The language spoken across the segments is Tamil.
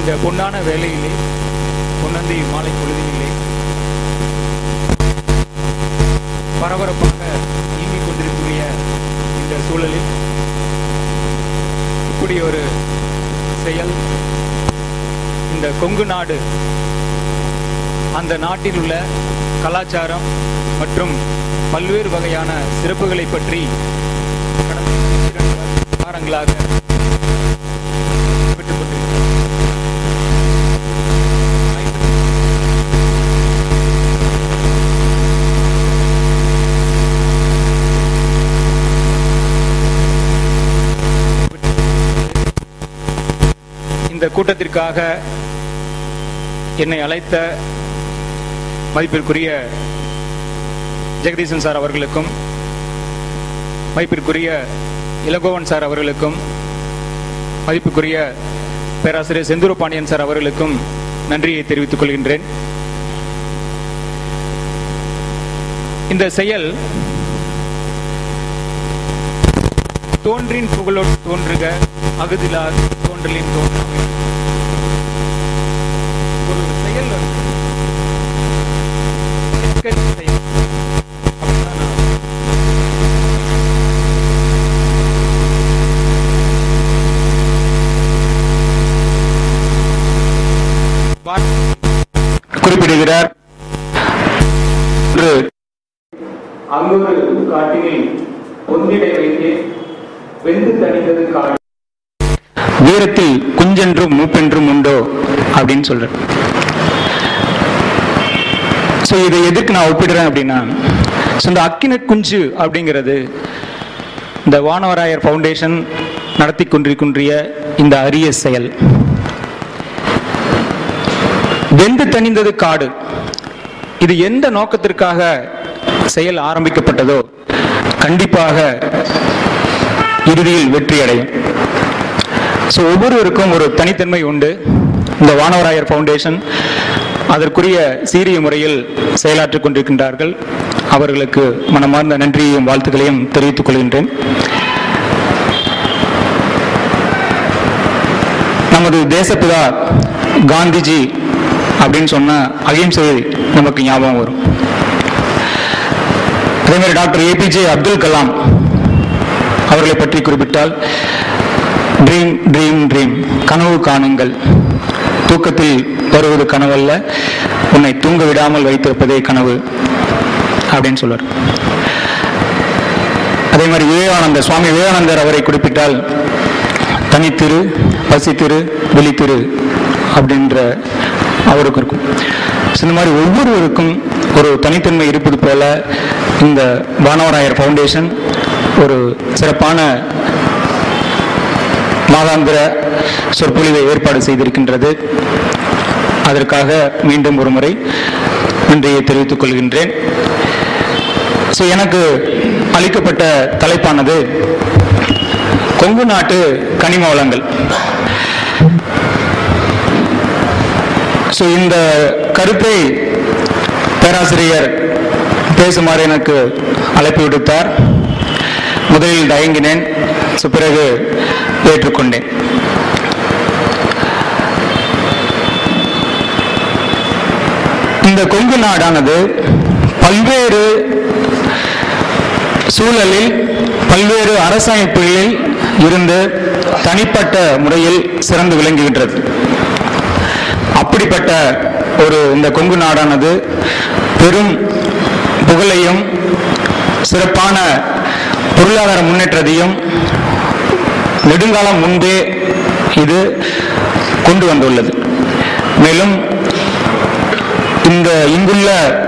இந்த பொன்னான வேலையிலே பொன்னந்தி மாலை பொழுதினிலே பரபரப்பாக இயங்கிக் கொண்டிருக்கூடிய இந்த சூழலில் இப்படி ஒரு செயல் இந்த கொங்கு நாடு அந்த நாட்டில் உள்ள கலாச்சாரம் மற்றும் பல்வேறு வகையான சிறப்புகளை பற்றி கடந்த இரண்டு வாரங்களாக பெற்றுக் கொண்டிருக்கிறோம். இந்த கூட்டத்திற்காக என்னை அழைத்த மதிப்பிற்குரிய ஜெகதீசன் சார் அவர்களுக்கும் மதிப்பிற்குரிய இளங்கோவன் சார் அவர்களுக்கும் மதிப்புக்குரிய பேராசிரியர் செந்தூர பாண்டியன் சார் அவர்களுக்கும் நன்றியை தெரிவித்துக் கொள்கின்றேன் இந்த செயல் தோன்றின் புகழோடு தோன்றுக அகுதிலார் தோன்றலின் தோன்றாமை ஒரு செயல் வந்து எக்கச்சக்க செயல். அப்படிதான் நான் குறிப்பிடுகிறார் அங்கொரு காட்டினில் பொந்திடை வைத்தே வெந்து தணிந்தது காடு வீரத்தில் குஞ்சென்றும் மூப்பென்றும் உண்டோ அப்படின்னு சொல்றேன் ஸோ இதை எதுக்கு நான் ஒப்பிடுறேன் அப்படின்னா ஸோ இந்த அக்கின குஞ்சு அப்படிங்கிறது இந்த வானவராயர் ஃபவுண்டேஷன் நடத்தி கொண்டிருக்கின்ற இந்த அரிய செயல் வெந்து தணிந்தது காடு இது எந்த நோக்கத்திற்காக செயல் ஆரம்பிக்கப்பட்டதோ கண்டிப்பாக இறுதியில் வெற்றி அடையும் ஸோ ஒவ்வொருவருக்கும் ஒரு தனித்தன்மை உண்டு இந்த வானவராயர் ஃபவுண்டேஷன் அதற்குரிய சீரிய முறையில் செயலாற்றிக் கொண்டிருக்கின்றார்கள் அவர்களுக்கு மனமார்ந்த நன்றியையும் வாழ்த்துக்களையும் தெரிவித்துக் கொள்கின்றேன் நமது தேசப்பிதா காந்திஜி அப்படின்னு சொன்னா அகிம்சை நமக்கு ஞாபகம் வரும் அதே மாதிரி டாக்டர் ஏபிஜே அப்துல் கலாம் அவர்களை பற்றி குறிப்பிட்டால் ட்ரீம் ட்ரீம் ட்ரீம் கனவு காணுங்கள் தூக்கத்தில் வருவது கனவல்ல உன்னை தூங்க விடாமல் வைத்திருப்பதே கனவு அப்படின்னு சொல்வார் அதே மாதிரி விவேகானந்தர் சுவாமி விவேகானந்தர் அவரை குறிப்பிட்டால் தனித்திரு பசித்திரு விழித்திரு அப்படின்ற அவருக்கு இருக்கும் So, இந்த மாதிரி ஒவ்வொருவருக்கும் ஒரு தனித்தன்மை இருப்பது போல இந்த வானவராயர் ஃபவுண்டேஷன் ஒரு சிறப்பான மாதாந்திர சொற்பொழிவை ஏற்பாடு செய்திருக்கின்றது அதற்காக மீண்டும் ஒரு முறை நன்றியை தெரிவித்துக் கொள்கின்றேன் ஸோ எனக்கு அளிக்கப்பட்ட தலைப்பானது கொங்கு நாட்டு கனிம வளங்கள் ஸோ இந்த கருத்தை பேராசிரியர் பேசுமாறு எனக்கு அழைப்பு விடுத்தார் முதலில் தயங்கினேன் ஸோ பிறகு ஏற்றுக்கொண்டேன் இந்த கொங்கு நாடானது பல்வேறு சூழலில் பல்வேறு அரசமைப்புகளில் இருந்து தனிப்பட்ட முறையில் சிறந்து விளங்குகின்றது அப்படிப்பட்ட ஒரு இந்த கொங்கு நாடானது பெரும் புகழையும் சிறப்பான பொருளாதார முன்னேற்றத்தையும் நெடுங்காலம் முன்பே இது கொண்டு வந்துள்ளது மேலும் இந்த இங்குள்ள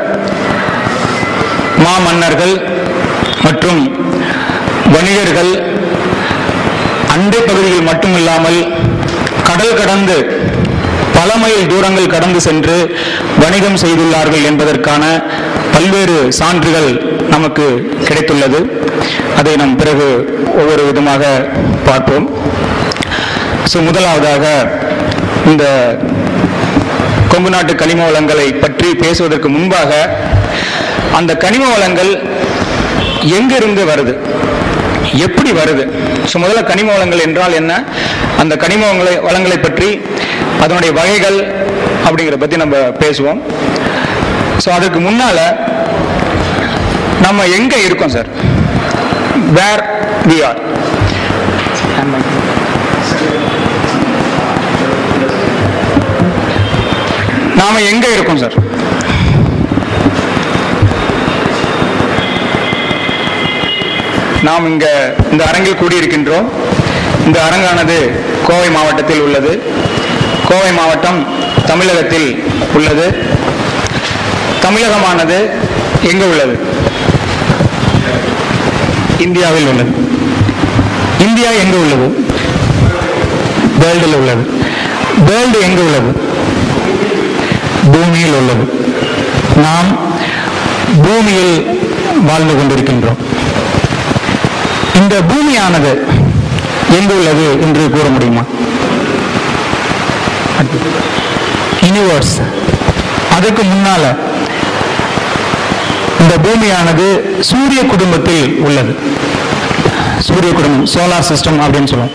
மாமன்னர்கள் மற்றும் வணிகர்கள் அண்டை பகுதிகள் மட்டுமில்லாமல் கடல் கடந்து பல மைல் தூரங்கள் கடந்து சென்று வணிகம் செய்துள்ளார்கள் என்பதற்கான பல்வேறு சான்றுகள் நமக்கு கிடைத்துள்ளது அதை நாம் பிறகு ஒவ்வொரு விதமாக பார்ப்போம் ஸோ முதலாவதாக இந்த கொங்கு நாட்டு கனிம வளங்களை பற்றி பேசுவதற்கு முன்பாக அந்த கனிம வளங்கள் எங்கிருந்து வருது எப்படி வருது ஸோ முதல்ல கனிம வளங்கள் என்றால் என்ன அந்த கனிம வளங்களை வளங்களை பற்றி அதனுடைய வகைகள் அப்படிங்கிறத பற்றி நம்ம பேசுவோம் ஸோ அதுக்கு முன்னால நம்ம எங்க இருக்கோம் சார் வேர் வி ஆர் நாம எங்க இருக்கோம் சார் நாம் இங்க இந்த அரங்கில் கூடியிருக்கின்றோம் இந்த அரங்கானது கோவை மாவட்டத்தில் உள்ளது கோவை மாவட்டம் தமிழகத்தில் உள்ளது தமிழகமானது எங்க உள்ளது இந்தியாவில் உள்ளது இந்தியா எங்க உள்ளது வேர்ல்டில் உள்ளது வேர்ல்டு எங்க உள்ளது பூமியில் உள்ளது நாம் பூமியில் வாழ்ந்து கொண்டிருக்கின்றோம் இந்த பூமியானது எங்கு உள்ளது என்று கூற முடியுமா யூனிவர்ஸ் அதுக்கு முன்னால இந்த பூமியானது சூரிய குடும்பத்தில் உள்ளது சூரிய குடும்பம் சோலார் சிஸ்டம் அப்படின்னு சொல்லுவோம்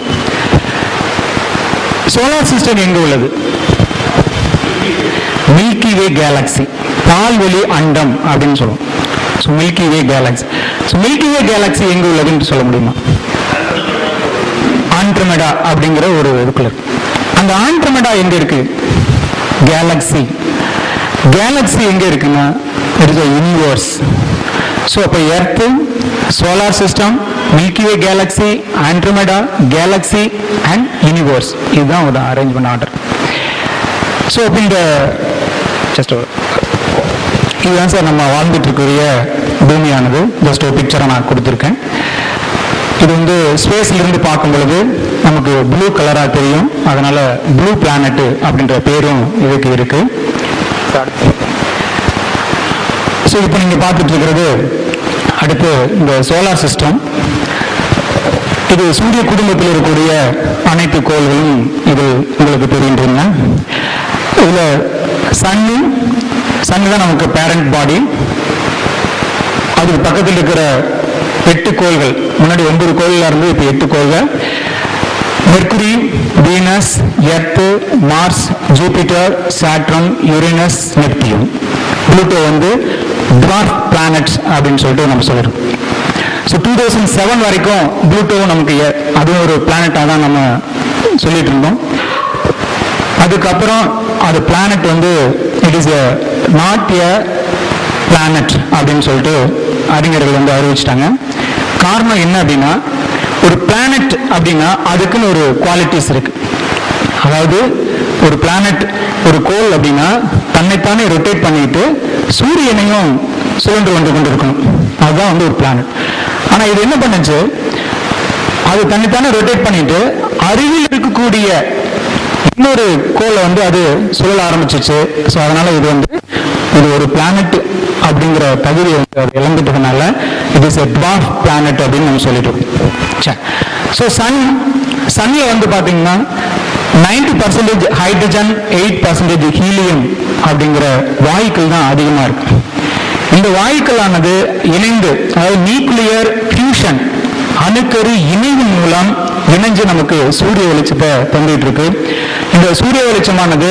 சோலார் சிஸ்டம் எங்க உள்ளது மில்கி வே கேலக்சி பால்வெளி அண்டம் அப்படின்னு சொல்லுவோம் so milky way galaxy so milky way galaxy எங்க உள்ளதுன்னு சொல்ல முடியுமா ஆண்ட்ரமெடா அப்படிங்கிற ஒரு இதுக்குள்ள இருக்கு அந்த ஆண்ட்ரமெடா எங்க இருக்கு கேலக்சி கேலக்சி எங்க இருக்குன்னா இட் இஸ் யூனிவர்ஸ் ஸோ அப்போ earth solar system milky way galaxy Andromeda galaxy and universe இதுதான் ஒரு அரேஞ்ச்மெண்ட் ஆர்டர் ஸோ இப்போ இந்த ஜஸ்ட் இதுதான் சார் நம்ம வாழ்ந்துட்டு இருக்கக்கூடிய பூமியானது ஜஸ்ட் ஒரு பிக்சரை நான் கொடுத்துருக்கேன் இது வந்து ஸ்பேஸ்ல இருந்து பார்க்கும் பொழுது நமக்கு ப்ளூ கலரா தெரியும் அதனால ப்ளூ பிளானட் அப்படின்ற பேரும் இதுக்கு இருக்கு ஸோ இப்போ நீங்க பார்த்துட்டு இருக்கிறது அடுத்து இந்த சோலார் சிஸ்டம் இது சூரிய குடும்பத்தில் இருக்கக்கூடிய அனைத்து கோள்களும் இது உங்களுக்கு தெரிகின்றன இதுல சன்னு சன்னு தான் நமக்கு பேரண்ட் பாடி அதுக்கு பக்கத்தில் இருக்கிற எட்டு கோள்கள் முன்னாடி ஒன்பது கோள்ல இருந்து இப்போ எட்டு கோள்கள் Mercury Venus earth Mars Jupiter Saturn Uranus Neptune Pluto வந்து டுவார்ஃப் பிளானட்ஸ் அப்படின்னு சொல்லிட்டு நம்ம சொல்லிடுறோம் ஸோ டூ தௌசண்ட் செவன் வரைக்கும் புளூட்டோவும் நமக்கு எ- அதுவும் ஒரு பிளானட்டாக தான் நம்ம சொல்லிட்டு இருந்தோம் அதுக்கப்புறம் அது பிளானட் வந்து it is a not a planet அப்படின்னு சொல்லிட்டு அறிஞர்கள் வந்து அறிவிச்சிட்டாங்க காரணம் என்ன அப்படின்னா ஒரு பிளானட் அப்படின்னா அதுக்குன்னு ஒரு குவாலிட்டிஸ் இருக்கு அதாவது ஒரு பிளானட் ஒரு கோள் அப்படின்னா தன்னைத்தானே ரொட்டேட் பண்ணிட்டு சூரியனையும் சுழன்று வந்து கொண்டிருக்கணும் அதுதான் வந்து ஒரு பிளானட் ஆனா இது என்ன பண்ணுச்சு அது தன்னைத்தானே ரொட்டேட் பண்ணிட்டு அருகில் இருக்கக்கூடிய இன்னொரு கோளை வந்து அது சுழல ஆரம்பிச்சிச்சு ஸோ அதனால இது வந்து இது ஒரு பிளானட் அப்படிங்கிற தகுதியை வந்து அது இழந்துட்டதுனால இது இஸ் எ டுவார்ஃப் பிளானட் அப்படின்னு நம்ம சொல்லிட்டோம் ஸோ சன் சன்ல வந்து பாத்தீங்கன்னா ninety percentage hydrogen eight percentage helium அப்படிங்கிற வாயுக்கள் தான் அதிகமா இருக்கு இந்த வாயுக்களானது இணைந்து அதாவது நியூக்ளியர் ஃபியூஷன் அணுக்கரு இணைவின் மூலம் இணைஞ்சு நமக்கு சூரிய வெளிச்சத்தை தந்துட்டு இருக்கு இந்த சூரிய வெளிச்சமானது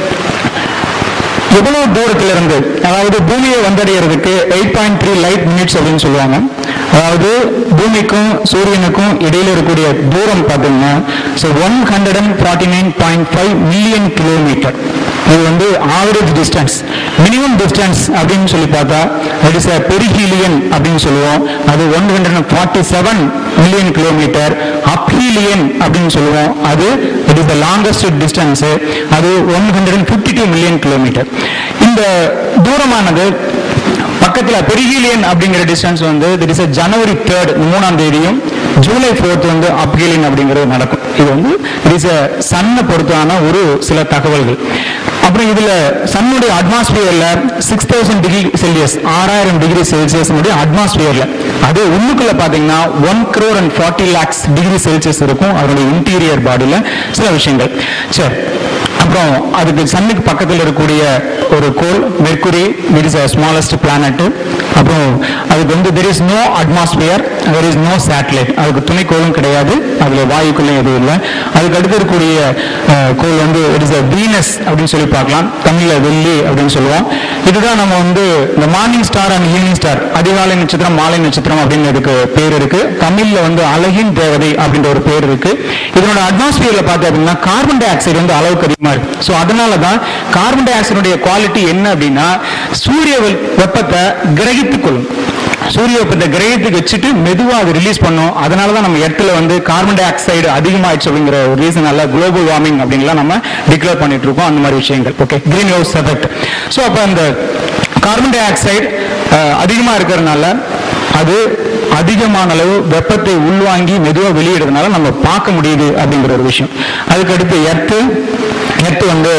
எவ்வளவு தூரத்துல இருந்து அதாவது பூமியை வந்தடைகிறதுக்கு eight point three light minutes அப்படின்னு சொல்லுவாங்க அதாவது பூமிக்கும் சூரியனுக்கும் இடையில இருக்கக்கூடிய தூரம் பார்த்தீங்கன்னா so one hundred and forty nine point five million kilometre இது வந்து ஆவரேஜ் டிஸ்டன்ஸ் மினிமம் டிஸ்டன்ஸ் அப்படின்னு சொல்லி பார்த்தா இட் இஸ் பெரிஹீலியன் அப்படின்னு சொல்லுவோம் அது one hundred and forty seven million kilometre aphelion அப்படின்னு சொல்லுவோம் அது it is the longest distance அது one hundred and fifty two million kilometre இந்த தூரமானது பக்கத்தில் பெரிஹீலியன் அப்படிங்கிற டிஸ்டன்ஸ் வந்து திட் இஸ் ஜனவரி தேர்ட் மூணாம் தேதியும் ஜூலை ஃபோர்த் வந்து அப்ஹீலியன் அப்படிங்கிறது நடக்கும் இது வந்து இட் இஸ் சன்னை பொறுத்தான ஒரு சில தகவல்கள் அப்புறம் இதுல சன்னுடைய அட்மாஸ்பியர்ல சிக்ஸ் தௌசண்ட் டிகிரி செல்சியஸ் ஆறாயிரம் டிகிரி செல்சியஸ் அட்மாஸ்பியர்ல அது உள்ளுக்குள்ள பாத்தீங்கன்னா one crore and forty lakhs degree Celsius இருக்கும் அதனுடைய இன்டீரியர் பாடியில சில விஷயங்கள் சரி அப்புறம் அதுக்கு சன்னுக்கு பக்கத்தில் இருக்கக்கூடிய ஒரு கோள் Mercury it is smallest planet அப்புறம் அதுக்கு வந்து there is no atmosphere there is no satellite அதுக்கு துணைக்கோளும் கிடையாது அதுல வாயுக்குள்ளும் எதுவும் இல்லை அதுக்கு அடுத்து இருக்கக்கூடிய அஹ், கோள் வந்து இட் இஸ் வீனஸ் அப்படின்னு சொல்லி பார்க்கலாம் தமிழ்ல வெள்ளி அப்படின்னு சொல்லுவோம் இதுதான் நம்ம வந்து இந்த morning star and evening star அதிகாலை நட்சத்திரம் மாலை நட்சத்திரம் அப்படின்னு இதுக்கு பேர் இருக்கு தமிழ்ல வந்து அழகின் தேவதை அப்படின்ற ஒரு பேர் இருக்கு இதனோட அட்மாஸ்பியர்ல பார்த்து அப்படின்னா கார்பன் டை ஆக்சைடு வந்து அளவுக்கு அதிகமா இருக்கு ஸோ அதனால தான் கார்பன் டை ஆக்சைடுடைய குவாலிட்டி என்ன அப்படின்னா சூரிய வெ- வெப்பத்தை கிரகித்துக் கொள்ளும் சூரிய வெப்பத்தை கிரகித்துக்கு வச்சுட்டு மெதுவா அது ரிலீஸ் பண்ணும் அதனால தான் நம்ம இடத்துல வந்து கார்பன் டை ஆக்சைடு அதிகமாயிடுச்சு அப்படிங்கிற ஒரு ரீசனால குளோபல் வார்மிங் அப்படின்லாம் நம்ம டிக்ளேர் பண்ணிட்டு இருக்கோம் அந்த மாதிரி விஷயங்கள் okay greenhouse effect so அப்போ அந்த கார்பன் டை ஆக்சைடு அதிகமா இருக்கிறதுனால அது அதிகமான அளவு வெப்பத்தை உள்வாங்கி மெதுவா வெளியிடுறதுனால நம்ம பார்க்க முடியுது அப்படிங்கிற ஒரு விஷயம் அதுக்கு அடுத்து எர்த்து எர்த்து வந்து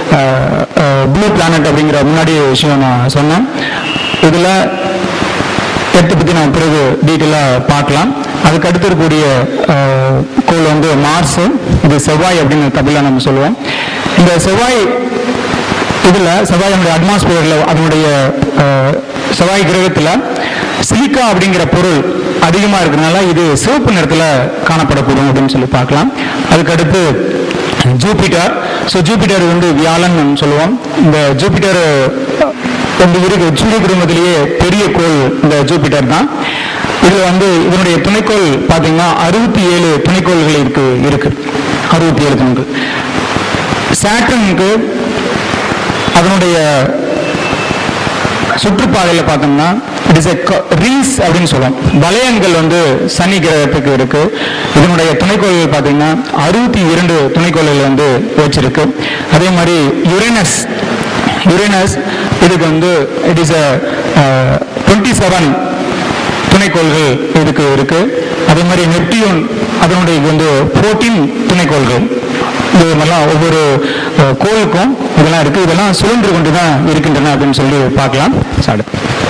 ப்ளூ பிளானட் அப்படிங்கிற முன்னாடி விஷயம் நான் சொன்னேன் இதுல எர்த்தை பத்தி நம்ம பிறகு டீட்டெயிலாக பார்க்கலாம் அதுக்கு அடுத்து இருக்கக்கூடிய அஹ், கோள் வந்து மார்ஸ் இது செவ்வாய் அப்படின்னு தமிழ்ல நம்ம சொல்லுவோம் இந்த செவ்வாய் இதுல செவ்வாயினுடைய அட்மாஸ்பியர்ல அதனுடைய அஹ், செவ்வாய் கிரகத்துல சிலிக்கா அப்படிங்கிற பொருள் அதிகமா இருக்கிறதுனால இது சிவப்பு நிறத்துல காணப்படக்கூடும் அப்படின்னு சொல்லி பார்க்கலாம் அதுக்கு அடுத்து ஜூபிட்டர் ஸோ ஜூபிட்டர் வந்து வியாழன் சொல்லுவோம் இந்த ஜூபிட்டர் வந்து இருக்கு சூரிய குடும்பத்திலேயே பெரிய கோள் இந்த ஜூபிட்டர் தான் இதுல வந்து இதனுடைய துணைக்கோள் பாத்தீங்கன்னா அறுபத்தி ஏழு துணைக்கோள்கள் இருக்கு இருக்கு அறுபத்தி ஏழு துணைக்கோள் சாட்டனுக்கு அதனுடைய சுற்றுப்பாதையில பார்த்தோம்னா இட் இஸ் ரீஸ் அப்படின்னு சொல்லுவோம் வளையங்கள் வந்து சனி கிரகத்துக்கு இருக்கு இதனுடைய துணைக்கோள்கள் பார்த்தீங்கன்னா அறுபத்தி இரண்டு துணைக்கோள்கள் வந்து வச்சிருக்கு அதே மாதிரி யுரேனஸ் யுரேனஸ் இதுக்கு வந்து இட் இஸ் டுவெண்ட்டி செவன் துணைக்கோள்கள் இதுக்கு இருக்கு அதே மாதிரி நெப்டியூன் அதனுடைய இது வந்து 14 துணைக்கோள்கள் இது மாதிரிலாம் ஒவ்வொரு அஹ், கோளுக்கும் இதெல்லாம் இருக்கு இதெல்லாம் சுழன்று கொண்டு தான் இருக்கின்றன அப்படின்னு சொல்லி பார்க்கலாம் சாடு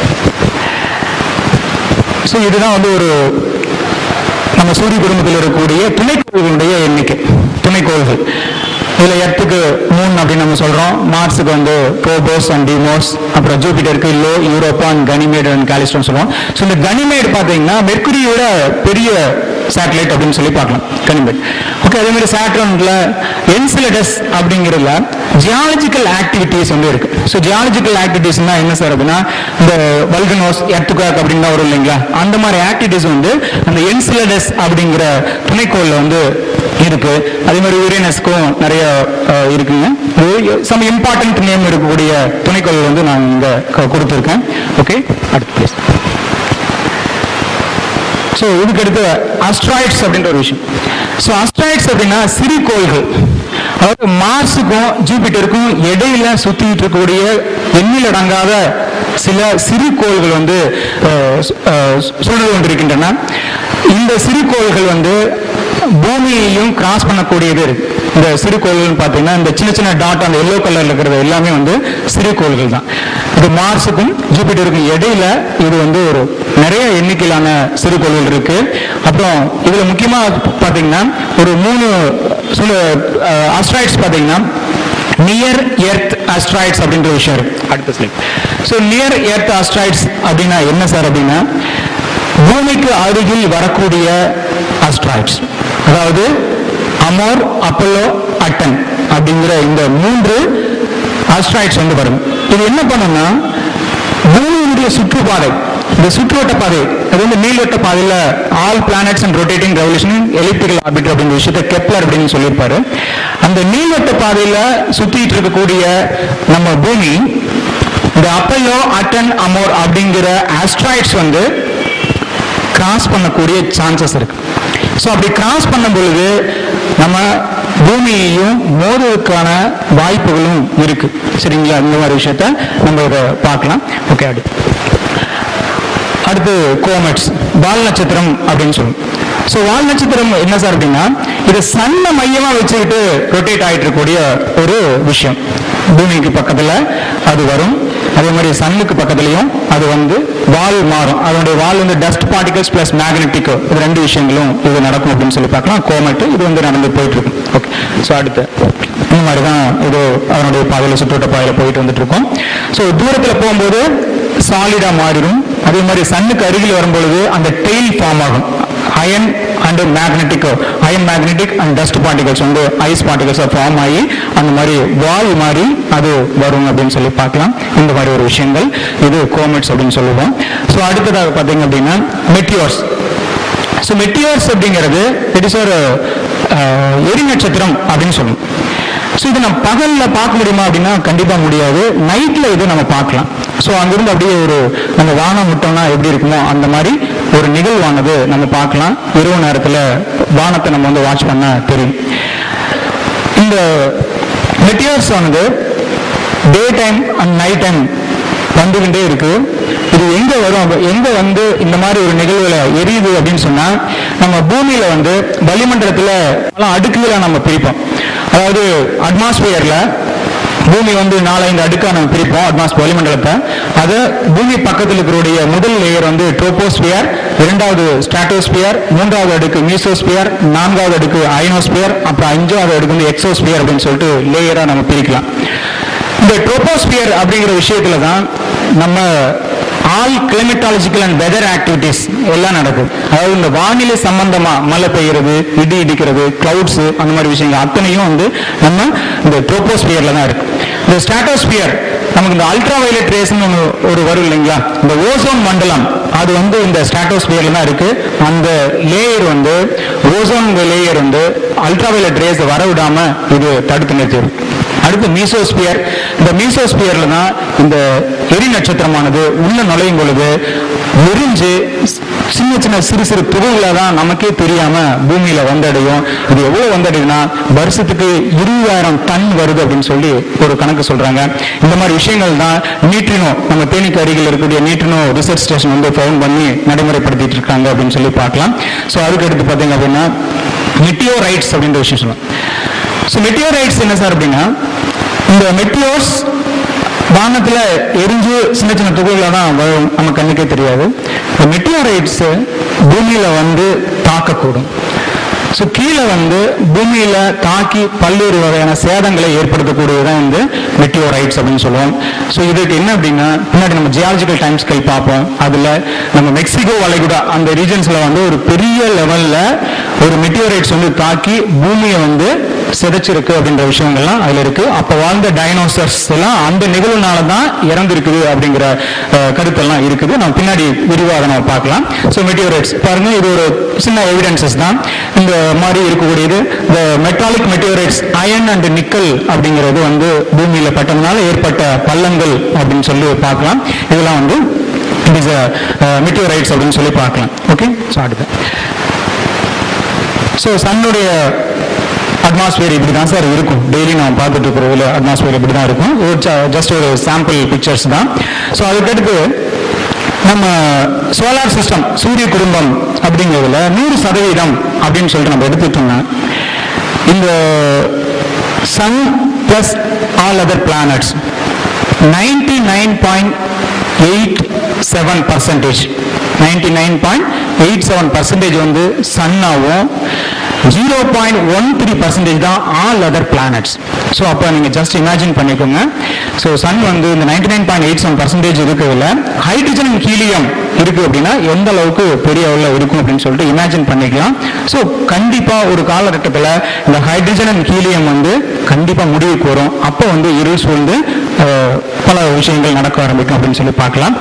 ஸோ இதுதான் வந்து ஒரு நம்ம சூரிய குடும்பத்தில் இருக்கக்கூடிய துணைக்கோள்களுடைய எண்ணிக்கை துணைக்கோள்கள் இதுல எர்த்துக்கு மூன் அப்படின்னு நம்ம சொல்றோம் மார்ஸுக்கு வந்து போபோஸ் அண்ட் டிமோஸ் அப்புறம் ஜூபிட்டருக்கு Io Europa and Ganymede and காலிஸ்டோன் சொல்லுவோம் ஸோ இந்த கனிமேடு பார்த்தீங்கன்னா மெர்க்குரியோட பெரிய சேட்டலைட் அப்படின்னு சொல்லி பார்க்கலாம் கனிமேட் ஓகே அதே மாதிரி சாட்ரன்ல என்சிலடஸ் அப்படிங்கிறதுல ஜியாலஜிக்கல் ஆக்டிவிட்டிஸ் வந்து இருக்கு ஸோ ஜியாலஜிக்கல் ஆக்டிவிட்டிஸ்னா என்ன சார் அப்படின்னா இந்த வல்கனோஸ் எர்த்துகாக் அப்படின்னு தான் வரும் இல்லைங்களா அந்த மாதிரி ஆக்டிவிட்டிஸ் வந்து அந்த என்சிலடஸ் அப்படிங்கிற துணைக்கோள்ல வந்து இருக்கு அதே மாதிரி யுரேனஸ்க்கும் நிறைய அஹ், இருக்குங்க சம் இம்பார்ட்டன்ட் நேம் இருக்கக்கூடிய துணைக்கோள் வந்து நான் இங்க க- கொடுத்திருக்கேன் ஓகே அடுத்த பிளேஸ் ஸோ இதுக்கு அடுத்து அஸ்ட்ராய்ட்ஸ் அப்படின்ற ஒரு விஷயம் ஸோ அஸ்ட்ராய்ட்ஸ் அப்படின்னா சிறு கோள்கள் அதாவது மார்ஸுக்கும் ஜூபிட்டருக்கும் இடையில சுத்திட்டு இருக்கக்கூடிய எண்ணில் அடங்காத சில சிறு கோள்கள் வந்து அஹ், சு- அஹ், சுழன்று கொண்டிருக்கின்றன இந்த சிறு கோள்கள் வந்து பூமியையும் கிராஸ் பண்ணக்கூடியது இருக்கு இந்த சிறு கோள்கள் பார்த்தீங்கன்னா இந்த சின்ன சின்ன டாட் அந்த எல்லோ கலர்ல இருக்கிறது எல்லாமே வந்து சிறு கோள்கள் தான் இது மார்ஸுக்கும் ஜூபிட்டருக்கும் இடையில இது வந்து ஒரு நிறைய எண்ணிக்கையிலான சிறு கோள்கள் இருக்கு அப்புறம் இதுல முக்கியமா பாத்தீங்கன்னா ஒரு மூணு ஆஸ்ட்ராய்ட்ஸ் பாத்தீங்கன்னா நியர் எர்த் ஆஸ்ட்ராய்ட்ஸ் அப்படின்ற விஷயம் இருக்கு அடுத்த slide so near earth asteroids அப்படின்னா என்ன சார் அப்படின்னா பூமிக்கு அருகில் வரக்கூடிய ஆஸ்ட்ராய்ட்ஸ் அதாவது அமோர் அப்போலோ அட்டன் அப்படிங்கிற இந்த மூன்று ஆஸ்ட்ராய்ட்ஸ் வந்து வரும் இது என்ன பண்ணும்னா பூமியினுடைய சுற்றுப்பாதை இந்த சுற்றுவட்ட பாதை அது வந்து நீள்வட்ட பாதையில all planets and rotating revolution elliptical orbit அப்படிங்கிற விஷயத்தை கெப்லர் அப்படின்னு சொல்லியிருப்பாரு அந்த நீள்வட்ட பாதையில சுத்திட்டு இருக்கக்கூடிய நம்ம பூமி இந்த அப்பல்லோ அட்டன் அமோர் அப்படிங்கிற ஆஸ்ட்ராய்ட்ஸ் வந்து கிராஸ் பண்ணக்கூடிய சான்சஸ் இருக்கு ஸோ அப்படி கிராஸ் பண்ணும் பொழுது நம்ம பூமியையும் மோதுவதற்கான வாய்ப்புகளும் இருக்கு சரிங்களா இந்த மாதிரி விஷயத்த நம்ம இதை பார்க்கலாம் ஓகே அப்படி அடுத்து கோமெட்ஸ் வால் நட்சத்திரம் அப்படின்னு சொல்லுவோம் ஸோ வால் நட்சத்திரம் என்ன சார் அப்படின்னா இது சன்னை மையமா வச்சுக்கிட்டு ரொட்டேட் ஆயிட்டு இருக்கக்கூடிய ஒரு விஷயம் பூமிக்கு பக்கத்துல அது வரும் அதே மாதிரி சன்னுக்கு பக்கத்துலயும் அது வந்து வால் மாறும் அதனுடைய வால் வந்து டஸ்ட் பார்ட்டிகல்ஸ் பிளஸ் மேக்னெட்டிக் இது ரெண்டு விஷயங்களும் இது நடக்கும் அப்படின்னு சொல்லி பார்க்கலாம் கோமெட் இது வந்து நடந்து போயிட்டு இருக்கும் ஓகே ஸோ அடுத்து இந்த மாதிரி தான் இது அதனுடைய பாதையில் சுற்றுவட்ட பாதையில் போயிட்டு வந்துட்டு இருக்கோம் ஸோ தூரத்தில் போகும்போது சாலிடாக மாறிடும் அதே மாதிரி சன்னுக்கு அருகில் வரும்பொழுது அந்த டெயில் ஃபார்ம் ஆகும் ion and magnetic ion magnetic and dust particles வந்து ஐஸ் பார்ட்டிகல்ஸ் ஃபார்ம் ஆகி அந்த மாதிரி வால் மாதிரி அது வரும் அப்படின்னு சொல்லி பார்க்கலாம் இந்த மாதிரி ஒரு விஷயங்கள் இது கோமெட்ஸ் அப்படின்னு சொல்லுவோம் ஸோ அடுத்ததாக பார்த்தீங்க அப்படின்னா மெட்டியோர்ஸ் ஸோ மெட்டியோர்ஸ் அப்படிங்கிறது இட் இஸ் ஒரு எரி நட்சத்திரம் அப்படின்னு சொல்லணும் ஸோ இது நம்ம பகலில் பார்க்க முடியுமா அப்படின்னா கண்டிப்பாக முடியாது நைட்டில் இது நம்ம பார்க்கலாம் ஸோ அங்கிருந்து அப்படியே ஒரு நம்ம வானம் விட்டோம்னா எப்படி இருக்குமோ அந்த மாதிரி ஒரு நிகழ்வானது நம்ம பார்க்கலாம் இரவு நேரத்தில் வானத்தை நம்ம வந்து வாட்ச் பண்ண தெரியும் இந்த மெட்டியர்ஸ் ஆனது day time and night time வந்துகிட்டே இருக்கு இது எங்க வரும் அப்ப எங்க வந்து இந்த மாதிரி ஒரு நிகழ்வுல எரியுது அப்படின்னு சொன்னா நம்ம பூமியில வந்து வளிமண்டலத்துல பல அடுக்குகளை நம்ம பிரிப்போம் அதாவது அட்மாஸ்பியர்ல பூமி வந்து நாலஞ்சு அடுக்கா நம்ம பிரிப்போம் அட்மாஸ்பியர் வளிமண்டலத்தை அது பூமி பக்கத்தில் இருக்கிற முதல் லேயர் வந்து ட்ரோபோஸ்பியர் இரண்டாவது ஸ்ட்ராட்டோஸ்பியர் மூன்றாவது அடுக்கு மீசோஸ்பியர் நான்காவது அடுக்கு அயனோஸ்பியர் அப்புறம் அஞ்சாவது அடுக்கு வந்து எக்ஸோஸ்பியர் அப்படின்னு சொல்லிட்டு லேயரா நம்ம பிரிக்கலாம் இந்த ட்ரோபோஸ்பியர் அப்படிங்கிற விஷயத்துல தான் நம்ம all climatological and weather activities எல்லாம் நடக்கும் அதாவது இந்த வானிலை சம்பந்தமா மழை பெய்யறது இடி இடிக்கிறது கிளவுட்ஸ் அந்த மாதிரி விஷயங்கள் அத்தனையும் வந்து நம்ம இந்த ட்ரோபோஸ்பியர்ல தான் இருக்கு இந்த ஸ்ட்ராட்டோஸ்பியர் நமக்கு இந்த அல்ட்ரா வயலட் ரேஸ்னு ஒன்று ஒரு வரும் இல்லைங்களா இந்த ஓசோன் மண்டலம் அது வந்து இந்த ஸ்ட்ராட்டோஸ்பியர்ல தான் இருக்கு அந்த லேயர் வந்து ஓசோன் லேயர் வந்து அல்ட்ரா வயலட் ரேஸ் வர விடாம இது தடுத்து நிறுத்திடும் அடுத்து மீசோஸ்பியர் இந்த மீசோஸ்பியர்ல தான் இந்த எரி நட்சத்திரமானது உள்ள நுழையும் பொழுது எரிஞ்சு சின்ன சின்ன சிறு சிறு துகள்களை தான் நமக்கே தெரியாம பூமியில வந்தடையும் இது எவ்வளவு வந்தடையுதுன்னா வருஷத்துக்கு இருபதாயிரம் டன் வருது அப்படின்னு சொல்லி ஒரு கணக்கு சொல்றாங்க இந்த மாதிரி விஷயங்கள் தான் நீட்ரினோ நம்ம தேனிக்கு அருகில் இருக்கக்கூடிய நீட்ரினோ ரிசர்ச் ஸ்டேஷன் வந்து ஃபவுண்ட் பண்ணி நடைமுறைப்படுத்திட்டு இருக்காங்க அப்படின்னு சொல்லி பார்க்கலாம் ஸோ அதுக்கு அடுத்து பார்த்தீங்க அப்படின்னா மெட்டியோ ரைட்ஸ் அப்படின்ற விஷயம் சொல்லலாம் ஸோ மெட்டியோரைட்ஸ் என்ன சார் அப்படின்னா இந்த மெட்டியோர்ஸ் வானத்தில் எரிஞ்சு சின்ன சின்ன துகள்களாக தான் வரும் நம்ம கண்ணுக்கே தெரியாது இந்த மெட்டியோரைட்ஸ் பூமியில் வந்து தாக்கக்கூடும் ஸோ கீழே வந்து பூமியில தாக்கி பல்வேறு வகையான சேதங்களை ஏற்படுத்தக்கூடியதான் வந்து மெட்டியோரைட்ஸ் அப்படின்னு சொல்லுவோம் ஸோ இதுக்கு என்ன அப்படின்னா பின்னாடி நம்ம ஜியாலஜிக்கல் டைம் ஸ்கேல் பார்ப்போம் அதுல நம்ம மெக்சிகோ வளைகுடா அந்த ரீஜன்ஸ்ல வந்து ஒரு பெரிய லெவல்ல ஒரு மெட்டியோரைட்ஸ் வந்து தாக்கி பூமியை வந்து சிதைச்சிருக்கு அப்படின்ற விஷயங்கள்லாம் அதுல இருக்கு அப்ப வாழ்ந்த டைனோசர்ஸ் எல்லாம் அந்த நிகழ்வுனால தான் இறந்திருக்குது அப்படிங்கிற அஹ், கருத்தெல்லாம் இருக்குது நம்ம பின்னாடி விரிவாக நம்ம பார்க்கலாம் ஸோ மெட்டியோரைட்ஸ் பாருங்க இது ஒரு சின்ன எவிடன்சஸ் தான் இந்த மாதிரி இருக்கக்கூடியது இந்த metallic meteorites iron and nickel அப்படிங்கிறது வந்து பூமியில பட்டதுனால ஏற்பட்ட பள்ளங்கள் அப்படின்னு சொல்லி பார்க்கலாம் இதெல்லாம் வந்து இட் இஸ் மெட்டியோரைட்ஸ் அப்படின்னு சொல்லி பார்க்கலாம் ஓகே ஸோ அடுத்து ஸோ சன்னுடைய அட்மாஸ்பியர் இப்படி தான் சார் இருக்கும் டெய்லி நம்ம பார்த்துட்டு இருக்கிற அட்மாஸ்பியர் இப்படி தான் இருக்கும் ஒரு ஜஸ்ட் ஒரு சாம்பிள் பிக்சர்ஸ் தான் ஸோ அதுக்கடுத்து நம்ம சோலார் சிஸ்டம் சூரிய குடும்பம் அப்படிங்கிறதுல நூறு சதவீதம் அப்படின்னு சொல்லிட்டு நம்ம எடுத்துட்டோம்னா இந்த sun plus all other planets ninety nine point eight seven percentage ninety nine point eight seven percentage வந்து சன்னாவும் zero point one three percentage தான் ஆல் அதர் பிளானட்ஸ் ஸோ அப்போ நீங்கள் ஜஸ்ட் இமேஜின் பண்ணிக்கோங்க ஸோ சன் வந்து இந்த ninety nine point eight seven percentage இருக்கிறதுல ஹைட்ரஜன் ஹீலியம் இருக்கு அப்படின்னா எந்த அளவுக்கு பெரிய அளவில் இருக்கும் அப்படின்னு சொல்லிட்டு இமேஜின் பண்ணிக்கலாம் ஸோ கண்டிப்பாக ஒரு காலகட்டத்தில் இந்த ஹைட்ரஜன் அண்ட் ஹீலியம் வந்து கண்டிப்பாக முடிவுக்கு வரும் அப்போ வந்து இருள் சூழ்ந்து அஹ், பல விஷயங்கள் நடக்க ஆரம்பிக்கும் அப்படின்னு சொல்லி பார்க்கலாம்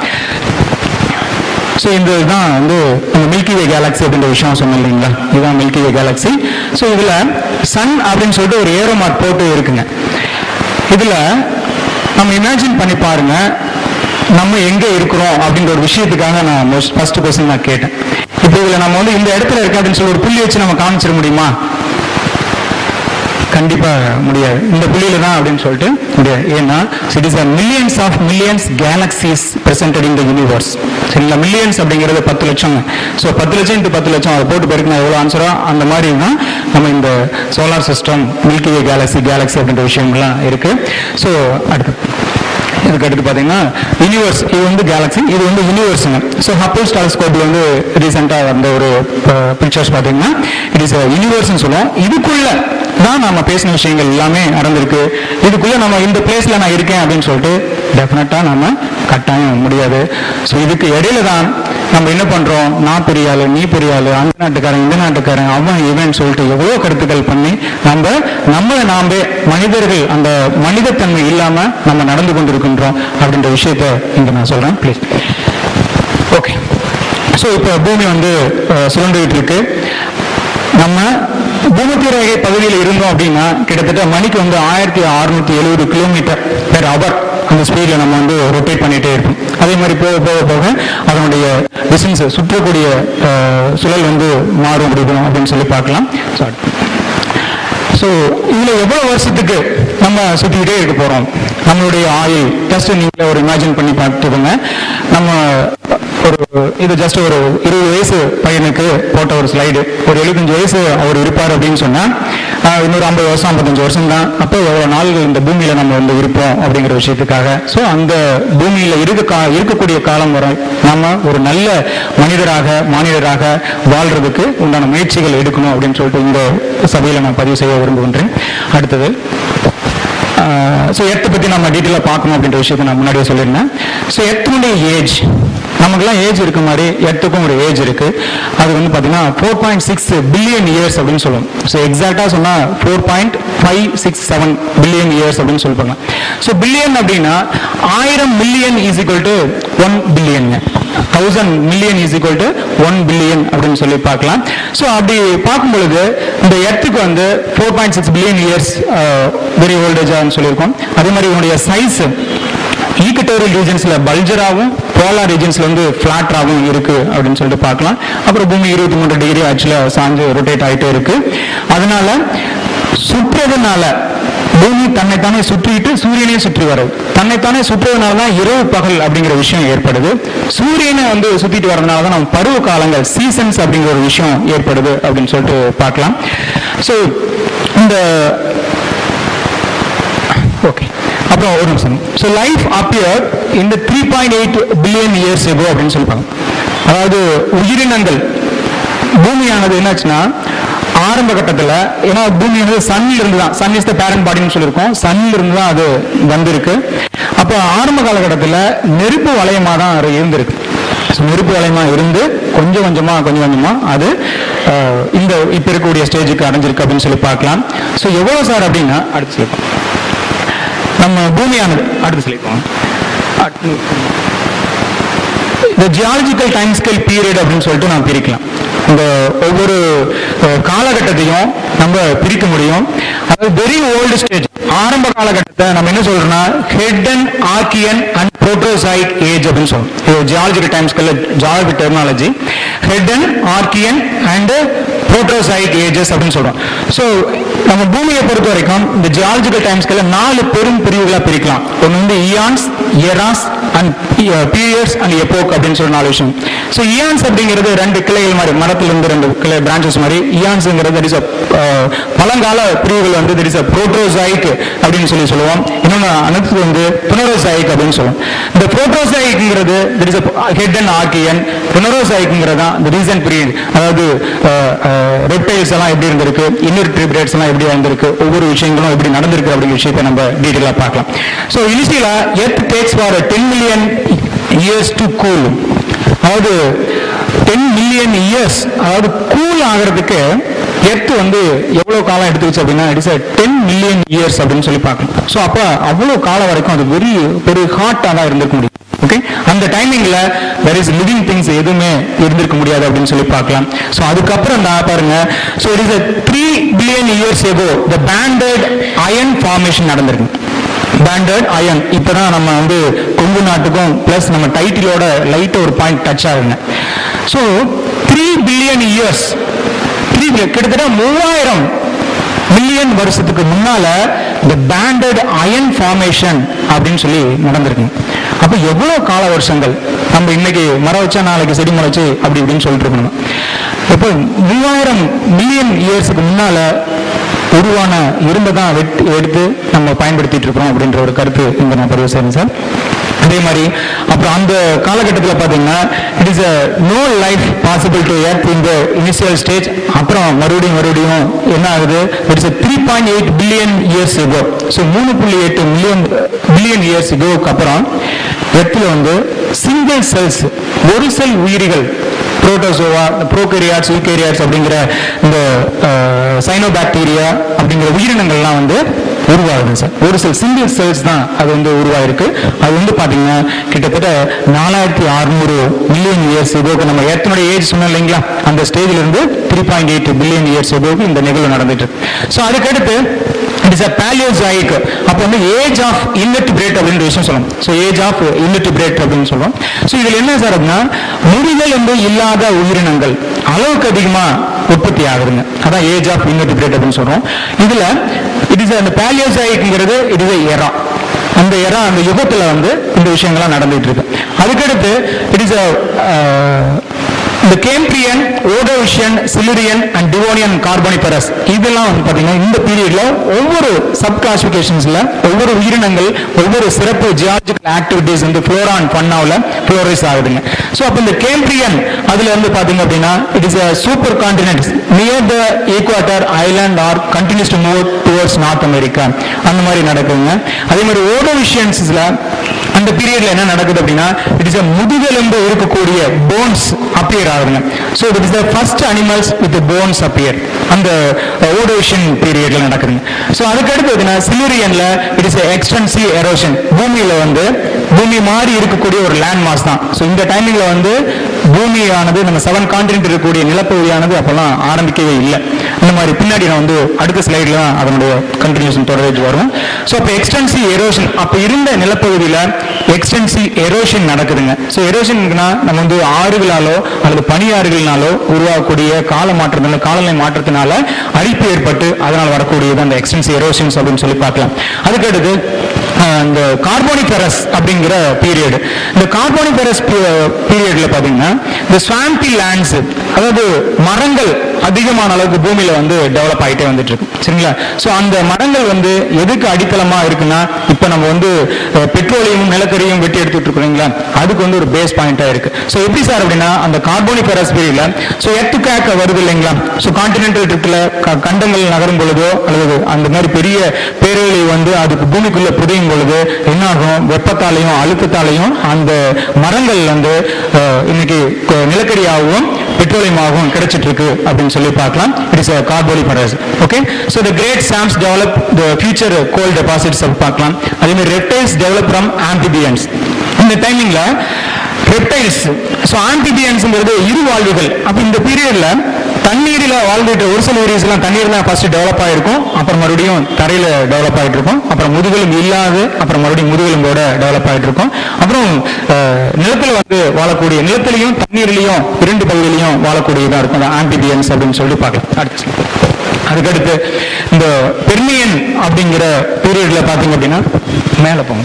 ஸோ இந்த இதுதான் வந்து நம்ம மில்கி வே கேலக்ஸி அப்படின்ற விஷயம் சொன்னோம் இல்லைங்களா இதுதான் மில்கி வே கேலக்ஸி ஸோ இதில் சன் அப்படின்னு சொல்லிட்டு ஒரு ஏரோ மார்க் போட்டு இருக்குங்க இதில் நம்ம இமேஜின் பண்ணி பாருங்க நம்ம எங்க இருக்கிறோம் அப்படின்ற ஒரு விஷயத்துக்காக நான் ஃபர்ஸ்ட் கொஸ்டின் நான் கேட்டேன் இப்போ இதில் நம்ம வந்து இந்த இடத்துல இருக்கு அப்படின்னு சொல்லி ஒரு புள்ளி வச்சு நம்ம காமிச்சிட முடியுமா கண்டிப்பா முடியாது இந்த புள்ளியில தான் அப்படின்னு சொல்லிட்டு முடியாது ஏன்னா it is millions of millions galaxies presented in the universe சரிங்களா மில்லியன்ஸ் அப்படிங்கிறது பத்து லட்சம் ஸோ பத்து லட்சம் இன்ட்டு பத்து லட்சம் அதை போட்டு பெருக்கினா எவ்வளோ ஆன்சரோ அந்த மாதிரி தான் நம்ம இந்த solar system milky way galaxy galaxy அப்படின்ற விஷயங்கள்லாம் இருக்கு ஸோ அடுத்து இதுக்கு அடுத்து பார்த்தீங்கன்னா யூனிவர்ஸ் இது வந்து கேலக்ஸி இது வந்து யூனிவர்ஸுங்க ஸோ ஹப்பிள்ஸ் டெலஸ்கோப்பில் வந்து ரீசெண்டாக வந்த ஒரு பிக்சர்ஸ் பார்த்தீங்கன்னா இட் இஸ் யூனிவர்ஸ்னு சொல்லுவோம் இதுக்குள்ள தான் நம்ம பேசின விஷயங்கள் எல்லாமே நடந்திருக்கு இதுக்குள்ள நம்ம இந்த பிளேஸ்ல நான் இருக்கேன் அப்படின்னு சொல்லிட்டு டெஃபினட்டா நம்ம கட்டாயம் முடியாது ஸோ இதுக்கு இடையில தான் நம்ம என்ன பண்றோம் நான் பெரிய ஆளு நீ பெரிய ஆளு அந்த நாட்டுக்காரன் இந்த நாட்டுக்காரன் அவன் இவன் சொல்லிட்டு எவ்வளோ கருத்துக்கள் பண்ணி நம்ம நம்மளை நாமே மனிதர்கள் அந்த மனிதத்தன்மை இல்லாம நம்ம நடந்து கொண்டிருக்கின்றோம் அப்படின்ற விஷயத்த இங்க நான் சொல்றேன் ப்ளீஸ் ஓகே ஸோ இப்போ பூமி வந்து அஹ், சுழன்றுகிட்டு இருக்கு நம்ம பூமத்திய பகுதியில் இருந்தோம் அப்படின்னா கிட்டத்தட்ட மணிக்கு வந்து ஆயிரத்தி அறுநூத்தி எழுபது கிலோமீட்டர் பெர் அவர் அந்த ஸ்பீடில் நம்ம வந்து ரொட்டேட் பண்ணிட்டே இருப்போம் அதே மாதிரி போக போக போக அதனுடைய டிஸ்டன்ஸ் சுற்றக்கூடிய அஹ், சுழல் வந்து மாறும் முடியும் அப்படின்னு சொல்லி பார்க்கலாம் Sorry. ஸோ இதில் எவ்வளோ வருஷத்துக்கு நம்ம சுற்றிக்கிட்டே இருக்க போகிறோம் நம்மளுடைய ஆயில் ஜஸ்ட் நீங்கள் ஒரு இமேஜின் பண்ணி பார்த்துக்கோங்க நம்ம ஒரு இது ஜஸ்ட் ஒரு இருபது வயசு பையனுக்கு போட்ட ஒரு ஸ்லைடு ஒரு எழுபத்தஞ்சு வயசு அவர் இருப்பார் அப்படின்னு சொன்னால் இன்னொரு ஐம்பது வருஷம் ஐம்பத்தஞ்சு வருஷம் தான் அப்போ எவ்வளோ நாள்கள் இந்த பூமியில் நம்ம வந்து இருப்போம் அப்படிங்கிற விஷயத்துக்காக ஸோ அந்த பூமியில் இருக்க கா இருக்கக்கூடிய காலம் வரை நம்ம ஒரு நல்ல மனிதராக மானிடராக வாழ்றதுக்கு உண்டான முயற்சிகள் எடுக்கணும் அப்படின்னு சொல்லிட்டு இந்த சபையில் நான் பதிவு செய்ய விரும்புகின்றேன் அடுத்தது ஸோ எர்த்தை பற்றி நம்ம டீட்டெயிலாக பார்க்கணும் அப்படின்ற விஷயத்தை நான் முன்னாடியே சொல்லியிருந்தேன் ஸோ எர்த்தினுடைய ஏஜ் நமக்குலாம் ஏஜ் இருக்க மாதிரி எர்த்துக்கும் ஒரு ஏஜ் இருக்கு அது வந்து பார்த்தீங்கன்னா four point six billion years அப்படின்னு சொல்லுவோம் ஸோ எக்ஸாக்டாக சொன்னால் four point five six seven billion years அப்படின்னு சொல்லுவாங்க ஸோ பில்லியன் அப்படின்னா ஆயிரம் million is equal to one billion thousand million is equal to one billion அப்படின்னு சொல்லி பார்க்கலாம் ஸோ அப்படி பார்க்கும் பொழுது இந்த எர்த்துக்கு வந்து four point six billion years very ஓல்டேஜான்னு சொல்லியிருக்கோம் அதே மாதிரி இதனுடைய சைஸ் ஈக்குட்டோரியல் ரீஜன்ஸ்ல பல்ஜராகவும் போலார் ரீஜன்ஸ்ல வந்து ஃபிளாட்டராகவும் இருக்கு அப்படின்னு சொல்லிட்டு பார்க்கலாம் அப்புறம் பூமி இருபத்தி மூன்று டிகிரி ஆக்சுவலா சாஞ்சு ரொட்டேட் ஆயிட்டே இருக்கு அதனால சுற்றுறதுனால பூமி தன்னைத்தானே சுற்றிட்டு சூரியனையும் சுற்றி வரும் தன்னைத்தானே சுற்றுறதுனால தான் இரவு பகல் அப்படிங்கிற விஷயம் ஏற்படுது சூரியனை வந்து சுத்திட்டு வரதுனால தான் நம்ம பருவ காலங்கள் சீசன்ஸ் அப்படிங்கிற ஒரு விஷயம் ஏற்படுது அப்படின்னு சொல்லிட்டு பார்க்கலாம் ஸோ இந்த ஓகே அப்புறம் ஒரு நிமிஷம் ஸோ லைஃப் அப்பியர் இந்த three point eight billion years ago அப்படின்னு சொல்லுவாங்க அதாவது உயிரினங்கள் பூமியானது என்னாச்சுன்னா ஆரம்ப கட்டத்தில் ஏன்னா பூமியானது சன்னில் இருந்து தான் சன் இஸ் த பேரண்ட் பாடின்னு சொல்லியிருக்கோம் சன்னில் இருந்து தான் அது வந்திருக்கு அப்போ ஆரம்ப காலகட்டத்தில் நெருப்பு வளையமாக தான் அது இருந்திருக்கு ஸோ நெருப்பு வளையமா இருந்து கொஞ்சம் கொஞ்சமா கொஞ்சம் கொஞ்சமா அது அஹ், இந்த இப்போ இருக்கக்கூடிய ஸ்டேஜுக்கு அடைஞ்சிருக்கு அப்படின்னு சொல்லி பார்க்கலாம் ஸோ எவ்வளோ சார் அப்படின்னா அடுத்து சொல்லி நம்ம பூமியானது அடுத்து சொல்லிப்போம் இந்த ஜியாலஜிக்கல் டைம் ஸ்கேல் பீரியட் அப்படின்னு சொல்லிட்டு நான் பிரிக்கலாம் இந்த ஒவ்வொரு அஹ், காலகட்டத்தையும் நம்ம பிரிக்க முடியும் அதாவது வெரி ஓல்டு ஸ்டேஜ் ஆரம்ப காலகட்டத்தை நம்ம என்ன சொல்றோம்னா Hadean Archean and Proterozoic age அப்படின்னு சொல்றோம் இது geological time scale geology dermatology Hadean Archean and Proterozoic ages அப்படின்னு சொல்றோம் ஸோ நம்ம பூமியை பொறுத்த வரைக்கும் இந்த ஜியாலஜிக்கல் டைம் ஸ்கேல நாலு பெரும் பிரிவுகளா பிரிக்கலாம் ஒன்று வந்து eons eras and periods and epoch அப்படின்னு சொல்லி நாலு விஷயம் ஸோ இயான்ஸ் அப்படிங்கிறது ரெண்டு கிளைகள் மாதிரி மரத்துல இருந்து ரெண்டு கிளை பிரான்ச்சஸ் மாதிரி இயான்ஸ்ங்கிறது இஸ் பழங்கால பிரிவுகள் வந்து திட் இஸ் அ புரோட்டோசைக் அப்படின்னு சொல்லி சொல்லுவோம் இன்னொன்று அனைத்து வந்து புனரோசைக் அப்படின்னு சொல்லுவோம் இந்த புரோட்டோசைக்ங்கிறது that is Hadean and Archean புனரோசைக்ங்கிறது தான் இந்த ரீசன்ட் பீரியட் அதாவது ரெப்டைல்ஸ் எல்லாம் எப்படி இருந்திருக்கு இன்னொரு எல்லாம் எப்படி இருந்திருக்கு ஒவ்வொரு விஷயங்களும் எப்படி நடந்திருக்கு அப்படிங்கிற விஷயத்தை நம்ம டீட்டெயிலாக பார்க்கலாம் ஸோ இனிஷியலா earth takes for ten million years to cool அதாவது டென் மில்லியன் இயர்ஸ் அதாவது கூல் ஆகிறதுக்கு எர்த் வந்து எவ்வளவு காலம் எடுத்துக்கிச்சு அப்படின்னா இட்ஸ் டென் மில்லியன் இயர்ஸ் அப்படின்னு சொல்லி பார்க்கணும் ஸோ அப்போ அவ்வளோ காலம் வரைக்கும் அது வெரி ஒரு ஹாட்டாக தான் இருந்திருக்க முடியும் ஓகே அந்த டைமிங்ல தெர் இஸ் லிவிங் திங்ஸ் எதுவுமே இருந்திருக்க முடியாது அப்படின்னு சொல்லி பார்க்கலாம் ஸோ அதுக்கப்புறம் தான் பாருங்க so it is three billion years ago the banded iron formation நடந்திருக்கு பேண்டட் அயன் இப்பதான் நம்ம வந்து கொங்கு நாட்டுக்கும் பிளஸ் நம்ம டைட்டிலோட லைட் ஒரு பாயிண்ட் டச் ஆகுங்க so three billion years three கிட்டத்தட்ட மூவாயிரம் மில்லியன் வருஷத்துக்கு முன்னால இந்த பேண்டட் அயன் ஃபார்மேஷன் அப்படின்னு சொல்லி நடந்திருக்கு அப்ப எவ்வளவு கால வருஷங்கள் நம்ம இன்னைக்கு மரம் வச்சா நாளைக்கு செடி முளைச்சு அப்படி இப்படின்னு சொல்லிட்டு இருக்கணும் இப்போ மூவாயிரம் மில்லியன் இயர்ஸுக்கு முன்னால உருவான இரும்பை தான் வெட்- எடுத்து நம்ம பயன்படுத்திட்டு இருக்கிறோம் அப்படின்ற ஒரு கருத்து இங்க நான் பதிவு செய்யறேன் சார் அதே மாதிரி அப்புறம் அந்த காலகட்டத்தில் பார்த்தீங்கன்னா it is a no life possible to earth in the initial stage அப்புறம் மறுபடியும் மறுபடியும் என்ன ஆகுது it's three point eight billion years ago so மூணு புள்ளி எட்டு மில்லியன் பில்லியன் இயர்ஸ் எகோவுக்கு அப்புறம் எர்த்தில் வந்து சிங்கிள் செல்ஸ் ஒரு செல் உயிரிகள் புரோட்டோசோவா ப்ரோகேரியாட்ஸ் யூகேரியாட்ஸ் அப்படிங்கிற இந்த சைனோபாக்டீரியா அப்படிங்கிற உயிரினங்கள்லாம் வந்து உருவாகுது சார் ஒரு சில சிங்கிள் செல்ஸ் தான் அது வந்து உருவாயிருக்கு அது வந்து பாத்தீங்கன்னா கிட்டத்தட்ட நாலாயிரத்தி அறுநூறு மில்லியன் இயர்ஸ் எகோக்கு நம்ம ஏத்தனுடைய ஏஜ் சொன்னோம் இல்லைங்களா அந்த ஸ்டேஜ்ல இருந்து three point eight billion years எகோக்கு இந்த நிகழ்வு நடந்துட்டு இருக்கு ஸோ அதுக்கடுத்து இட் இஸ் அ பேலியோசாயிக் அப்போ வந்து ஏஜ் ஆஃப் இன்னிட்டிபிரேட் அப்படின்ற விஷயம் சொல்லணும் ஸோ ஏஜ் ஆஃப் இன்னிட்டிபிரேட் அப்படின்னு சொல்றோம் ஸோ இதில் என்ன சார் அப்படின்னா முடிதல் என்று இல்லாத உயிரினங்கள் அளவுக்கு அதிகமா உற்பத்தி ஆகுதுங்க அதான் ஏஜ் ஆஃப் இன்னிட்டிபிரேட் அப்படின்னு சொல்றோம் இதுல இட் இஸ் அந்த பேலியோசாயிக்ங்கிறது இட் இஸ் எரா அந்த எரா அந்த யுகத்துல வந்து இந்த விஷயங்கள்லாம் நடந்துட்டு இருக்கு அதுக்கடுத்து இட் இஸ் இந்த Cambrian Ordovician Silurian and Devonian Carboniferous இதெல்லாம் வந்து பாத்தீங்கன்னா இந்த பீரியட்ல ஒவ்வொரு சப் கிளாசிபிகேஷன்ஸ்ல ஒவ்வொரு உயிரினங்கள் ஒவ்வொரு சிறப்பு ஜியாலஜிக்கல் ஆக்டிவிட்டிஸ் வந்து ஃப்ளோரா அண்ட் ஃபன்னாவில் ஃப்ளோரைஸ் ஆகுதுங்க ஸோ அப்போ இந்த கேம்பிரியன் அதுல வந்து பாத்தீங்க அப்படின்னா it is a supercontinent near the equator island are continues to move towards North America அந்த மாதிரி நடக்குதுங்க அதே மாதிரி ஓடோவிஷியன்ஸ்ல அந்த பீரியட்ல என்ன நடக்குது அப்படின்னா இட் இஸ் முதுகெலும்பு இருக்கக்கூடிய போன்ஸ் அப்பியர் ஆகுதுங்க so it is the first animals with bones appear அந்த ஓடோஷன் பீரியட்ல நடக்குதுங்க ஸோ அதுக்கடுத்து எதுனா சிலிரியன்ல இட் இஸ் எக்ஸ்டென்சிவ் எரோஷன் பூமியில வந்து பூமி மாதிரி இருக்கக்கூடிய ஒரு லேண்ட் மாஸ் தான் ஸோ இந்த டைமிங்ல வந்து பூமியானது நம்ம செவன் கான்டினென்ட் இருக்கக்கூடிய நிலப்பகுதியானது அப்பெல்லாம் ஆரம்பிக்கவே இல்லை இந்த மாதிரி பின்னாடி நான் வந்து அடுத்த ஸ்லைட்ல தான் அதனுடைய கண்டினியூஷன் தொடர்ந்து வரும் ஸோ அப்போ எக்ஸ்டென்சிவ் எரோஷன் அப்போ இருந்த நிலப்பகுதியில் எக்ஸ்டென்சிவ் எரோஷன் நடக்குதுங்க ஸோ எரோஷன்னா நம்ம வந்து ஆறுகளாலோ அல்லது பனியாறுகள்னாலோ உருவாகக்கூடிய கால மாற்றத்தினால காலநிலை மாற்றத்தினால அரிப்பு ஏற்பட்டு அதனால் வரக்கூடியது அந்த எக்ஸ்டென்சிவ் எரோஷன்ஸ் அப்படின்னு சொல்லி பார்க்கலாம் அதுக்கடுத்து ஆஹ், இந்த கார்போனிபெரஸ் அப்படிங்கிற பீரியட் இந்த கார்போனிபெரஸ் பீரியட்ல பாத்தீங்கன்னா இந்த ஸ்வாம்பி லேண்ட்ஸ் அதாவது மரங்கள் அதிகமான அளவுக்கு பூமியில வந்து டெவலப் ஆயிட்டே வந்துட்டு இருக்கு சரிங்களா ஸோ அந்த மரங்கள் வந்து எதுக்கு அடித்தளமா இருக்குன்னா இப்போ நம்ம வந்து பெட்ரோலியமும் நிலக்கரியும் வெட்டி எடுத்துட்டு இருக்கோங்களா அதுக்கு வந்து ஒரு பேஸ் பாயிண்டா இருக்கு ஸோ எப்படி சார் அப்படின்னா அந்த கார்போனிபெரஸ் பீரியட்ல ஸோ எர்த்துக்காக்க வருது இல்லைங்களா ஸோ கான்டினென்டல் ட்ரிப்ல கண்டங்கள் நகரும் பொழுதோ அல்லது அந்த மாதிரி பெரிய பேரழிவு வந்து அதுக்கு பூமிக்குள்ள புதையும் பொழுது என்ன ஆகும் வெப்பத்தாலையும் அழுத்தத்தாலையும் அந்த மரங்கள் வந்து அஹ், இன்னைக்கு க- நிலக்கரியாகவும் பெட்ரோலியமாகவும் கிடைச்சிட்டு இருக்கு அப்படின்னு சொல்லி பார்க்கலாம் it is Carboniferous okay so the great swamps develop the future coal deposits பார்க்கலாம் அதே மாதிரி ரெப்டைல்ஸ் டெவலப் ஃப்ரம் ஆம்பிபியன்ஸ் இந்த டைமிங்ல ரெப்டைல்ஸ் ஸோ ஆம்பிபியன்ஸ்ங்கிறது இரு வாழ்வுகள் அப்போ இந்த பீரியட்ல தண்ணீரில் வாழ்ந்துட்டு ஒரு சில ஏரியாஸ் எல்லாம் தண்ணீர் தான் ஃபர்ஸ்ட் டெவலப் ஆயிருக்கும் அப்புறம் மறுபடியும் தரையில டெவலப் ஆயிட்டு இருக்கும் அப்புறம் முதுகெலும்பு இல்லாது அப்புறம் மறுபடியும் முதுகெலும்போட டெவலப் ஆயிட்டு இருக்கும் அப்புறம் அஹ், நிலத்துல வந்து வாழக்கூடிய நிலத்திலையும் தண்ணீர்லையும் இரண்டு பகுதியிலையும் வாழக்கூடியதா இருக்கும் அந்த ஆம்பிபியன்ஸ் அப்படின்னு சொல்லி பார்க்கலாம் அடுத்து slide. அதுக்கடுத்து இந்த பெர்மியன் அப்படிங்கிற பீரியட்ல பாத்தீங்க அப்படின்னா மேல போங்க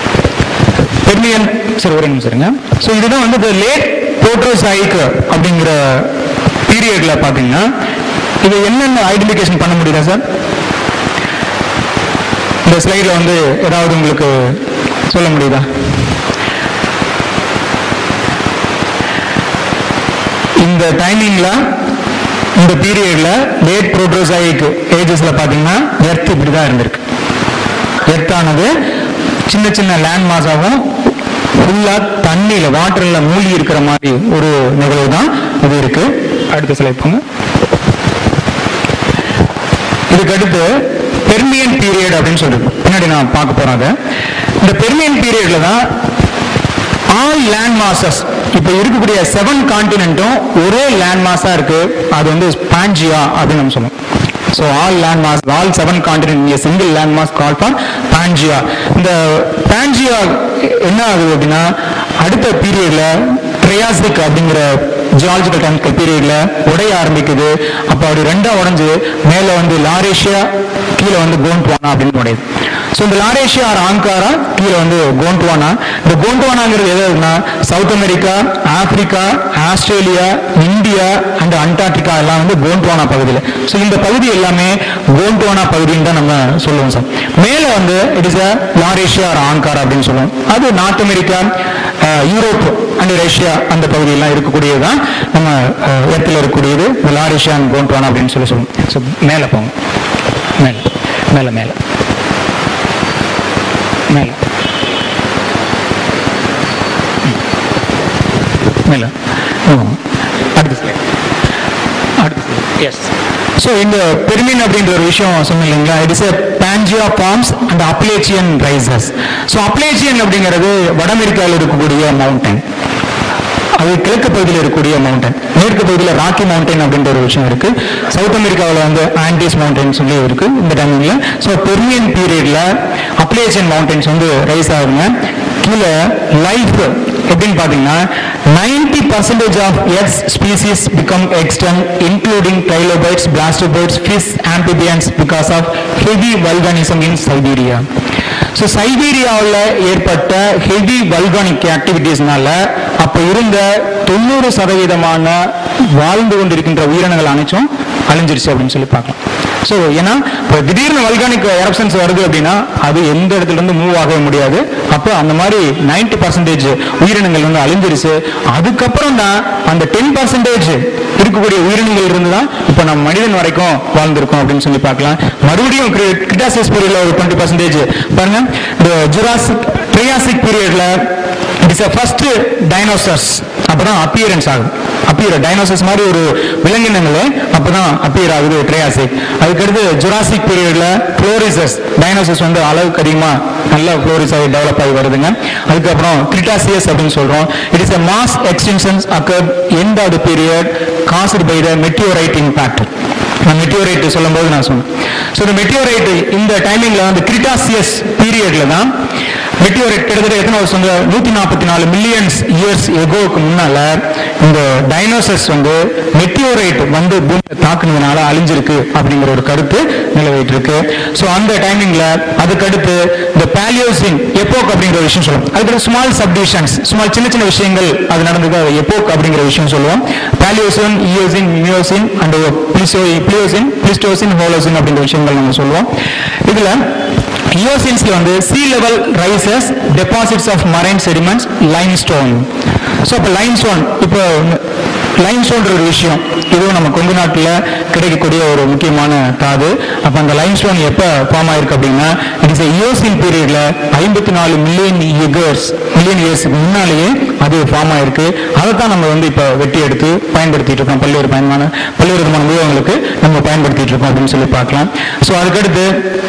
பெர்மியன் சரி ஒரு நிமிஷம் இருங்க ஸோ இதுதான் வந்து இந்த லேட் போட்ரோசாயிக் அப்படிங்கிற பீரியட்ல பாத்தீங்கன்னா இது என்னென்ன ஐடென்டிஃபிகேஷன் பண்ண முடியுதா சார் இந்த ஸ்லைட்ல வந்து ஏதாவது உங்களுக்கு சொல்ல முடியுதா இந்த டைமிங்ல இந்த பீரியட்ல லேட் புரோட்ரோசாயிக் ஏஜஸ்ல பாத்தீங்கன்னா எர்த் இப்படி தான் இருந்திருக்கு எர்த்தானது சின்ன சின்ன லேண்ட் மாஸாகவும் ஃபுல்லா தண்ணியில வாட்டர்ல மூழ்கி இருக்கிற மாதிரி ஒரு நிகழ்வு தான் இது இருக்கு அடுத்த ஸ்லைட் போங்க இதுக்கு அடுத்து பெர்மியன் பீரியட் அப்படின்னு சொல்றது பின்னாடி நான் பார்க்க போறேன் அதை இந்த பெர்மியன் பீரியட்ல தான் ஆல் லேண்ட் மாசஸ் இப்போ இருக்கக்கூடிய செவன் கான்டினென்ட்டும் ஒரே லேண்ட் மாஸா இருக்கு அது வந்து பாஞ்சியா அப்படின்னு நம்ம சொல்லுவோம் so all land mass all seven continent single land mass call for Pangaea இந்த பாஞ்சியா என்ன ஆகுது அப்படின்னா அடுத்த பீரியட்ல ட்ரையாசிக் அப்படிங்கிற ஜியாலஜிக்கல் டைம் பீரியட்ல உடைய ஆரம்பிக்குது அப்போ அப்படி ரெண்டா உடைஞ்சு மேலே வந்து லாரேஷியா கீழே வந்து கோண்ட்வானா அப்படின்னு உடையுது ஸோ இந்த லாரேஷியா ஆர் ஆங்காரா கீழே வந்து கோண்ட்வானா இந்த கோண்ட்வானாங்கிறது எது இருக்குன்னா South America Africa Australia India and Antarctica எல்லாம் வந்து கோண்ட்வானா பகுதியில் ஸோ இந்த பகுதி எல்லாமே கோண்ட்வானா பகுதின்னு தான் நம்ம சொல்லுவோம் சார் மேலே வந்து it is a Laurasia or Angara அப்படின்னு சொல்லுவோம் அது North America ah, Europe and Russia அந்த பகுதியெல்லாம் இருக்கக்கூடியது தான் நம்ம அஹ், இடத்துல இருக்கக்கூடியது இந்த லாரேஷியா அண்ட் கோண்ட்வானா அப்படின்னு சொல்லி சொல்லுவோம் ஸோ மேலே போங்க மேலே மேலே மேலே மேலே மேலே அடுத்த slide. அடுத்த எஸ் ஸோ இந்த பெர்மின் அப்படின்ற ஒரு விஷயம் சொன்னேன் இல்லைங்களா it is a Pangaea forms and Appalachian rises so Appalachian அப்படிங்கிறது வட அமெரிக்காவில் இருக்கக்கூடிய மவுண்டன் அது கிழக்கு பகுதியில் இருக்கக்கூடிய மவுண்டன் மேற்கு பகுதியில் ராக்கி மவுண்டன் அப்படின்ற ஒரு விஷயம் இருக்கு சவுத் அமெரிக்காவில் வந்து ஆண்டிஸ் மவுண்டன் சொல்லி இருக்கு இந்த டைமிங்ல ஸோ பெர்மியன் பீரியட்ல அப்ளேச்சியன் மவுண்டன்ஸ் வந்து ரைஸ் ஆகுங்க கீழே லைஃப் எப்படின்னு பார்த்தீங்கன்னா ninety percentage of earth species become extinct including trilobites blastophytes fish amphibians because of heavy volcanism in Siberia so சைபீரியாவில் ஏற்பட்ட ஹெவி வல்கானிக் ஆக்டிவிட்டீஸ்னால அப்போ இருந்த தொண்ணூறு சதவீதமான வாழ்ந்து கொண்டிருக்கின்ற உயிரினங்கள் அனைத்தும் அழிஞ்சிருச்சு அப்படின்னு சொல்லி பார்க்கலாம் ஸோ ஏன்னா இப்போ திடீர்னு வல்கானிக் எரப்ஷன்ஸ் வருது அப்படின்னா அது எந்த இடத்துல இருந்து மூவ் ஆகவே முடியாது அப்போ அந்த மாதிரி நைன்டி பர்சன்டேஜ் உயிரினங்கள் வந்து அழிஞ்சிருச்சு அதுக்கப்புறம் தான் அந்த டென் பர்சன்டேஜ் இருக்கக்கூடிய உயிரினங்கள் இருந்து தான் இப்போ நம்ம மனிதன் வரைக்கும் வாழ்ந்திருக்கோம் அப்படின்னு சொல்லி பார்க்கலாம் மறுபடியும் கிரிட்டாசிஸ் பீரியட்ல ஒரு டுவெண்ட்டி பர்சன்டேஜ் பாருங்க இந்த ஜுராசிக் ட்ரையாசிக் பீரியட்ல இட்ஸ் அ ஃபர்ஸ்ட் டைனோசர்ஸ் அப்பதான் அப்பியரன்ஸ் ஆகுது அப்பியர் டைனோசர்ஸ் மாதிரி ஒரு விலங்கினங்களே அப்பதான் அப்பியர் ஆகுது ட்ரையாசிக் அதுக்கடுத்து ஜுராசிக் பீரியட்ல ஃப்ளோரிசஸ் டைனோசர்ஸ் வந்து அளவுக்கு அதிகமா நல்ல ஃப்ளோரிஸ் ஆகி டெவலப் ஆகி வருதுங்க அதுக்கப்புறம் கிரிட்டாசியஸ் அப்படின்னு சொல்றோம் it is a mass extensions occurred end of the period caused by the meteorite impact நான் மெட்டியோரைட் சொல்லும்போது நான் சொன்னேன் ஸோ இந்த மெட்டியோரைட் இந்த டைமிங்ல வந்து கிரிட்டாசியஸ் பீரியட்ல தான் மெட்டியோரைட் கிட்டத்தட்ட எத்தனை வருஷம் வந்து நூத்தி நாற்பத்தி நாலு மில்லியன்ஸ் இயர்ஸ் எகோவுக்கு முன்னால இந்த டைனோசர்ஸ் வந்து மெட்டியோரைட் வந்து பூமியை தாக்குனதுனால அழிஞ்சிருக்கு அப்படிங்கிற ஒரு கருத்து நிலவிட்டு இருக்கு ஸோ அந்த டைமிங்ல அதுக்கடுத்து இந்த பேலியோசின் எப்போக் அப்படிங்கிற ஒரு விஷயம் சொல்லுவோம் அதுக்கடுத்து ஸ்மால் சப்டிவிஷன்ஸ் ஸ்மால் சின்ன சின்ன விஷயங்கள் அது நடந்தது அது எப்போக் அப்படிங்கிற விஷயம் சொல்லுவோம் Paleocene Eocene Miocene and plio Pliocene Pleistocene Holocene அப்படிங்கிற விஷயங்கள் நம்ம சொல்லுவோம் இதுல இயோசின்ஸ்ல வந்து sea level rises deposits of marine sediments limestone so அப்போ லைம்ஸ்டோன் இப்போ லைம்ஸ்டோன்ற ஒரு விஷயம் இதுவும் நம்ம கொங்கு நாட்டில் கிடைக்கக்கூடிய ஒரு முக்கியமான தாது அப்போ அந்த லைம்ஸ்டோன் எப்போ ஃபார்ம் ஆயிருக்கு அப்படின்னா இட் இஸ் இயோசின் பீரியட்ல ஐம்பத்தி நாலு மில்லியன் இயர்ஸ் மில்லியன் இயர்ஸ்க்கு முன்னாலேயே அது ஃபார்ம் ஆயிருக்கு அதை தான் நம்ம வந்து இப்போ வெட்டி எடுத்து பயன்படுத்திட்டு இருக்கோம் பல்வேறு பயன்மான பல்வேறு விதமான உபயோகங்களுக்கு நம்ம பயன்படுத்திட்டு இருக்கோம் அப்படின்னு சொல்லி பார்க்கலாம் ஸோ அதுக்கடுத்து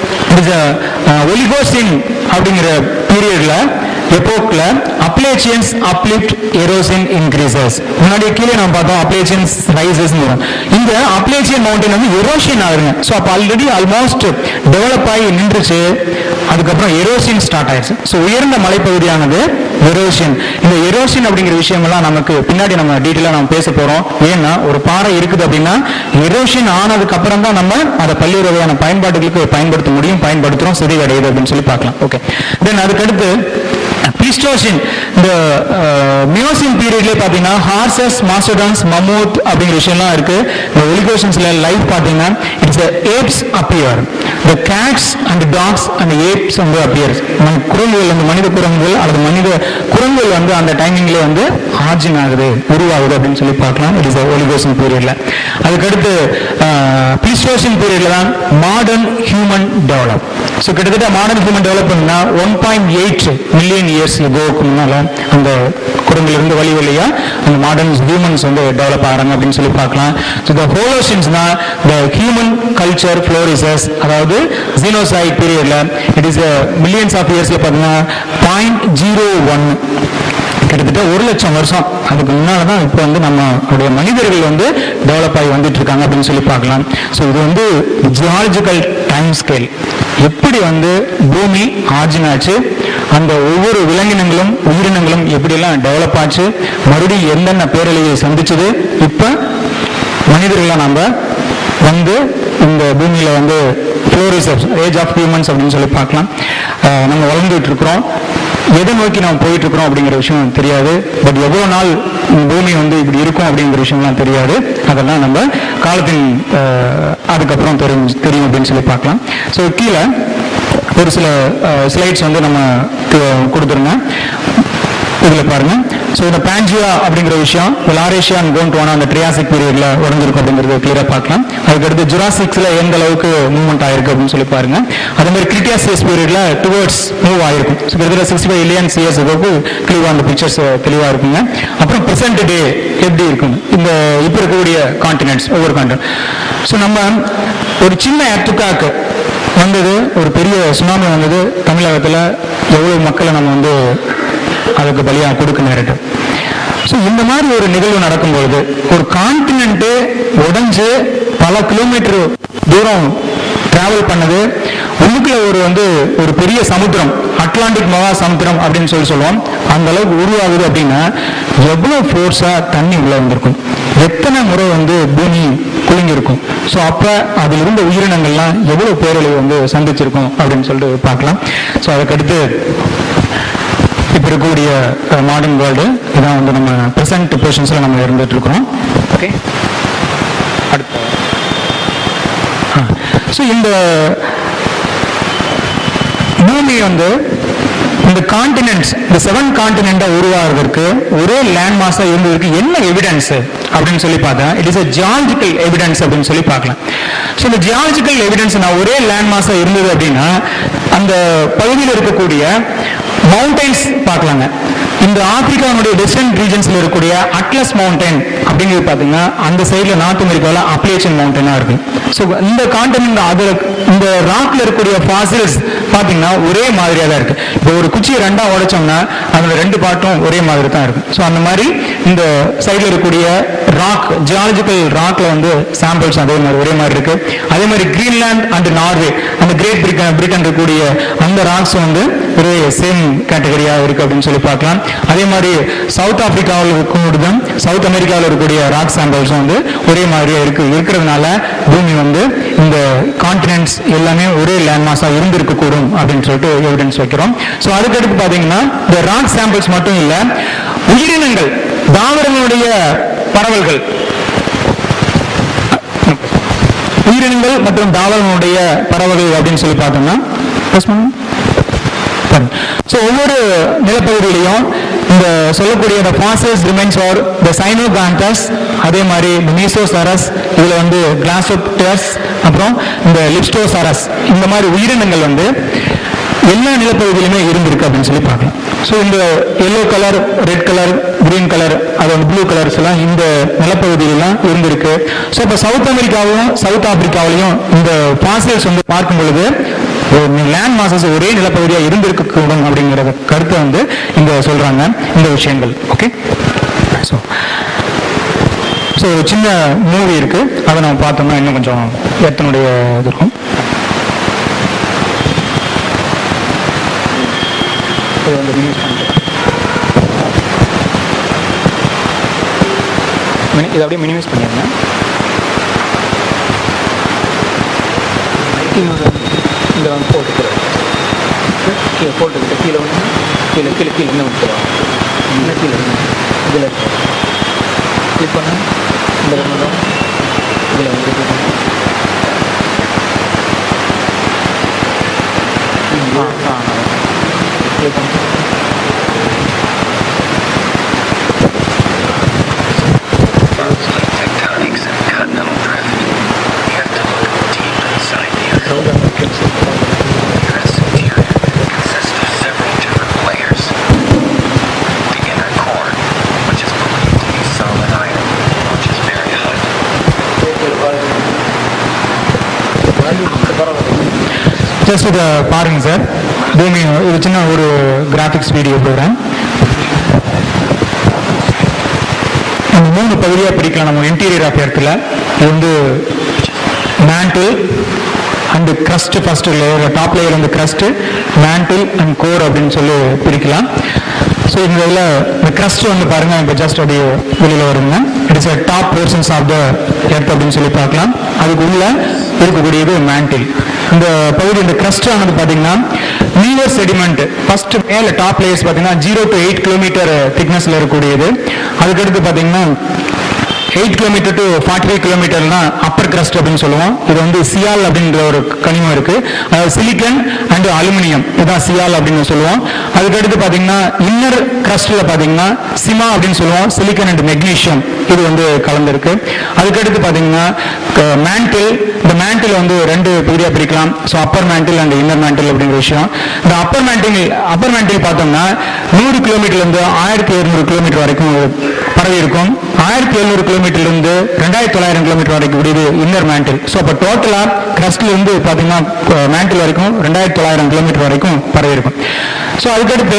ஒலிகோசின் அப்படிங்கிற பீரியட்ல எப்போக்ல அப்ளேச்சியன்ஸ் அப்லிஃப்ட் எரோசின் இன்க்ரீசஸ் முன்னாடி கீழே நம்ம பார்த்தோம் அப்ளேச்சியன்ஸ் ரைசஸ் இந்த அப்ளேச்சியன் மவுண்டன் வந்து எரோஷன் ஆகுதுங்க ஸோ அப்போ ஆல்ரெடி ஆல்மோஸ்ட் டெவலப் ஆகி நின்றுச்சு அதுக்கப்புறம் எரோசின் ஸ்டார்ட் ஆயிடுச்சு ஸோ உயர்ந்த மலைப்பகுதியானது எரோஷன் இந்த எரோஷன் அப்படிங்கிற விஷயமெல்லாம் நமக்கு பின்னாடி நம்ம டீட்டெயிலாக நம்ம பேச போறோம் ஏன்னா ஒரு பாறை இருக்குது அப்படின்னா எரோஷன் ஆனதுக்கு அப்புறம் தான் நம்ம அதை பல்வேறு வகையான பயன்பாடுகளுக்கு பயன்படுத்த முடியும் பயன்படுத்துறோம் சிதைவடையுது அப்படின்னு சொல்லி பார்க்கலாம் ஓகே தென் அதுக்கடுத்து பிளிஸ்டோசின் இந்த மியோசின் பீரியட்லேயே பார்த்தீங்கன்னா ஹார்சஸ் மாஸ்டோடான்ஸ் மமூத் அப்படிங்கிற விஷயம்லாம் இருக்கு இந்த ஒலிகோஷன்ஸ்ல லைஃப் பார்த்தீங்கன்னா it's apes appear the cats and dogs and apes வந்து அப்பியர் குரங்குகள் அந்த மனித குரங்குகள் அல்லது மனித குரங்குகள் வந்து அந்த டைமிங்லேயே வந்து ஆர்ஜின் ஆகுது உருவாகுது அப்படின்னு சொல்லி பார்க்கலாம் இட் இஸ் ஒலிகோஷன் பீரியட்ல அதுக்கடுத்து பிளிஸ்டோசின் பீரியட்ல தான் மாடர்ன் ஹியூமன் டெவலப் ஸோ கிட்டத்தட்ட மாடர்ன் ஹியூமன் டெவலப்மெண்ட்னா one point eight million years எகோவுக்கு முன்னால அந்த குரங்கிலிருந்து வழி வழியா அந்த மாடர்ன் ஹியூமன்ஸ் வந்து டெவலப் ஆகிறாங்க அப்படின்னு சொல்லி பார்க்கலாம் ஸோ த ஹோலோஷன்ஸ்னா த ஹியூமன் கல்ச்சர் ஃப்ளோரிசஸ் அதாவது ஜீனோசாயிட் பீரியட்ல இட் இஸ் மில்லியன்ஸ் ஆஃப் இயர்ஸ்ல பார்த்தீங்கன்னா பாயிண்ட் ஜீரோ ஒன் கிட்டத்தட்ட ஒரு லட்சம் வருஷம் அதுக்கு முன்னால தான் இப்போ வந்து நம்ம நம்முடைய மனிதர்கள் வந்து டெவலப் ஆகி வந்துட்டு இருக்காங்க அப்படின்னு சொல்லி பார்க்கலாம் ஸோ இது வந்து ஜியாலஜிக்கல் டைம் ஸ்கேல் எப்படி வந்து பூமி ஆர்ஜின் ஆச்சு அந்த ஒவ்வொரு விலங்கினங்களும் உயிரினங்களும் எப்படியெல்லாம் டெவலப் ஆச்சு மறுபடியும் என்னென்ன பேரழிவை சந்திச்சது இப்போ மனிதர்களாக நம்ம வந்து இந்த பூமியில வந்து ஃப்ளோரிசப்ஸ் ஏஜ் ஆஃப் ஹியூமன்ஸ் அப்படின்னு சொல்லி பார்க்கலாம் அஹ் நம்ம வளர்ந்துட்டு இருக்கிறோம் எதை நோக்கி நம்ம போயிட்டு இருக்கிறோம் அப்படிங்கிற விஷயம் தெரியாது பட் எவ்வளவு நாள் இந்த பூமி வந்து இப்படி இருக்கும் அப்படிங்கிற விஷயம்லாம் தெரியாது அதெல்லாம் நம்ம காலத்தின் அஹ், அதுக்கப்புறம் தெரியும் தெரியும் அப்படின்னு சொல்லி பார்க்கலாம் ஸோ கீழே ஒரு சில ஸ்லைட்ஸ் வந்து நம்ம கு- கொடுத்துருங்க இதில் பாருங்க ஸோ இந்த பேஞ்சியா அப்படிங்கிற விஷயம் லாரேஷியா அண்ட் கோண்ட்வானா அந்த ட்ரியாசிக் பீரியட்ல உடஞ்சிருக்கு அப்படிங்கிறது கிளியராக பார்க்கலாம் அதுக்கடுத்து ஜுராசிக்ஸ்ல எந்த அளவுக்கு மூவ்மெண்ட் ஆயிருக்கு அப்படின்னு சொல்லி பாருங்க அதே மாதிரி கிரிட்டியாசியஸ் பீரியட்ல டுவர்ட்ஸ் மூவ் ஆயிருக்கும் So, கிட்டத்தட்ட சிக்ஸ்டி ஃபைவ் இலியன்ஸ் இயர்ஸ் அளவுக்கு கிளிவாக அந்த பிக்சர்ஸ் தெளிவாக இருக்குங்க அப்புறம் பிரசன்ட் டே எப்படி இருக்கும் இந்த இப்போ இருக்கக்கூடிய கான்டினென்ட்ஸ் ஒவ்வொரு கான்டினென்ட் ஸோ நம்ம ஒரு சின்ன எர்த்துக்காக்கு வந்தது ஒரு பெரிய சுனாமி வந்தது தமிழகத்தில் எவ்வளவு மக்களை நம்ம வந்து அதுக்கு பலியாக கொடுக்க நேரிடும் ஸோ இந்த மாதிரி ஒரு நிகழ்வு நடக்கும்பொழுது ஒரு கான்டினென்ட்டு உடைஞ்சு பல கிலோமீட்டர் தூரம் டிராவல் பண்ணது உள்ளுக்குள்ள ஒரு வந்து ஒரு பெரிய சமுத்திரம் அட்லாண்டிக் மகா சமுத்திரம் அப்படின்னு சொல்லி சொல்லுவோம் அந்த அளவுக்கு உருவாகுது அப்படின்னா எவ்வளவு ஃபோர்ஸா தண்ணி உள்ள வந்திருக்கும் எத்தனை முறை வந்து பூமி குலுங்கியிருக்கும் ஸோ அப்போ அதில் இருந்த உயிரினங்கள்லாம் எவ்வளவு பேரழிவு வந்து சந்திச்சிருக்கும் அப்படின்னு சொல்லிட்டு பார்க்கலாம் ஸோ அதுக்கடுத்து இப்போ இருக்கக்கூடிய மாடர்ன் வேர்ல்டு இதான் வந்து நம்ம ப்ரெசன்ட் பொசிஷன்ஸில் நம்ம இருந்துட்டு இருக்கிறோம் ஓகே அடுத்த ஸோ இந்த பூமி வந்து இந்த கான்டினென்ட்ஸ் இந்த செவன் கான்டினென்ட்டை உருவாகிறதுக்கு ஒரே லேண்ட் மாஸா இருந்ததுக்கு என்ன எவிடன்ஸ் அப்படின்னு சொல்லி பார்த்தா it is a geological evidence அப்படின்னு சொல்லி பார்க்கலாம் ஸோ இந்த ஜியாலஜிக்கல் எவிடன்ஸ் நான் ஒரே லேண்ட் மாஸா இருந்தது அப்படின்னா அந்த பகுதியில் இருக்கக்கூடிய மவுண்டைன்ஸ் பார்க்கலாங்க இந்த ஆப்பிரிக்காவுடைய டிஸ்டன்ட் ரீஜன்ஸ்ல இருக்கக்கூடிய அட்லஸ் மவுண்டைன் அப்படிங்கிறது பார்த்தீங்கன்னா அந்த சைடில் நார்த் அமெரிக்காவில் அப்ளேச்சன் மவுண்டனாக இருக்கு ஸோ இந்த கான்டினென்ட் அதில் இந்த ராக்ல இருக்கக்கூடிய ஃபாசில்ஸ் பார்த்தீங்கன்னா ஒரே மாதிரியாக தான் இருக்கு இப்போ ஒரு குச்சியை ரெண்டா உடைச்சோம்னா அதோட ரெண்டு பார்ட்டும் ஒரே மாதிரி தான் இருக்கு ஸோ அந்த மாதிரி இந்த சைடில் இருக்கக்கூடிய ராக் ஜியாலஜிக்கல் ராக்ல வந்து சாம்பிள்ஸ் அதே மாதிரி ஒரே மாதிரி இருக்கு அதே மாதிரி கிரீன்லாந்து அண்ட் நார்வே அந்த கிரேட் பிரிட்டன் பிரிட்டன் இருக்கக்கூடிய அந்த ராக்ஸ் வந்து ஒரே சேம் கேட்டகரியா இருக்கு அப்படின்னு சொல்லி பார்க்கலாம் அதே மாதிரி சவுத் ஆப்பிரிக்காவில் இருக்கக்கூடிய சவுத் அமெரிக்காவில் இருக்கக்கூடிய ராக் சாம்பிள்ஸ் வந்து ஒரே மாதிரியா இருக்கு இருக்கிறதுனால பூமி வந்து இந்த கான்டினென்ட்ஸ் எல்லாமே ஒரே லேண்ட் மாஸா இருந்திருக்கக்கூடும் அப்படின்னு சொல்லிட்டு எவிடன்ஸ் வைக்கிறோம் ஸோ அதுக்கடுத்து பார்த்தீங்கன்னா இந்த ராக் சாம்பிள்ஸ் மட்டும் இல்லை உயிரினங்கள் தாவரங்களுடைய பரவல்கள் உயிரினங்கள் மற்றும் தாவரங்களுடைய பறவைகள் அப்படின்னு சொல்லி பார்த்தோம்னா ஸோ ஒவ்வொரு நிலப்பகுதியிலையும் இந்த சொல்லக்கூடிய இந்த fossils remains are the Cynognathus அதே மாதிரி இந்த மீசோசாரஸ் இதில் வந்து கிளாசோப்டர்ஸ் அப்புறம் இந்த லிப்ஸ்டோசாரஸ் இந்த மாதிரி உயிரினங்கள் வந்து எல்லா நிலப்பகுதியிலுமே இருந்திருக்கு அப்படின்னு சொல்லி பார்க்கலாம் ஸோ இந்த yellow colour red colour green colour அது வந்து ப்ளூ கலர்ஸ் எல்லாம் இந்த நிலப்பகுதியிலாம் இருந்திருக்கு ஸோ இப்போ சவுத் அமெரிக்காவிலும் சவுத் ஆப்பிரிக்காவிலையும் இந்த ஃபாசில்ஸ் வந்து பார்க்கும் பொழுது லேண்ட் மாசஸ் ஒரே நிலப்பகுதியாக இருந்திருக்க கூடும் அப்படிங்கிற கருத்தை வந்து இங்க சொல்றாங்க இந்த விஷயங்கள் ஓகே ஸோ ஸோ ஒரு சின்ன மூவி இருக்கு அதை நம்ம பார்த்தோம்னா இன்னும் கொஞ்சம் எத்தனுடைய இது இருக்கும் இது வந்து release பண்ணிட்டேன். Mini- இதை அப்படியே மினிமைஸ் பண்ணிடுங்க இது வந்து இந்த வந்து போட்டுக்கிறேன் கீழே போட்டுக்கிட்டு கீழே வந்து கீழே கீழே கீழே இன்னும் விட்டுருவோம் இன்னும் கீழே இதில் இருக்கு கிளிக் பண்ண இந்த பக்கம் தான் இதில் வந்து click பண்ணு. ஆ ஆ கிளிக் பண்ணு tectonics and continental drift. You have to look deep inside the Earth. The Earth's interior consists of several different layers. The inner core, which is believed to be solid iron, which is very hot. Just இதை பாருங்க சார் பூமி இது சின்ன ஒரு கிராஃபிக்ஸ் வீடியோ ப்ரோக்ராம் இந்த மூணு பகுதியாக பிரிக்கலாம் நம்ம இன்டீரியர் ஆஃப் இடத்துல இது வந்து mantle and crust first layer top layer வந்து crust மேண்டில் அண்ட் கோர் அப்படின்னு சொல்லி பிரிக்கலாம் ஸோ இந்த இதில் இந்த crust வந்து பாருங்க இப்போ ஜஸ்ட் அப்படியே வெளியில் வருங்க it is top portions of the earth அப்படின்னு சொல்லி பார்க்கலாம் அதுக்கு உள்ள இருக்கக்கூடியது மேண்டில் இந்த பகுதி இந்த crust ஆனது பார்த்தீங்கன்னா நீவர் செடிமெண்ட் ஃபர்ஸ்ட் மேல டாப் லேயர்ஸ் பார்த்தீங்கன்னா ஜீரோ டு எயிட் கிலோமீட்டர் திக்னஸ்ல இருக்கக்கூடியது அதுக்கடுத்து பார்த்தீங்கன்னா eight kilometre to forty five கிலோமீட்டர்னா அப்பர் கிரஸ்ட் அப்படின்னு சொல்லுவோம் இது வந்து சியால் அப்படின்ற ஒரு கனிமம் இருக்கு அதாவது சிலிக்கன் அண்ட் அலுமினியம் இதுதான் சியால் அப்படின்னு சொல்லுவோம் அதுக்கடுத்து பார்த்தீங்கன்னா இன்னர் கிரஸ்ட்ல பார்த்தீங்கன்னா சிமா அப்படின்னு சொல்லுவோம் சிலிக்கன் அண்ட் மெக்னீஷியம் இது வந்து கலந்துருக்கு அதுக்கடுத்து பார்த்தீங்கன்னா மேண்டில் இந்த மேண்டில் வந்து ரெண்டு பகுதியாக பிரிக்கலாம் so upper mantle and inner mantle அப்படிங்கிற விஷயம் இந்த அப்பர் மேண்டில் அப்பர் மேண்டில் பார்த்தோம்னா நூறு கிலோமீட்டர்லேருந்து ஆயிரத்தி எழுநூறு கிலோமீட்டர் வரைக்கும் பரவி இருக்கும் ஆயிரத்தி எழுநூறு கிலோமீட்டர்ல இருந்து ரெண்டாயிரத்தி தொள்ளாயிரம் கிலோமீட்டர் வரைக்கும் கூடியது இன்னர் மேண்டில் ஸோ அப்போ டோட்டலா கிரஸ்ட்ல இருந்து பாத்தீங்கன்னா மேண்டில் வரைக்கும் ரெண்டாயிரத்தி தொள்ளாயிரம் கிலோமீட்டர் வரைக்கும் பரவி இருக்கும் ஸோ அதுக்கடுத்து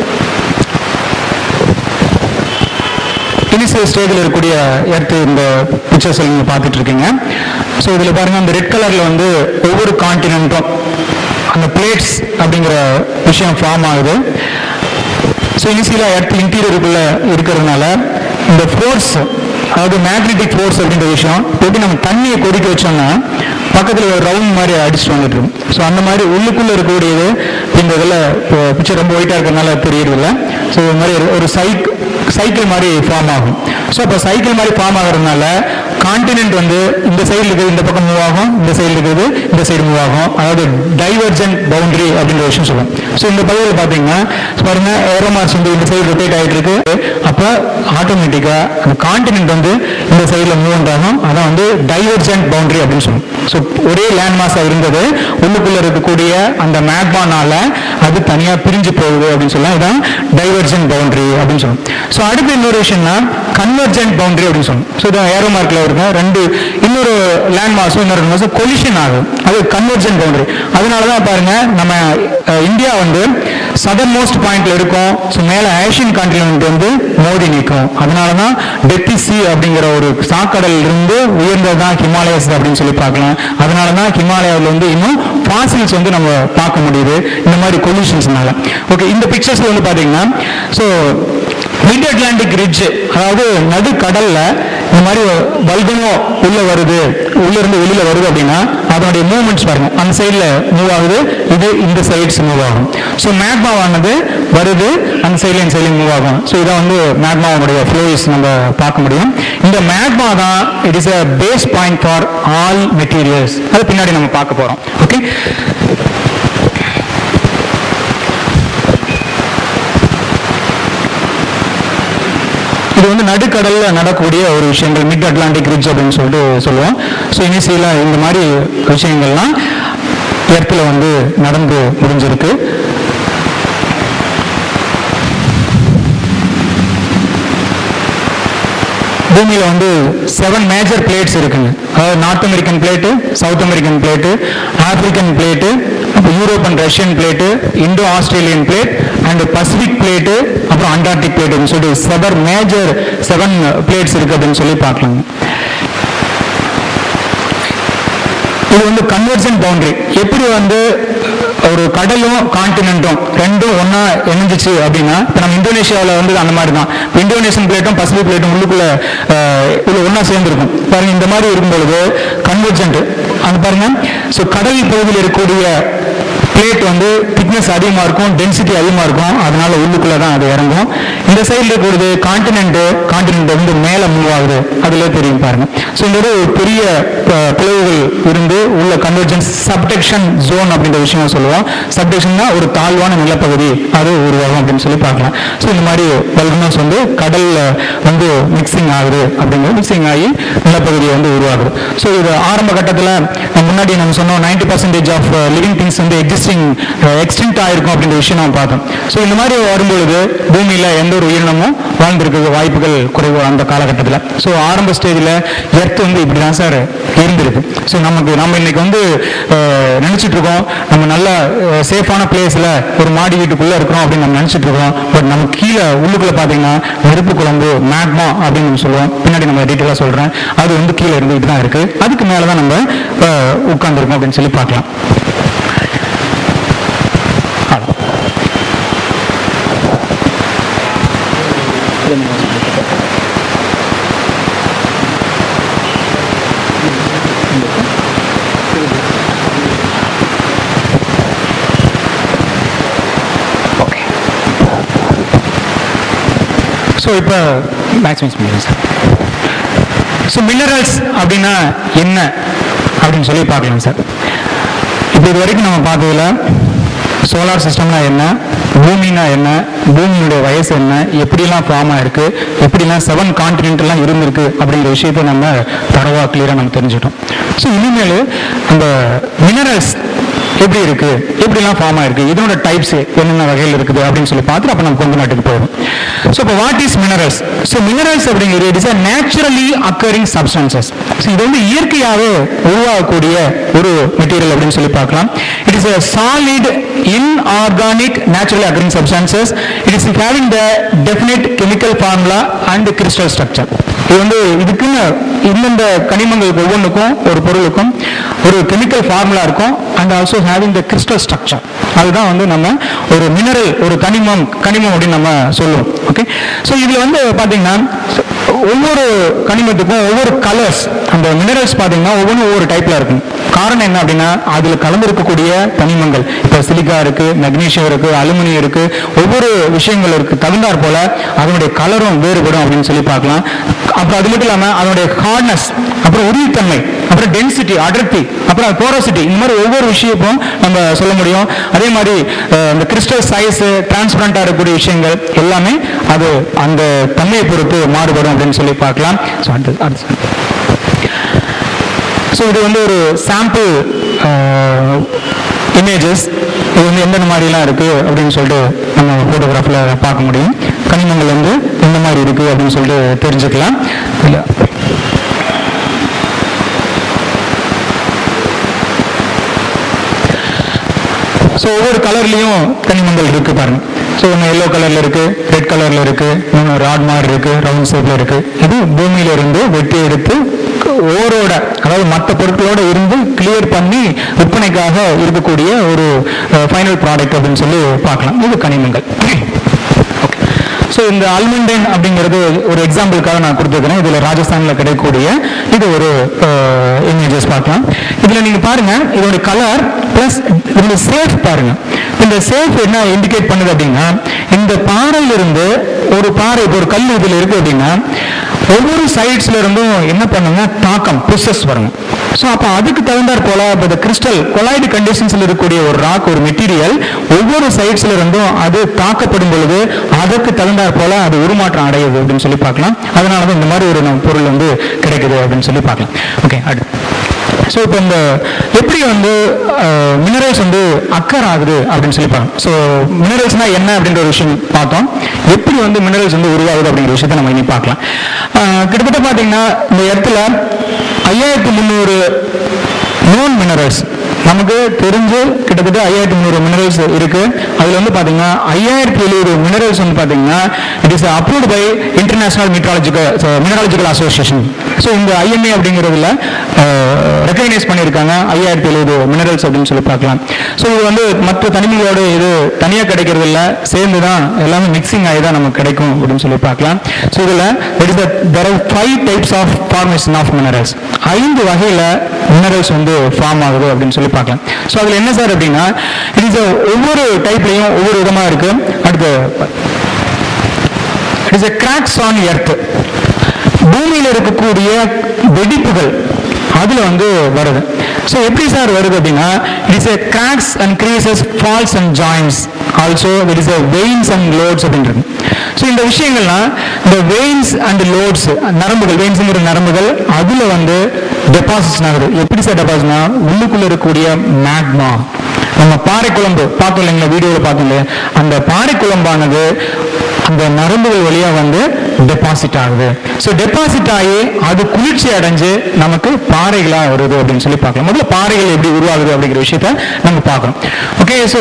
இனிஷியல் ஸ்டேஜில் இருக்கக்கூடிய எர்த்து இந்த பிக்சர்ஸ் நீங்கள் பார்த்துட்டு இருக்கீங்க ஸோ இதில் பாருங்க அந்த ரெட் கலரில் வந்து ஒவ்வொரு காண்டினென்ட்டும் அந்த பிளேட்ஸ் அப்படிங்கிற விஷயம் ஃபார்ம் ஆகுது ஸோ இனிஷியலாக எர்த் இன்டீரியருக்குள்ள இருக்கிறதுனால இந்த ஃபோர்ஸ் அதாவது மேக்னெட்டிக் ஃபோர்ஸ் அப்படின்ற விஷயம் எப்படி நம்ம தண்ணியை கொதிக்க வச்சோம்னா பக்கத்தில் ஒரு ரவுண்ட் மாதிரி அடிச்சுட்டு வந்துட்டு இருக்கும் ஸோ அந்த மாதிரி உள்ளுக்குள்ள இருக்கக்கூடியது இந்த இதில் பிக்சர் ரொம்ப ஒயிட்டாக இருக்கிறதுனால தெரியறது இல்லை ஸோ இது மாதிரி ஒரு- ஒரு சைக் சைக்கிள் மாதிரி ஃபார்ம் ஆகும் ஸோ அப்போ சைக்கிள் மாதிரி ஃபார்ம் ஆகிறதுனால காண்டினென்ட் வந்து இந்த சைடு இருக்கிறது இந்த பக்கம் மூவ் ஆகும் இந்த சைடு இருக்கிறது இந்த சைடு மூவ் ஆகும் அதாவது டைவர்ஜென்ட் பவுண்டரி அப்படின்ற விஷயம் சொல்லுவோம் ஸோ இந்த பகுதியில் பார்த்தீங்கன்னா பாருங்க ஏரோமார்ஸ் வந்து இந்த சைடு ரொட்டேட் ஆகிட்டு இருக்கு அப்போ ஆட்டோமேட்டிக்காக அந்த காண்டினென்ட் வந்து இந்த சைடில் மூவ் ஆகும் அதான் வந்து டைவர்ஜென்ட் பவுண்டரி அப்படின்னு சொல்லுவோம் ஸோ ஒரே லேண்ட் மாஸாக இருந்தது உள்ளுக்குள்ள இருக்கக்கூடிய அந்த மேக்பானால அது தனியாக பிரிஞ்சு போகுது அப்படின்னு சொல்லலாம் இதான் டைவர்ஜென்ட் பவுண்டரி அப்படின்னு சொல்லுவோம் ஸோ அடுத்து இன்னொரு விஷயம்னா கன்வர்ஜென்ட் பவுண்டரி அப்படின்னு சொல்லுவோம் ஸோ இது ஏரோ மார்க்கில் இருக்கும் ரெண்டு இன்னொரு லேண்ட் மாஸும் இன்னொரு மாஸும் கொலிஷன் ஆகும் அது கன்வர்ஜென்ட் பவுண்டரி அதனால தான் பாருங்க நம்ம அஹ், இந்தியா வந்து சதர் மோஸ்ட் பாயிண்ட்ல இருக்கும் ஸோ மேலே ஏஷியன் கான்டினென்ட் வந்து மோதி நிற்கும் அதனால தான் டெத்தி சி அப்படிங்கிற ஒரு சாக்கடல் இருந்து உயர்ந்தது தான் ஹிமாலயஸ் அப்படின்னு சொல்லி பார்க்கலாம் அதனால தான் ஹிமாலயாவில் வந்து இன்னும் ஃபாசில்ஸ் வந்து நம்ம பார்க்க முடியுது இந்த மாதிரி கொல்யூஷன்ஸ்னால ஓகே இந்த பிக்சர்ஸ்ல வந்து பார்த்தீங்கன்னா ஸோ மிட் அட்லாண்டிக் ரிட்ஜ் அதாவது நடுக்கடல்ல இந்த மாதிரி வல்கனோ உள்ள வருது உள்ள இருந்து வெளியில வருது அப்படின்னா அதனுடைய மூவ்மெண்ட்ஸ் பாருங்க அந்த சைடுல மூவ் ஆகுது இது இந்த சைட்ஸ் மூவ் ஆகும் ஸோ மேக்மாவானது வருது அந்த சைட்ல இந்த சைட்ல மூவ் ஆகும் ஸோ இதை வந்து மேக்மாவுடைய ஃப்ளோயிஸ் நம்ம பார்க்க முடியும் இந்த மேக்மா தான் it is a base point for all materials அது பின்னாடி நம்ம பார்க்க போறோம் ஓகே இது வந்து நடுக்கடல்ல நடக்கக்கூடிய ஒரு விஷயங்கள் மிட் அட்லாண்டிக் ரிட்ஜ் அப்படின்னு சொல்லிட்டு சொல்லுவோம் ஸோ இனிஷியலா இந்த மாதிரி விஷயங்கள்லாம் எர்த்தில் வந்து நடந்து முடிஞ்சிருக்கு பூமியில வந்து செவன் மேஜர் பிளேட்ஸ் இருக்குங்க அதாவது north American plate south American plate African plate அப்புறம் Europe and Russian plate Indo Australian plate and Pacific plate அப்புறம் அண்டார்டிக் பிளேட்டுன்னு சொல்லிட்டு செவன் மேஜர் செவன் பிளேட்ஸ் இருக்கு அப்படின்னு சொல்லி பார்க்கலாங்க இது வந்து கன்வர்ஜன் பவுண்டரி எப்படி வந்து ஒரு கடலும் கான்டினென்ட்டும் ரெண்டும் ஒண்ணா இணைஞ்சிச்சு அப்படின்னா இப்போ நம்ம இந்தோனேஷியாவில் வந்து அந்த மாதிரி தான் இப்ப இந்தோனேஷியன் பிளேட்டும் பசிபிக் பிளேட்டும் உள்ளுக்குள்ள அஹ், உள்ள ஒண்ணா சேர்ந்துருக்கும் பாருங்க இந்த மாதிரி இருக்கும் பொழுது கன்வர்ஜென்ட் அந்த பாருங்க ஸோ கடல் பகுதியில் இருக்கக்கூடிய பிளேட் வந்து திக்னஸ் அதிகமாக இருக்கும் டென்சிட்டி அதிகமாக இருக்கும் அதனால உள்ளுக்குள்ள தான் அது இறங்கும் இந்த சைடில் இருக்கக்கூடியது கான்டினென்ட் கான்டினென்ட் வந்து மேலே மூவ் ஆகுது அதுல தெரியும் பாருங்க ஸோ இந்த ஒரு பெரிய அஹ், பிளவுகள் இருந்து உள்ள கன்வர்ஜென்ஸ் சப்டெக்ஷன் ஜோன் அப்படின்ற விஷயம் சொல்லுவோம் சப்டெக்ஷன்னா ஒரு தாழ்வான நிலப்பகுதி அது உருவாகும் அப்படின்னு சொல்லி பார்க்கலாம் ஸோ இந்த மாதிரி வல்கனோஸ் வந்து கடல்ல வந்து மிக்சிங் ஆகுது அப்படிங்கிறது மிக்சிங் ஆகி நிலப்பகுதி வந்து உருவாகுது ஸோ இது ஆரம்ப கட்டத்தில் முன்னாடி நம்ம சொன்னோம் ninety percentage of living things வந்து எக்ஸிஸ்ட் எக்ஸ்டிங் எக்ஸ்டிங்ட் ஆயிருக்கும் அப்படின்ற விஷயம் நம்ம பார்த்தோம் ஸோ இந்த மாதிரி வரும்பொழுது பூமியில் எந்த ஒரு உயிரினமும் வாழ்ந்திருக்க வாய்ப்புகள் குறைவு அந்த காலகட்டத்தில் ஸோ ஆரம்ப ஸ்டேஜில் எர்த் வந்து இப்படி தான் சார் இருந்திருக்கு ஸோ நமக்கு நம்ம இன்னைக்கு வந்து அஹ், நினைச்சிட்டு இருக்கோம் நம்ம நல்ல சேஃபான பிளேஸில் ஒரு மாடி வீட்டுக்குள்ளே இருக்கிறோம் அப்படின்னு நம்ம நினைச்சிட்டு இருக்கோம் பட் நம்ம கீழே உள்ளுக்குள்ள பார்த்தீங்கன்னா நெருப்பு குழம்பு மேக்மா அப்படின்னு நம்ம சொல்லுவோம் பின்னாடி நம்ம டீட்டெயிலாக சொல்கிறேன் அது வந்து கீழே இருந்துகிட்டு தான் இருக்குது அதுக்கு மேலே தான் நம்ம உட்காந்துருக்கோம் அப்படின்னு சொல்லி பார்க்கலாம் அவ்வளோ. ஓகே ஸோ இப்போ மேக்ஸிமைஸ் பண்ணுங்க சார் ஸோ மினரல்ஸ் அப்படின்னா என்ன அப்படின்னு சொல்லி பார்க்கலாம் சார் இப்போ இது வரைக்கும் நம்ம பார்த்ததுல சோலார் சிஸ்டம்னா என்ன பூமினா என்ன பூமியுடைய வயசு என்ன எப்படிலாம் ஃபார்ம் ஆயிருக்கு எப்படிலாம் செவன் கான்டினென்ட்லாம் இருந்திருக்கு அப்படிங்கிற விஷயத்தை நம்ம தரவா கிளியராக நம்ம தெரிஞ்சுட்டோம் ஸோ இனிமேல் அந்த மினரல்ஸ் எப்படி இருக்கு எப்படிலாம் ஃபார்ம் ஆயிருக்கு இதனோட டைப்ஸ் என்னென்ன வகையில் இருக்குது அப்படின்னு சொல்லி பார்த்துட்டு அப்போ நம்ம கொஞ்ச நாட்டுக்கு போயிடும் ஸோ இப்போ what is minerals so minerals அப்படிங்கிறது it is a naturally occurring substances so இது வந்து இயற்கையாகவே உருவாகக்கூடிய ஒரு மெட்டீரியல் அப்படின்னு சொல்லி பார்க்கலாம் it is a solid inorganic naturally occurring substances it is having the definite chemical formula and crystal structure இது வந்து இதுக்குன்னு இந்தந்த கனிமங்களுக்கு ஒவ்வொன்றுக்கும் ஒரு பொருளுக்கும் ஒரு கெமிக்கல் ஃபார்முலா இருக்கும் and also having the crystal structure அதுதான் வந்து நம்ம ஒரு மினரல் ஒரு கனிமம் கனிமம் அப்படின்னு நம்ம சொல்லுவோம் ஓகே ஸோ இதில் வந்து பார்த்தீங்கன்னா ஒவ்வொரு கனிமத்துக்கும் ஒவ்வொரு கலர்ஸ் அந்த மினரல்ஸ் பார்த்தீங்கன்னா ஒவ்வொன்றும் ஒவ்வொரு டைப்ல இருக்கும் காரணம் என்ன அப்படின்னா அதுல கலந்திருக்கக்கூடிய தனிமங்கள் இப்போ சிலிக்கா இருக்கு மெக்னீஷியம் இருக்கு அலுமினியம் இருக்கு ஒவ்வொரு விஷயங்கள் இருக்கு தகுந்தாற் போல அதனுடைய கலரும் வேறுபடும் அப்படின்னு சொல்லி பார்க்கலாம் அப்புறம் அது மட்டும் இல்லாம அதனுடைய ஹார்ட்னஸ் அப்புறம் உறுதித்தன்மை அப்புறம் டென்சிட்டி அடர்த்தி அப்புறம் போரோசிட்டி இந்த மாதிரி ஒவ்வொரு விஷயமும் நம்ம சொல்ல முடியும் அதே மாதிரி அஹ், இந்த கிறிஸ்டல் சைஸ் டிரான்ஸ்பரண்டா இருக்கக்கூடிய விஷயங்கள் எல்லாமே அது அந்த தன்மையை பொறுத்து மாறுபடும் அப்படின்னு சொல்லி பார்க்கலாம் ஸோ அடுத்து அடுத்து ஸோ இது வந்து ஒரு சாம்பிள் இமேஜஸ் இது வந்து எந்தெந்த மாதிரிலாம் இருக்குது அப்படின்னு சொல்லிட்டு நம்ம ஃபோட்டோகிராஃபில் பார்க்க முடியும் கனிமங்கள் வந்து எந்த மாதிரி இருக்குது அப்படின்னு சொல்லிட்டு தெரிஞ்சுக்கலாம் இல்லை ஸோ ஒவ்வொரு கலர்லேயும் கனிமங்கள் இருக்கு பாருங்க ஸோ ஒன்று எல்லோ கலரில் இருக்கு ரெட் கலரில் இருக்கு இன்னொன்று ராட் மாதிரி இருக்கு ரவுண்ட் ஷேப்பில் இருக்கு இது பூமியில இருந்து வெட்டி எடுத்து ஓரோட அதாவது மற்ற பொருட்களோட இருந்து கிளியர் பண்ணி விற்பனைக்காக இருக்கக்கூடிய ஒரு ஃபைனல் ப்ராடக்ட் அப்படின்னு சொல்லி பார்க்கலாம் இது கனிமங்கள் ஓகே ஸோ இந்த அல்மண்டைன் அப்படிங்கிறது ஒரு எக்ஸாம்பிளுக்காக நான் கொடுத்துருக்கிறேன் இதில் ராஜஸ்தானில் கிடைக்கக்கூடிய இது ஒரு இமேஜஸ் பார்க்கலாம் இதில் நீங்கள் பாருங்க இதோட கலர் ப்ளஸ் இதோட சேஃப் பாருங்க இந்த சேஃப் என்ன இண்டிகேட் பண்ணுது அப்படின்னா இந்த பாறையில இருந்து ஒரு பாறை இப்போ ஒரு கல் இதில் இருக்கு அப்படின்னா ஒவ்வொரு சைட்ஸ்ல இருந்தும் என்ன பண்ணுங்க தாக்கம் புஷஸ் வருங்க ஸோ அப்போ அதுக்கு தகுந்தாற் போல இப்போ இந்த கிறிஸ்டல் கொலாய்டு கண்டிஷன்ஸ்ல இருக்கக்கூடிய ஒரு ராக் ஒரு மெட்டீரியல் ஒவ்வொரு சைட்ஸ்ல இருந்தும் அது தாக்கப்படும் பொழுது அதற்கு தகுந்தாற் போல அது உருமாற்றம் அடையுது அப்படின்னு சொல்லி பார்க்கலாம் அதனால தான் இந்த மாதிரி ஒரு நம்ம பொருள் வந்து கிடைக்குது அப்படின்னு சொல்லி பார்க்கலாம் ஓகே அடுத்து ஸோ இப்போ இந்த எப்படி வந்து மினரல்ஸ் வந்து அக்கர் ஆகுது அப்படின்னு சொல்லி பார்க்கணும் ஸோ மினரல்ஸ்னா என்ன அப்படின்ற ஒரு விஷயம் பார்த்தோம் எப்படி வந்து மினரல்ஸ் வந்து உருவாகுது அப்படிங்கிற விஷயத்தை நம்ம இனி பார்க்கலாம் அஹ், கிட்டத்தட்ட பார்த்தீங்கன்னா இந்த இடத்துல ஐயாயிரத்தி முந்நூறு நோன் மினரல்ஸ் நமக்கு தெரிஞ்சு கிட்டத்தட்ட ஐயாயிரத்தி முந்நூறு மினரல்ஸ் இருக்கு அதுல வந்து பாத்தீங்கன்னா ஐயாயிரத்தி எழுபது மினரல்ஸ் வந்து பாத்தீங்கன்னா it is approved by international metrological mineralogical association so இந்த ஐஎம்ஏ அப்படிங்கிறதுல ரெக்கக்னைஸ் பண்ணியிருக்காங்க ஐயாயிரத்தி எழுபது மினரல்ஸ் அப்படின்னு சொல்லி பார்க்கலாம் ஸோ இது வந்து மற்ற தனிமைகளோட இது தனியாக கிடைக்கிறது இல்ல சேர்ந்து தான் எல்லாமே மிக்சிங் ஆகி தான் நமக்கு கிடைக்கும் அப்படின்னு சொல்லி பார்க்கலாம் ஸோ இதில் it is there are five types of formation of minerals ஐந்து வகையில் மினரல்ஸ் வந்து ஃபார்ம் ஆகுது அப்படின்னு சொல்லி பார்க்கலாம் ஸோ அதில் என்ன சார் அப்படின்னா இட் இஸ் ஒவ்வொரு டைப்லையும் ஒவ்வொரு விதமாக இருக்கு அடுத்து it is cracks on earth பூமியில் இருக்கக்கூடிய வெடிப்புகள் அதுல வந்து வருது ஸோ எப்படி சார் வருது அப்படின்னா it is cracks and crevices faults and joints also it is veins and lodes அப்படின்றது ஸோ இந்த விஷயங்கள்லாம் இந்த வெயின்ஸ் அண்ட் லோட்ஸ் நரம்புகள் வெயின்ஸுங்கிற நரம்புகள் அதுல வந்து டெபாசிட்ஸ் ஆகுது எப்படி சார் டெபாசிட்னா உள்ளுக்குள்ள இருக்கக்கூடிய மேக்மா நம்ம பாறை குழம்பு பார்த்தோம் இல்லைங்களா வீடியோவில் பார்த்தோம் இல்லையா அந்த பாறை குழம்பானது அந்த நரம்புகள் வழியா வந்து டெபாசிட் ஆகுது ஸோ டெபாசிட் ஆகி அது குளிர்ச்சி அடைஞ்சு நமக்கு பாறைகளா வருது அப்படின்னு சொல்லி பார்க்கலாம் முதல்ல பாறைகள் எப்படி உருவாகுது அப்படிங்கிற விஷயத்த நம்ம பார்க்கணும் okay so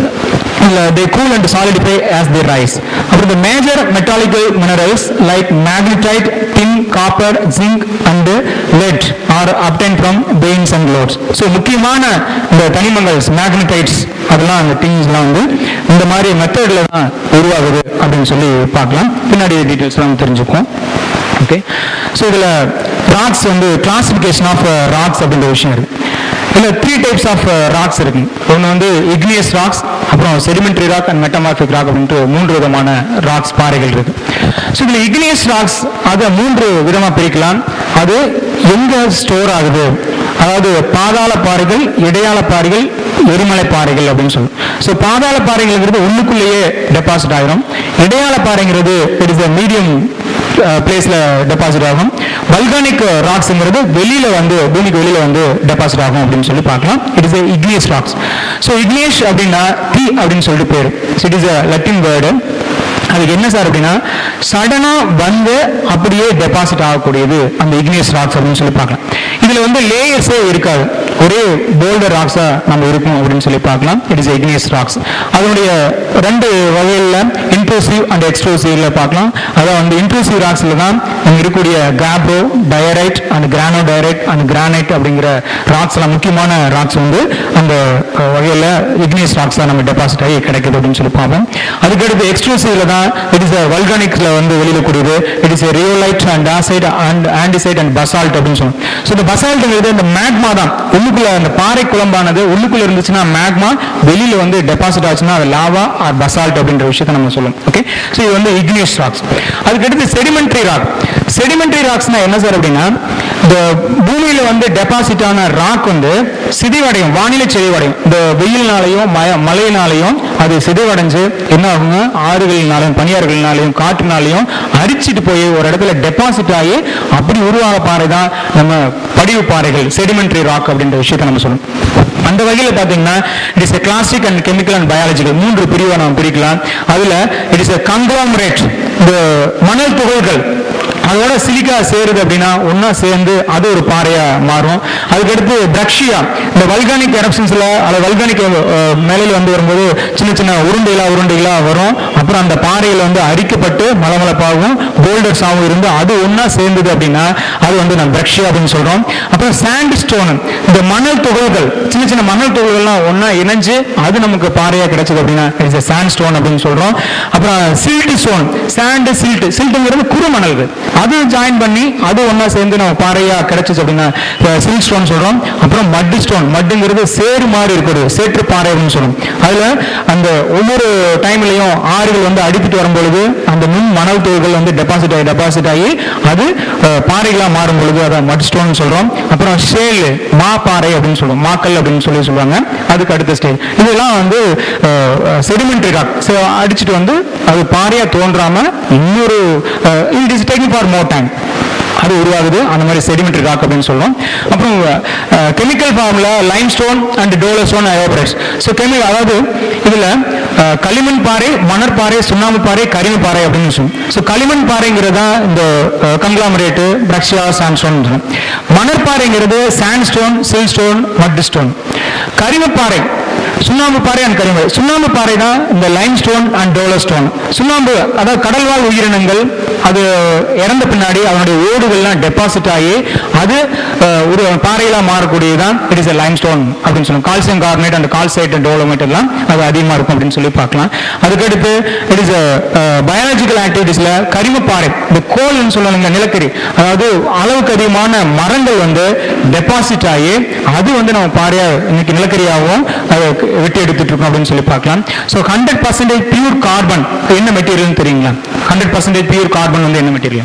they cool and solidify as they rise அப்புறம் the major metallical minerals like magnetite tin copper zinc and lead are obtained from veins and lodes so முக்கியமான இந்த தனிமங்கள் மேக்னடைட்ஸ் அதெல்லாம் அந்த திங்ஸ்லாம் வந்து இந்த மாதிரி மெத்தடில் தான் உருவாகுது அப்படின்னு சொல்லி பார்க்கலாம் பின்னாடி டீட்டெயில்ஸ்லாம் தெரிஞ்சுக்குவோம் ஓகே ஸோ இதில் ராக்ஸ் வந்து கிளாசிஃபிகேஷன் ஆஃப் ராக்ஸ் அப்படின்ற விஷயம் இருக்கு இதில் த்ரீ டைப்ஸ் ஆஃப் ராக்ஸ் இருக்கு ஒன்று வந்து இக்னியஸ் ராக்ஸ் அப்புறம் sedimentary rock and metamorphic rock அப்படின்ட்டு மூன்று விதமான ராக்ஸ் பாறைகள் இருக்கு ஸோ இதில் இக்னியஸ் ராக்ஸ் அதை மூன்று விதமாக பிரிக்கலாம் அது எங்க ஸ்டோர் ஆகுது அதாவது பாதாள பாறைகள் இடையாள பாறைகள் எரிமலை பாறைகள் அப்படின்னு சொல்லுவோம் ஸோ பாதாள பாறைகள்ங்கிறது உள்ளுக்குள்ளேயே டெபாசிட் ஆகிரும் இடையாள பாறைங்கிறது இட் இஸ் மீடியம் பிளேஸ்ல டெபாசிட் ஆகும் வல்கானிக் ராக்ஸ்ங்கிறது வெளியில வந்து பூமிக்கு வெளியில வந்து டெபாசிட் ஆகும் அப்படின்னு சொல்லி பார்க்கலாம் it is igneous rocks so igneous அப்படின்னா தீ அப்படின்னு சொல்லிட்டு பேர் இட் இஸ் லட்டின் வேர்டு அதுக்கு என்ன சார் அப்படின்னா சடனா வந்து அப்படியே டெபாசிட் ஆகக்கூடியது அந்த இக்னியஸ் ராக்ஸ் அப்படின்னு சொல்லி பார்க்கலாம் இதுல வந்து லேயர்ஸே இருக்காது ஒரே போல்டர் ராக்ஸா நம்ம இருக்கும் அப்படின்னு சொல்லி பார்க்கலாம் இட் இஸ் இக்னியஸ் ராக்ஸ் அதனுடைய ரெண்டு வகையில் இன்ட்ரூசிவ் அண்ட் எக்ஸ்ட்ரூசிவ்ல பார்க்கலாம் அதான் வந்து இன்ட்ரூசிவ் ராக்ஸ்ல தான் நம்ம இருக்கக்கூடிய gabbro diorite and granodiorite and granite அப்படிங்கிற ராக்ஸ் எல்லாம் முக்கியமான ராக்ஸ் வந்து அந்த அஹ், வகையில இக்னியஸ் ராக்ஸா நம்ம டெபாசிட் ஆகி கிடைக்குது அப்படின்னு சொல்லி பார்ப்போம் அதுக்கடுத்து எக்ஸ்ட்ரூசிவ்ல தான் இட் இஸ் வல்கானிக்ஸ்ல வந்து வெளியில கூடியது it is rhyolite and andesite and andesite and basalt அப்படின்னு சொல்லுவோம் ஸோ இந்த பசால்ட்ங்கிறது இந்த மேக்மா தான் உள்ளுக்குள்ள அந்த பாறை குழம்பானது உள்ளுக்குள்ள இருந்துச்சுன்னா மேக்மா வெளியில வந்து டெபாசிட் ஆச்சுன்னா அது லாவா ஆர் பசால்ட் அப்படின்ற விஷயத்தை நம்ம சொல்லுவோம் ஓகே ஸோ இது வந்து இக்னியஸ் ராக்ஸ் அதுக்கடுத்து செடிமெண்ட்ரி ராக் செடிமெண்ட்ரி ராக்ஸ்னா என்ன சார் அப்படின்னா இந்த பூமியில வந்து டெபாசிட் ஆன ராக் வந்து சிதைவடையும் வானிலை சிதைவடையும் இந்த வெயில்னாலையும் மய மழையினாலையும் அது சிதைவடைஞ்சு என்ன ஆகுங்க ஆறுகளினாலையும் பனியாறுகளினாலையும் காற்றுனாலையும் அரிச்சிட்டு போய் ஒரு இடத்துல டெபாசிட் ஆகி அப்படி உருவாக பாறை தான் நம்ம படிவு பாறைகள் செடிமெண்ட்ரி ராக் அப்படின்ற விஷயத்தை நம்ம சொல்லணும் அந்த வகையில் பார்த்தீங்கன்னா it is clastic and chemical and biological மூன்று பிரிவை நம்ம பிரிக்கலாம் அதுல இட் இஸ் கங்க்ளாமரேட் இந்த மணல் துகள்கள் அதோட சிலிக்கா சேருது அப்படின்னா ஒண்ணா சேர்ந்து அது ஒரு பாறையா மாறும் அதுக்கடுத்து பிரக்ஷியா இந்த வல்கானிக் எரப்ஷன்ஸ்ல அல்லது வல்கானிக் மேலையில் வந்து வரும்போது சின்ன சின்ன உருண்டைகளா உருண்டைகளா வரும் அப்புறம் அந்த பாறையில் வந்து அரிக்கப்பட்டு மலமளப்பாகவும் போல்டர்ஸாகவும் இருந்து அது ஒண்ணா சேர்ந்தது அப்படின்னா அது வந்து நம்ம பிரக்ஷியா அப்படின்னு சொல்றோம் அப்புறம் சாண்ட் ஸ்டோன் இந்த மணல் துகள்கள் சின்ன சின்ன மணல் துகள்கள்லாம் ஒண்ணா இணைஞ்சு அது நமக்கு பாறையா கிடைச்சது அப்படின்னா இட்ஸ் சாண்ட் ஸ்டோன் அப்படின்னு சொல்றோம் அப்புறம் சில்ட் ஸ்டோன் சாண்ட் சில்ட் சில்ட்டுங்கிறது குறுமணல்கள் அது ஜாயின் பண்ணி அது ஒண்ணா சேர்ந்து நம்ம பாறையா கிடைச்சிச்சு அப்படின்னா சில்ட் ஸ்டோன் சொல்றோம் அப்புறம் மட் ஸ்டோன் மட்டுங்கிறது சேறு மாதிரி இருக்கிறது சேற்று பாறை அப்படின்னு சொல்றோம் அதுல அந்த ஒவ்வொரு டைம்லயும் ஆறுகள் வந்து அடித்துட்டு வரும்பொழுது அந்த நுண் மணல் தூள்கள் வந்து டெபாசிட் ஆகி டெபாசிட் ஆகி அது அஹ், பாறைகளா மாறும் பொழுது அதை மட் ஸ்டோன் சொல்றோம் அப்புறம் ஷேல் மா பாறை அப்படின்னு சொல்லுவோம் மாக்கல் அப்படின்னு சொல்லி சொல்லுவாங்க அதுக்கு அடுத்த ஸ்டேஜ் இதெல்லாம் வந்து செடிமெண்ட்ரி ராக் அடிச்சுட்டு வந்து அது பாறையா தோன்றாம இன்னொரு it is taking for more time அது உருவாகுது அந்த மாதிரி செடிமெண்ட்ரி ராக் அப்படின்னு சொல்லுவோம் அப்புறம் கெமிக்கல் ஃபார்ம்ல limestone and dolostone evaporites so chemical அதாவது இதுல அஹ், களிமண் பாறை மணற்பாறை சுண்ணாம்பு பாறை கரிம பாறை அப்படின்னு சொல்லுவோம் ஸோ களிமண் பாறைங்கிறது தான் இந்த கங்க்ளாமரேட்டு பிரக்ஷியா சாண்ட் ஸ்டோன் மணற்பாறைங்கிறது sandstone siltstone mudstone கரிமப்பாறை சுண்ணாம்பு பாறை அண்ட் கரிமலை சுண்ணாம்பு பாறை தான் இந்த limestone and dolostone சுண்ணாம்பு அதாவது கடல்வாழ் உயிரினங்கள் அது இறந்த பின்னாடி அதனுடைய ஓடுகள்லாம் டெபாசிட் ஆகி அது அஹ், ஒரு பாறையில மாறக்கூடியதுதான் இட் இஸ் லைம் ஸ்டோன் அப்படின்னு சொல்லுவோம் calcium carbonate and calcite and dolomite எல்லாம் அது அதிகமா இருக்கும் அப்படின்னு சொல்லி பார்க்கலாம் அதுக்கடுத்து இட் இஸ் பயாலஜிக்கல் ஆக்டிவிட்டிஸ்ல கரிமப்பாறை இந்த கோல்னு சொல்லுவாங்க நிலக்கரி அதாவது அளவுக்கு அதிகமான மரங்கள் வந்து டெபாசிட் ஆகி அது வந்து நம்ம பாறையா இன்னைக்கு நிலக்கரியாகவும் அதை வெட்டி எடுத்துட்டு இருக்கோம் அப்படின்னு சொல்லி பார்க்கலாம் so hundred percentage pure carbon என்ன மெட்டீரியல்னு தெரியுங்களா ஹண்ட்ரட் பர்சன்டேஜ் பியூர் கார்பன் வந்து என்ன மெட்டீரியல்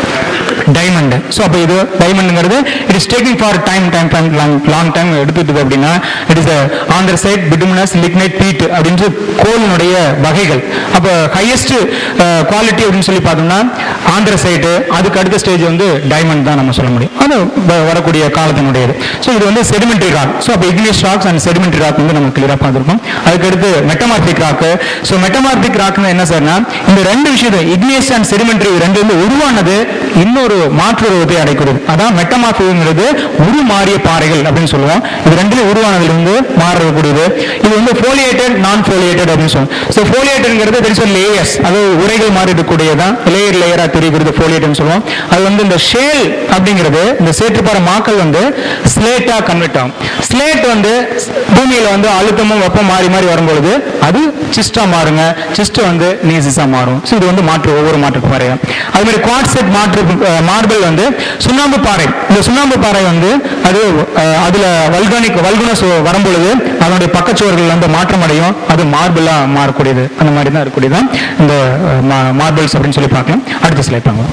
டைமண்ட் ஸோ அப்போ இது டைமண்ட்ங்கிறது it is taking for time time time long long time எடுத்துட்டு அப்படின்னா it is anthracite bituminous lignite peat அப்படின்ட்டு கோலினுடைய வகைகள் அப்போ ஹையஸ்ட் குவாலிட்டி அப்படின்னு சொல்லி பார்த்தோம்னா ஆந்திரசைட்டு அதுக்கு அடுத்த ஸ்டேஜ் வந்து டைமண்ட் தான் நம்ம சொல்ல முடியும் அது வ- வரக்கூடிய காலத்தினுடையது ஸோ இது வந்து செடிமெண்ட்ரி ராக் ஸோ அப்போ igneous rocks and sedimentary rock வந்து நம்ம கிளியராக பார்த்துருக்கோம் அதுக்கடுத்து மெட்டமார்பிக் ராக்கு ஸோ மெட்டமார்பிக் ராக்னா என்ன சார்னா இந்த ரெண்டு விஷயத்தை இக்னியஸ் அண்ட் செடிமெண்ட்ரி ரெண்டு வந்து உருவானது இன்னொரு மாற்று உருவத்தை அடைக்கிறது அதான் மெட்டமார்பிக்ங்கிறது உருமாறிய பாறைகள் அப்படின்னு சொல்லுவோம் இது ரெண்டுமே உருவானதுல இருந்து மாறக்கூடியது இது வந்து ஃபோலியேட்டட் நான் ஃபோலியேட்டட் அப்படின்னு சொல்லுவோம் ஸோ ஃபோலியேட்டட்ங்கிறது தெரிஞ்ச லேயர்ஸ் அது உரைகள் மாறி இருக்கக்கூடியதான் லேயர் லேயரா தெரிகிறது ஃபோலியேட்னு சொல்லுவோம் அது வந்து இந்த ஷேல் அப்படிங்கிறது இந்த சேற்றுப்பாறை மாக்கள் வந்து ஸ்லேட்டா கன்வெர்ட் ஆகும் ஸ்லேட் வந்து பூமியில வந்து அழுத்தமும் வெப்பம் மாறி மாறி வரும்பொழுது அது சிஸ்டா மாறுங்க சிஸ்ட் வந்து நீசிஸா மாறும் ஸோ இது வந்து மாற்று ஒவ்வொரு மாற்று பாறையும் அது மாதிரி குவாட்செட் மாற்று மார்பிள் வந்து சுண்ணாம்பு பாறை இந்த சுண்ணாம்பு பாறை வந்து அது அஹ், அதுல வல்கானிக் வல்குனஸ் வரும்பொழுது அதனுடைய பக்கச்சுவர்கள் வந்து மாற்றம் அடையும் அது மார்பிளா மாறக்கூடியது அந்த மாதிரி தான் இருக்கக்கூடியது இந்த மார்பிள்ஸ் அப்படின்னு சொல்லி பார்க்கலாம் அடுத்த ஸ்லைட் பார்க்கலாம்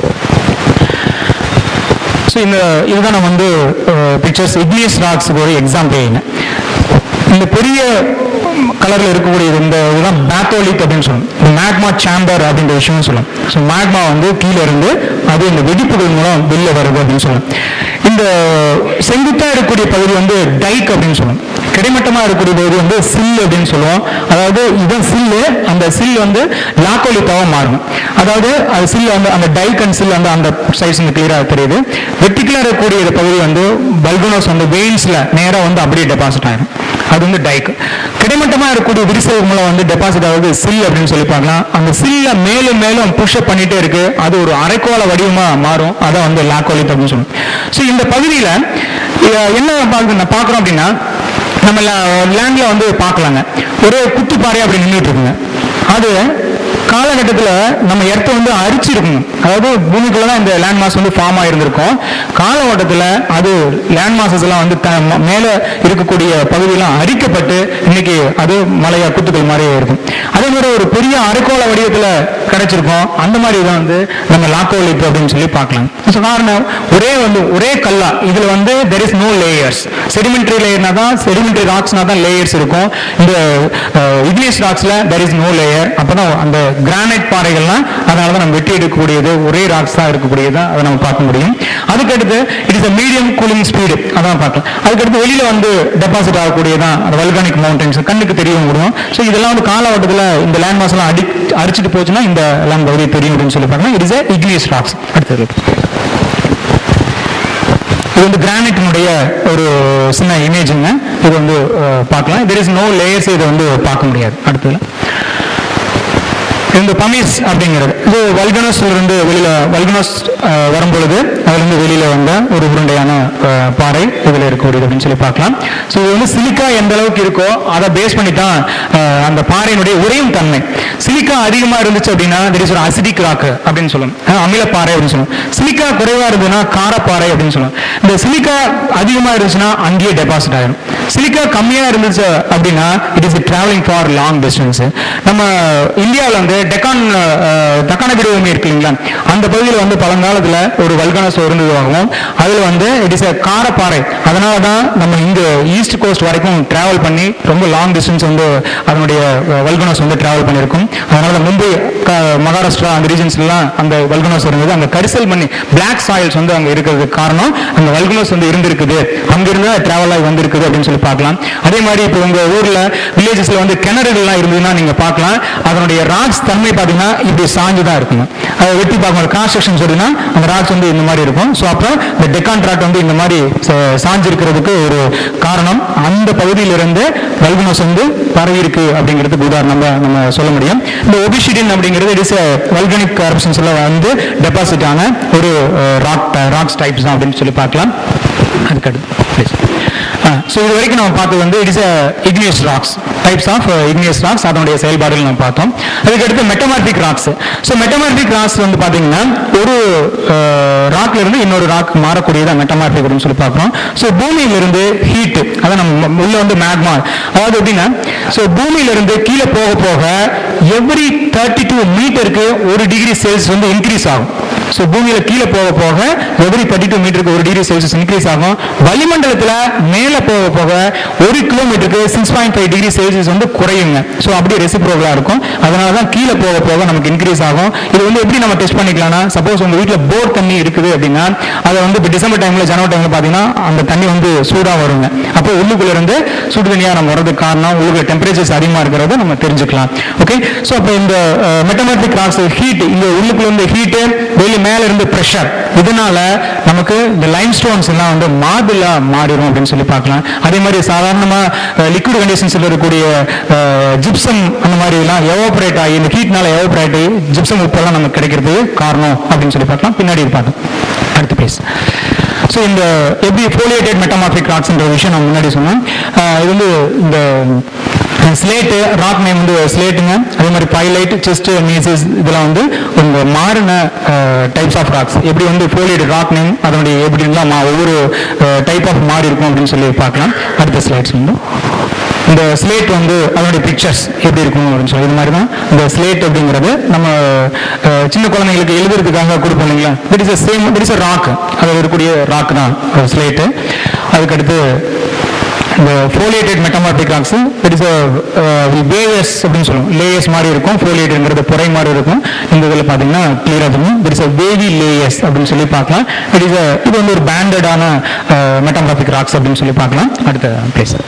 ஸோ இந்த இதுதான் நம்ம வந்து பிக்சர்ஸ் இக்னியஸ் ராக்ஸுக்கு ஒரு எக்ஸாம்பிள் இந்த பெரிய கலர்ல இருக்கக்கூடிய இந்த இதுதான் பேத்தோலித் அப்படின்னு சொல்லணும் இந்த மேக்மா சேம்பர் அப்படின்ற விஷயம் சொல்லலாம் ஸோ மேக்மா வந்து கீழே இருந்து அது இந்த வெடிப்புகள் மூலம் வெளில வருது அப்படின்னு சொல்லலாம் இந்த செங்குத்தா இருக்கக்கூடிய பகுதி வந்து டைக் அப்படின்னு சொல்லணும் கிடைமட்டமா இருக்கக்கூடிய பகுதி வந்து சில் அப்படின்னு சொல்லுவோம் அதாவது இதுதான் சில்லு அந்த சில் வந்து லாக்கோலித்தாவா மாறும் அதாவது அது சில் வந்து அந்த டைக் அண்ட் சில் வந்து அந்த சைஸ் வந்து கிளியரா தெரியுது வெர்டிகுலா இருக்கக்கூடிய இந்த பகுதி வந்து பல்குனோஸ் வந்து வெயின்ஸ்ல நேரா வந்து அப்படியே டெபாசிட் ஆயிடும் அது வந்து டைக் கிடைமட்டமா இருக்கக்கூடிய விரிசல் மூலம் வந்து டெபாசிட் ஆகுது சில் அப்படின்னு சொல்லி பார்க்கலாம் அந்த சில்ல மேலும் மேலும் புஷ்அப் பண்ணிட்டே இருக்கு அது ஒரு அரைக்கோள வடிவமா மாறும் அதான் வந்து லாக்கோலித் அப்படின்னு சொல்லுவோம் ஸோ இந்த பகுதியில அஹ், என்ன பார்க்க பார்க்குறோம் அப்படின்னா நம்ம லேண்ட்ல வந்து பார்க்கலாங்க ஒரே குத்து பாறை அப்படி நின்றுட்டு இருக்குங்க அது காலகட்டத்தில் நம்ம எர்த்தை வந்து அரிச்சிருக்குங்க அதாவது பூமிக்குள்ள தான் இந்த லேண்ட் மாஸ் வந்து ஃபார்ம் ஆயிருந்திருக்கும் காலகட்டத்தில் அது லேண்ட் மாசஸ் எல்லாம் வந்து த- ம- மேலே இருக்கக்கூடிய பகுதியெல்லாம் அரிக்கப்பட்டு இன்னைக்கு அது மலையா குத்துக்கள் மாதிரியே இருக்கும் அதே மாதிரி ஒரு பெரிய அரைக்கோள வடிவத்தில் கிடைச்சிருக்கும் அந்த மாதிரி தான் வந்து நம்ம லாக்கோலிப் அப்படின்னு சொல்லி பார்க்கலாம் ஸோ காரணம் ஒரே வந்து ஒரே கல்லா இதுல வந்து there is no layers sedimentary லேயர்னா தான் செடிமெண்ட்ரி ராக்ஸ்னா தான் லேயர்ஸ் இருக்கும் இந்த இக்னியஸ் ராக்ஸ்ல தெர் இஸ் நோ லேயர் அப்பதான் அந்த கிரானைட் பாறைகள்லாம் அதனால தான் நம்ம வெட்டி எடுக்கக்கூடியது ஒரே ராக்ஸ் தான் இருக்கக்கூடியது அதை நம்ம பார்க்க முடியும் அதுக்கடுத்து it is a medium cooling speed அதான் பார்க்கலாம் அதுக்கடுத்து வெளியில வந்து டெபாசிட் ஆகக்கூடியதான் அந்த வல்கானிக் மவுண்டன்ஸ் கண்ணுக்கு தெரியவும் முடியும் ஸோ இதெல்லாம் வந்து காலகட்டத்தில் இந்த லேண்ட் மாஸ் எல்லாம் அடி அடிச்சுட்டு போச்சுன்னா இந்த லேண்ட் பகுதி தெரியும் அப்படின்னு சொல்லி பார்க்கலாம் இட் இஸ் இக்னியஸ் ராக்ஸ் அடுத்தது இது வந்து கிரானைட்டினுடைய ஒரு சின்ன இமேஜுங்க இது வந்து அஹ், பார்க்கலாம் தெர் இஸ் நோ லேயர்ஸ் இதை வந்து பார்க்க முடியாது அடுத்ததுல இந்த பமீஸ் அப்படிங்கிறது இது வல்கனஸ்ல இருந்து வெளியில வல்கனஸ் அஹ், வரும்பொழுது அதுல இருந்து வெளியில வந்த ஒரு உருண்டையான அஹ், பாறை இதுல இருக்கக்கூடியது அப்படின்னு சொல்லி பார்க்கலாம் ஸோ இது வந்து சிலிக்கா எந்த அளவுக்கு இருக்கோ அதை பேஸ் பண்ணி தான் அஹ், அந்த பாறையினுடைய உறையும் தன்மை சிலிக்கா அதிகமா இருந்துச்சு அப்படின்னா தெர் இஸ் ஒரு அசிடிக் ராக் அப்படின்னு சொல்லும் அஹ், அமிலப்பாறை அப்படின்னு சொல்லுவோம் சிலிக்கா குறைவா இருந்ததுன்னா காரப்பாறை அப்படின்னு சொல்லுவோம் இந்த சிலிக்கா அதிகமா இருந்துச்சுன்னா அங்கேயே டெபாசிட் ஆயிடும் சிலிக்கா கம்மியா இருந்துச்சு அப்படின்னா it is travelling for long distance நம்ம இந்தியாவில் வந்து டெக்கான் அஹ், தக்கான பீடபூமி இருக்கு இல்லைங்களா அந்த பகுதியில் வந்து பழங்காலத்தில் ஒரு வல்கனஸ் இருந்ததாகவும் அதில் வந்து இட் இஸ் காரப்பாறை அதனால தான் நம்ம இங்க ஈஸ்ட் கோஸ்ட் வரைக்கும் டிராவல் பண்ணி ரொம்ப லாங் டிஸ்டன்ஸ் வந்து அதனுடைய வல்கனஸ் வந்து டிராவல் பண்ணியிருக்கும் அதனால தான் மும்பை க- மகாராஷ்டிரா அந்த ரீஜன்ஸ்லாம் அந்த வல்கனஸ் இருந்தது அங்க கரிசல் பண்ணி பிளாக் சாயில்ஸ் வந்து அங்க இருக்கிறதுக்கு காரணம் அந்த வல்கனஸ் வந்து இருந்திருக்குது அங்கிருந்து டிராவல் ஆகி வந்திருக்குது அப்படின்னு சொல்லி பார்க்கலாம் அதே மாதிரி இப்போ உங்க ஊர்ல வில்லேஜஸ்ல வந்து கிணறுகள்லாம் இருந்ததுன்னா நீங்க பார்க்கலாம் அதனுடைய ராக்ஸ் தன்மை பார்த்தீங்கன்னா இப்படி சாஞ்சு தான் இருக்குங்க அதை வெட்டி பார்க்கணும் கிராஸ் செக்ஷன்ஸ் வருதுன்னா அந்த ராக்ஸ் வந்து இந்த மாதிரி இருக்கும் ஸோ அப்புறம் இந்த டெக்கான் ட்ராட் வந்து இந்த மாதிரி ச- சாஞ்சு இருக்கிறதுக்கு ஒரு காரணம் அந்த பகுதியிலிருந்து வல்குனஸ் வந்து பரவி இருக்கு அப்படிங்கிறதுக்கு உதாரணம் நம்ம சொல்ல முடியும் இந்த ஒபிசிடின் அப்படிங்கிறது இட் இஸ் வல்கனிக் கரப்ஷன்ஸ்ல வந்து டெபாசிட் ஆன ஒரு ராக் ராக்ஸ் டைப்ஸ் தான் அப்படின்னு சொல்லி பார்க்கலாம் அதுக்கடுத்து ப்ளீஸ் ஸோ இது வரைக்கும் நம்ம பார்த்தது வந்து it is igneous rocks types of igneous rocks அதனுடைய செயல்பாடுகள் நம்ம பார்த்தோம் அதுக்கடுத்து metamorphic rocks so metamorphic rocks வந்து பார்த்தீங்கன்னா ஒரு ராக்ல இருந்து இன்னொரு ராக் மாறக்கூடியதான் மெட்டமார்பிக் அப்படின்னு சொல்லி பார்க்குறோம் ஸோ பூமியிலிருந்து ஹீட் அதான் நம்ம உள்ள வந்து மேக்மா அதாவது எப்படின்னா ஸோ பூமியிலிருந்து கீழே போக போக எவ்ரி தேர்ட்டி டூ மீட்டருக்கு ஒரு டிகிரி செல்சியஸ் வந்து இன்க்ரீஸ் ஆகும் ஸோ பூமியில கீழே போக போக எவ்ரி தேர்ட்டி டூ மீட்டருக்கு ஒரு டிகிரி செல்சியஸ் இன்க்ரீஸ் ஆகும் வளிமண்டலத்துல மேலே போக போக ஒரு கிலோமீட்டருக்கு six point five degree Celsius வந்து குறையுங்க ஸோ அப்படியே ரெசிப்ரோகலா இருக்கும் அதனால தான் கீழே போக போக நமக்கு இன்க்ரீஸ் ஆகும் இது வந்து எப்படி நம்ம டெஸ்ட் பண்ணிக்கலாம்னா சப்போஸ் உங்க வீட்டில் போர் தண்ணி இருக்குது அப்படின்னா அதை வந்து இப்போ டிசம்பர் டைம்ல ஜனவரி டைம்ல பார்த்தீங்கன்னா அந்த தண்ணி வந்து சூடா வருங்க அப்போ உள்ளுக்குள்ள இருந்து சுடு தண்ணியா நம்ம வரதுக்கு காரணம் உள்ளுக்குள்ள டெம்பரேச்சர்ஸ் அதிகமா இருக்கிறத நம்ம தெரிஞ்சுக்கலாம் ஓகே ஸோ அப்போ இந்த மெட்டமெட்ரிக் ராக்ஸ் ஹீட் இந்த உள்ளுக்குள்ள இருந்து ஹீட்டு வெளியே மேல இருந்து ப்ரெஷர் இதனால நமக்கு இந்த லைம் ஸ்டோன்ஸ் எல்லாம் வந்து மார்பிளா மாறிடும் அப்படின்னு சொல்லி பார்க்கலாம் அதே மாதிரி சாதாரணமா லிக்விட் கண்டிஷன்ஸ்ல இருக்கக்கூடிய ஜிப்சம் அந்த மாதிரி எல்லாம் எவாபரேட் ஆகி இந்த ஹீட்னால எவாபரேட் ஆகி ஜிப்சம் உப்பெல்லாம் நமக்கு கிடைக்கிறது காரணம் அப்படின்னு சொல்லி பார்க்கலாம் பின்னாடி பார்த்தோம் அடுத்த பேஸ் ஸோ இந்த எப்படி ஃபோலியேட்டட் மெட்டமார்பிக் ராக்ஸ்ன்ற விஷயம் நான் முன்னாடி சொன்னேன் அஹ் இது வந்து இந்த ஸ்லேட்டு ராக் நேம் வந்து ஸ்லேட்டுங்க அதே மாதிரி பைலைட் செஸ்ட் மீசஸ் இதெல்லாம் வந்து இந்த மாறின டைப்ஸ் ஆஃப் ராக்ஸ் எப்படி வந்து ஃபோலியேட்டட் ராக் நேம் அதனுடைய எப்படின்லாம் மா- ஒவ்வொரு டைப் ஆஃப் மாறி இருக்கும் அப்படின்னு சொல்லி பார்க்கலாம் அடுத்த ஸ்லைட்ஸ் வந்து இந்த ஸ்லேட் வந்து அதனுடைய பிக்சர்ஸ் எப்படி இருக்கும் அப்படின்னு சொல்லி இது மாதிரி தான் இந்த ஸ்லேட் அப்படிங்கிறது நம்ம அஹ், சின்ன குழந்தைங்களுக்கு எழுதுறதுக்காக கொடுப்போம் இல்லைங்களா it is same it is rock அதில் இருக்கக்கூடிய ராக் தான் ஸ்லேட்டு அதுக்கடுத்து இந்த foliated metamorphic rocks it is layers அப்படின்னு சொல்லுவோம் லேயர்ஸ் மாதிரி இருக்கும் ஃபோலியேட்டட்ங்கிறது புரை மாதிரி இருக்கும் இந்த இதில் பார்த்தீங்கன்னா கிளியராக தெரியும் இட் இஸ் வேவி லேயர்ஸ் அப்படின்னு சொல்லி பார்க்கலாம் இட் இஸ் இது வந்து ஒரு பேண்டடான மெட்டமார்பிக் ராக்ஸ் அப்படின்னு சொல்லி பார்க்கலாம் அடுத்த பிளேஸ்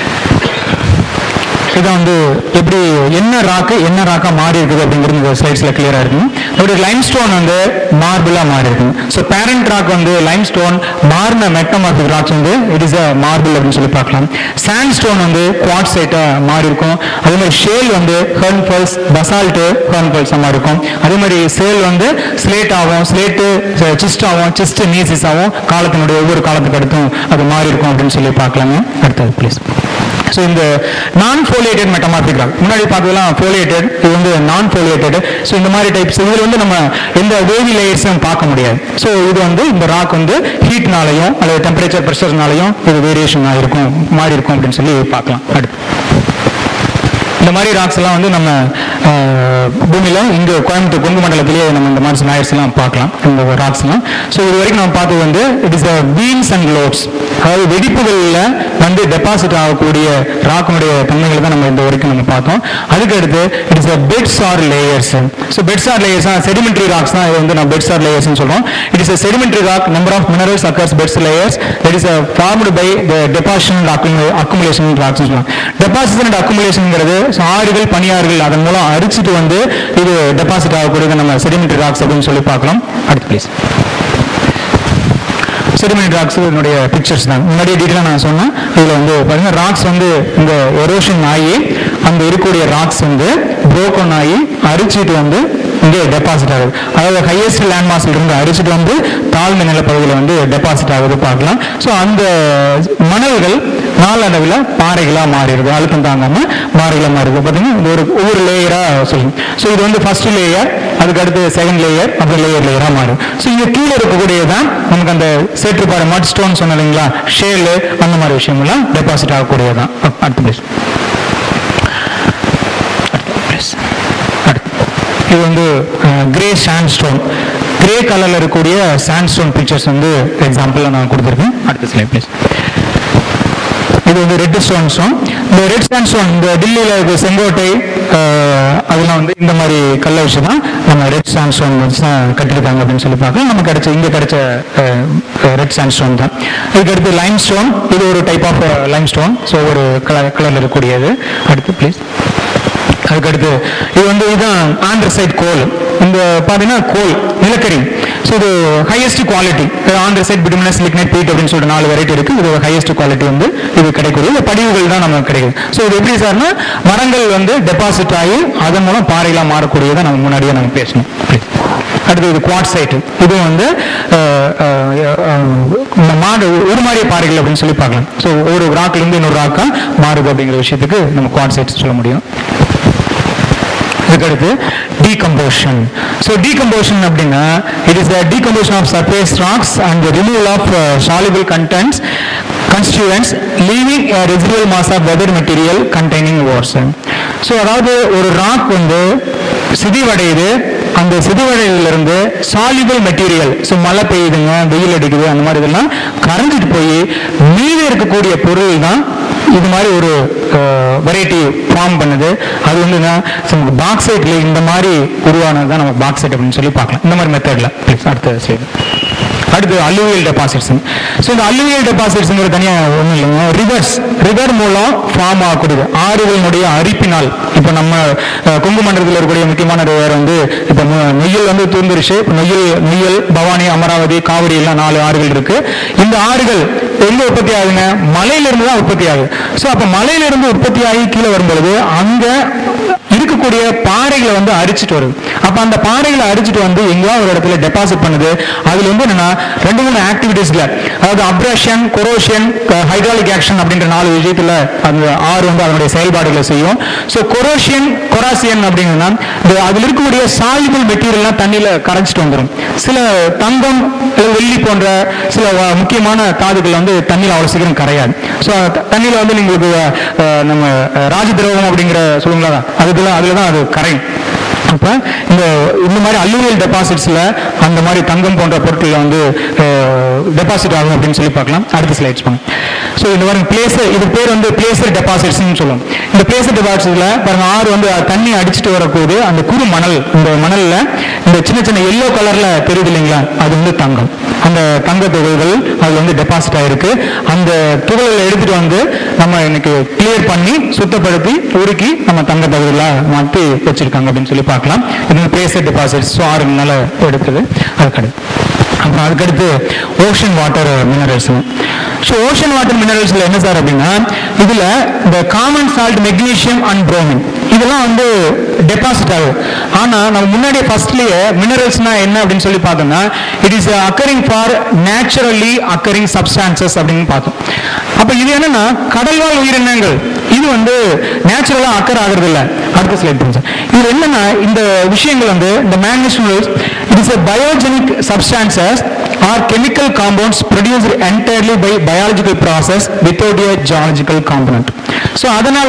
இதான் வந்து எப்படி என்ன ராக்கு என்ன ராக்கா மாறி இருக்குது அப்படிங்கிறது இந்த ஸ்லைட்ஸ்ல கிளியரா இருக்கும் ஒரு லைம் ஸ்டோன் வந்து மார்பிளா மாறி இருக்கும் ஸோ பேரண்ட் ராக் வந்து லைம் ஸ்டோன் மாறின மெட்டமார்பிக் ராக்ஸ் வந்து இட் இஸ் அ மார்பிள் அப்படின்னு சொல்லி பார்க்கலாம் சாண்ட் ஸ்டோன் வந்து குவாட்சைட்டா மாறி இருக்கும் அதே மாதிரி ஷேல் வந்து ஹர்ன்ஃபல்ஸ் பசால்ட்டு ஹர்ன்ஃபல்ஸ் மாதிரி இருக்கும் அதே மாதிரி சேல் வந்து ஸ்லேட் ஆகும் ஸ்லேட்டு சிஸ்ட் ஆகும் சிஸ்ட் நீசிஸ் ஆகும் காலத்தினுடைய ஒவ்வொரு காலத்துக்கு அடுத்தும் அது மாறி இருக்கும் அப்படின்னு சொல்லி பார்க்கலாங்க அடுத்தது ப்ளீஸ் ஸோ இந்த நான் ஃபோலியேட்டட் மெட்டமார்பிக் ராக் முன்னாடி பார்த்ததெல்லாம் ஃபோலியேட்டட் இது வந்து நான் ஃபோலியேட்டட் ஸோ இந்த மாதிரி டைப்ஸ் இதில் வந்து நம்ம எந்த வேவி லேயர்ஸும் பார்க்க முடியாது ஸோ இது வந்து இந்த ராக் வந்து ஹீட்னாலையும் அல்லது டெம்பரேச்சர் ப்ரெஷர்னாலையும் இது வேரியேஷன் ஆகிருக்கும் மாறி இருக்கும் அப்படின்னு சொல்லி பார்க்கலாம் அடுத்து இந்த மாதிரி ராக்ஸ் எல்லாம் வந்து நம்ம அஹ், பூமியில இங்க கோயம்புத்தூர் கொங்கு மண்டலத்திலேயே நம்ம இந்த மாதிரி layers எல்லாம் பார்க்கலாம் இந்த ராக்ஸ் எல்லாம் ஸோ இது வரைக்கும் நம்ம பார்த்தது வந்து it is veins and lodes அதாவது வெடிப்புகளில் வந்து டெபாசிட் ஆகக்கூடிய ராக்கினுடைய தன்மைகளை தான் நம்ம இந்த வரைக்கும் நம்ம பார்த்தோம் அதுக்கு அடுத்து it is beds or layers so beds or layers sedimentary rocks தான் இது வந்து நம்ம பெட்ஸ் ஆர் லேயர்ஸ் சொல்றோம் it is sedimentary rock number of minerals occurs beds layers that is formed by the deposition accumulation rocks சொல்லலாம் டெபாசிஷன் அண்ட் அக்குமுலேஷன்ங்கிறது ஆறுகள் பனியாறுகள் அதன் மூலம் அரிச்சிட்டு வந்து இது டெபாசிட் ஆகக்கூடியது நம்ம செடிமெண்ட்ரி ராக்ஸ் அப்படின்னு சொல்லி பார்க்கலாம் அடுத்து ப்ளீஸ் செடிமெண்ட் ராக்ஸ் என்னுடைய பிக்சர்ஸ் தான் முன்னாடியே டீட்டெயிலாக நான் சொன்னேன் இதில் வந்து பாருங்க ராக்ஸ் வந்து இந்த எரோஷன் ஆகி அங்கே இருக்கக்கூடிய ராக்ஸ் வந்து புரோக்கன் ஆகி அரிச்சிட்டு வந்து இங்கே டெபாசிட் ஆகுது அதாவது ஹையஸ்ட் லேண்ட் மாஸ்ல இருந்து அரிச்சிட்டு வந்து தாழ்ந்த நிலப்பகுதியில் வந்து டெபாசிட் ஆகுது பார்க்கலாம் ஸோ அந்த மணல்கள் நாளடைவில் பாறைகளாக மாறிடுது அழுத்தம் தாங்காமல் பாறைகளாக மாறிடுது பார்த்தீங்கன்னா இது ஒரு ஒவ்வொரு லேயராக சொல்லும் ஸோ இது வந்து ஃபர்ஸ்ட் லேயர் அதுக்கு அடுத்து செகண்ட் லேயர் அப்புறம் லேயர் லேயராக மாறும் ஸோ இங்கே கீழே இருக்கக்கூடியது தான் நமக்கு அந்த சேற்றுப்பாறை மட் ஸ்டோன் சொன்ன இல்லைங்களா ஷேலு அந்த மாதிரி விஷயங்கள்லாம் டெபாசிட் ஆகக்கூடியது தான் அடுத்த பிளேஸ் இது வந்து கிரே சாண்ட் ஸ்டோன் கிரே கலர்ல இருக்கக்கூடிய சாண்ட் ஸ்டோன் பிக்சர்ஸ் வந்து எக்ஸாம்பிள் நான் கொடுத்துருக்கேன் அடுத்த ஸ்லைட் ப்ளீஸ் இது வந்து ரெட் ஸ்டோன் ஸ்டோன் இந்த ரெட் சாண்ட் ஸ்டோன் இந்த டெல்லியில் இருக்க செங்கோட்டை அஹ், அதெல்லாம் வந்து இந்த மாதிரி கல்லை வச்சு தான் நம்ம ரெட் சாண்ட் ஸ்டோன் வச்சு தான் கட்டியிருக்காங்க அப்படின்னு சொல்லி பார்க்கலாம் நமக்கு கிடைச்ச இங்கே கிடைச்ச ரெட் சாண்ட் ஸ்டோன் தான் இதுக்கு அடுத்து லைம் ஸ்டோன் இது ஒரு type of limestone so ஒரு கலர் கலரில் இருக்கக்கூடியது அடுத்து ப்ளீஸ் அதுக்கடுத்து இது வந்து இதுதான் ஆண்ட்ரசைட் கோல் இந்த பார்த்தீங்கன்னா கோல் நிலக்கரி ஸோ இது highest quality anthracite bituminous lignite peat அப்படின்னு சொல்லிட்டு நாலு வெரைட்டி இருக்கு இது ஹையஸ்ட் குவாலிட்டி வந்து இது கிடைக்கூடிய இந்த படிவுகள் தான் நமக்கு கிடைக்குது ஸோ இது எப்படி சார்னா மரங்கள் வந்து டெபாசிட் ஆகி அதன் மூலம் பாறைகளாக மாறக்கூடியதை நம்ம முன்னாடியே நம்ம பேசணும் அடுத்து இது குவாட்சைட் இது வந்து அஹ், அஹ், அஹ், மாடு உருமாறிய பாறைகள் அப்படின்னு சொல்லி பார்க்கலாம் ஸோ ஒரு ராக்ல இருந்து இன்னொரு ராக்கா மாறுது அப்படிங்கிற விஷயத்துக்கு நம்ம குவாட்சைட் சொல்ல முடியும் இதுக்கடுத்து டீகம்போஷன் ஸோ டீகம்போஷன் அப்படின்னா it is the decomposition of surface rocks and removal of soluble contents constituents leaving a residual mass of weather material containing ores so அதாவது ஒரு ராக் வந்து சிதிவடையுது அந்த சிறுவடையிலிருந்து சாலிபிள் மெட்டீரியல் ஸோ மழை பெய்யுதுங்க வெயில் அடிக்குது அந்த மாதிரி இதெல்லாம் கரைஞ்சிட்டு போய் மீதி இருக்கக்கூடிய பொருள் தான் இது மாதிரி ஒரு வெரைட்டி ஃபார்ம் பண்ணுது அது வந்து பாக்ஸைட்ல இந்த மாதிரி உருவானது தான் நம்ம பாக்ஸைட் அப்படின்னு சொல்லி பார்க்கலாம் இந்த மாதிரி மெத்தட்ல ப்ளீஸ் அடுத்த ஸ்லைடு அடுத்து அல்லுவியல் டெபாசிட்ஸ் ஸோ இந்த அல்லுவியல் டெபாசிட்ஸ்ங்கிறது தனியாக ஒன்றும் இல்லைங்க ரிவர்ஸ் ரிவர் மூலம் ஃபார்ம் ஆகக்கூடியது ஆறுகளினுடைய அரிப்பினால் இப்போ நம்ம அஹ், கொங்கு மண்டலத்தில் இருக்கக்கூடிய முக்கியமான ரிவர் வந்து இப்போ மு- நொய்யல் வந்து தூந்துருச்சு இப்ப நொய்யல் நொய்யல் பவானி அமராவதி காவிரி எல்லாம் நாலு ஆறுகள் இருக்கு இந்த ஆறுகள் எங்க உற்பத்தி ஆகுதுங்க மலையிலிருந்து தான் உற்பத்தி ஆகுது ஸோ அப்போ மலையிலிருந்து உற்பத்தி ஆகி கீழே வரும்பொழுது அங்க இருக்கக்கூடிய பாறைகளை வந்து அரிச்சிட்டு வருது அப்ப அந்த பாறைகளை அரிச்சிட்டு வந்து எங்கேயோ ஒரு இடத்துல டெபாசிட் பண்ணுது அதுல வந்து என்னன்னா ரெண்டு மூணு ஆக்டிவிட்டீஸ்ல அதாவது அப்ரேஷன் கொரோஷன் ஹைட்ராலிக் ஆக்ஷன் அப்படின்ற நாலு விஷயத்துல அந்த ஆறு வந்து அதனுடைய செயல்பாடுகளை செய்யும் ஸோ கொரோஷியன் கொராசியன் அப்படிங்கன்னா இந்த அதில் இருக்கக்கூடிய சாலிபிள் மெட்டீரியல்லாம் தண்ணியில கரைச்சிட்டு வந்துடும் சில தங்கம் இல்ல வெள்ளி போன்ற சில அஹ், முக்கியமான தாதுக்கள் வந்து தண்ணியில் அவ்வளவு சீக்கிரம் கரையாது ஸோ தண்ணியில வந்து உங்களுக்கு அஹ், நம்ம அஹ், ராஜ திரவம் அப்படிங்கிற சொல்லுங்களா அதுக்குள்ள அதுல தான் அது கரையும் அப்ப இந்த இந்த மாதிரி அல்லுவியல் டெபாசிட்ஸ்ல அந்த மாதிரி தங்கம் போன்ற பொருட்கள் வந்து டெபாசிட் ஆகும் அப்படின்னு சொல்லி பார்க்கலாம் அடுத்த ஸ்லைட்ஸ் பாருங்க ஸோ இந்த மாதிரி பிளேஸ் இது பேர் வந்து பிளேசர் டெபாசிட்ஸ்னு சொல்லுவோம் இந்த பிளேசர் டெபாசிட்ஸ்ல பாருங்க ஆறு வந்து தண்ணி அடிச்சுட்டு வரப்போகுது அந்த குறு மணல் இந்த மணல்ல இந்த சின்ன சின்ன எல்லோ கலர்ல தெரியுது இல்லைங்களா அது வந்து தங்கம் அந்த தங்க துகள்கள் அது வந்து டெபாசிட் ஆயிருக்கு அந்த துகள்களை எடுத்துட்டு வந்து நம்ம இன்னைக்கு கிளியர் பண்ணி சுத்தப்படுத்தி உருக்கி நம்ம தங்க தகுதியில் மாற்றி வச்சிருக்காங்க அப்படின்னு சொல்லி பார்க்கலாம் இது பிளேசர் டெபாசிட்ஸ் ஸோ ஆறு நாள் எடுத்தது அதுக்கடுத்து அப்புறம் அதுக்கடுத்து ocean water minerals so ocean water மினரல்ஸ்ல என்ன சார் அப்படின்னா இதுல இந்த common salt magnesium and bromine இதெல்லாம் வந்து டெபாசிட் ஆகுது ஆனா நம்ம முன்னாடியே ஃபர்ஸ்ட்லயே மினரல்ஸ்னா என்ன அப்படின்னு சொல்லி பார்த்தோம்னா it is occurring for naturally occurring substances அப்படின்னு பார்த்தோம் அப்ப இது என்னன்னா கடல்வாழ் உயிரினங்கள் இது வந்து நேச்சுரலா அக்கர் ஆகுறது இல்ல அடுத்த ஸ்லைட் சார் இது என்னன்னா இந்த விஷயங்கள் வந்து இந்த மேக்னஸ் it is a biogenic substances are chemical compounds produced entirely by biological process without a geological component so அதனால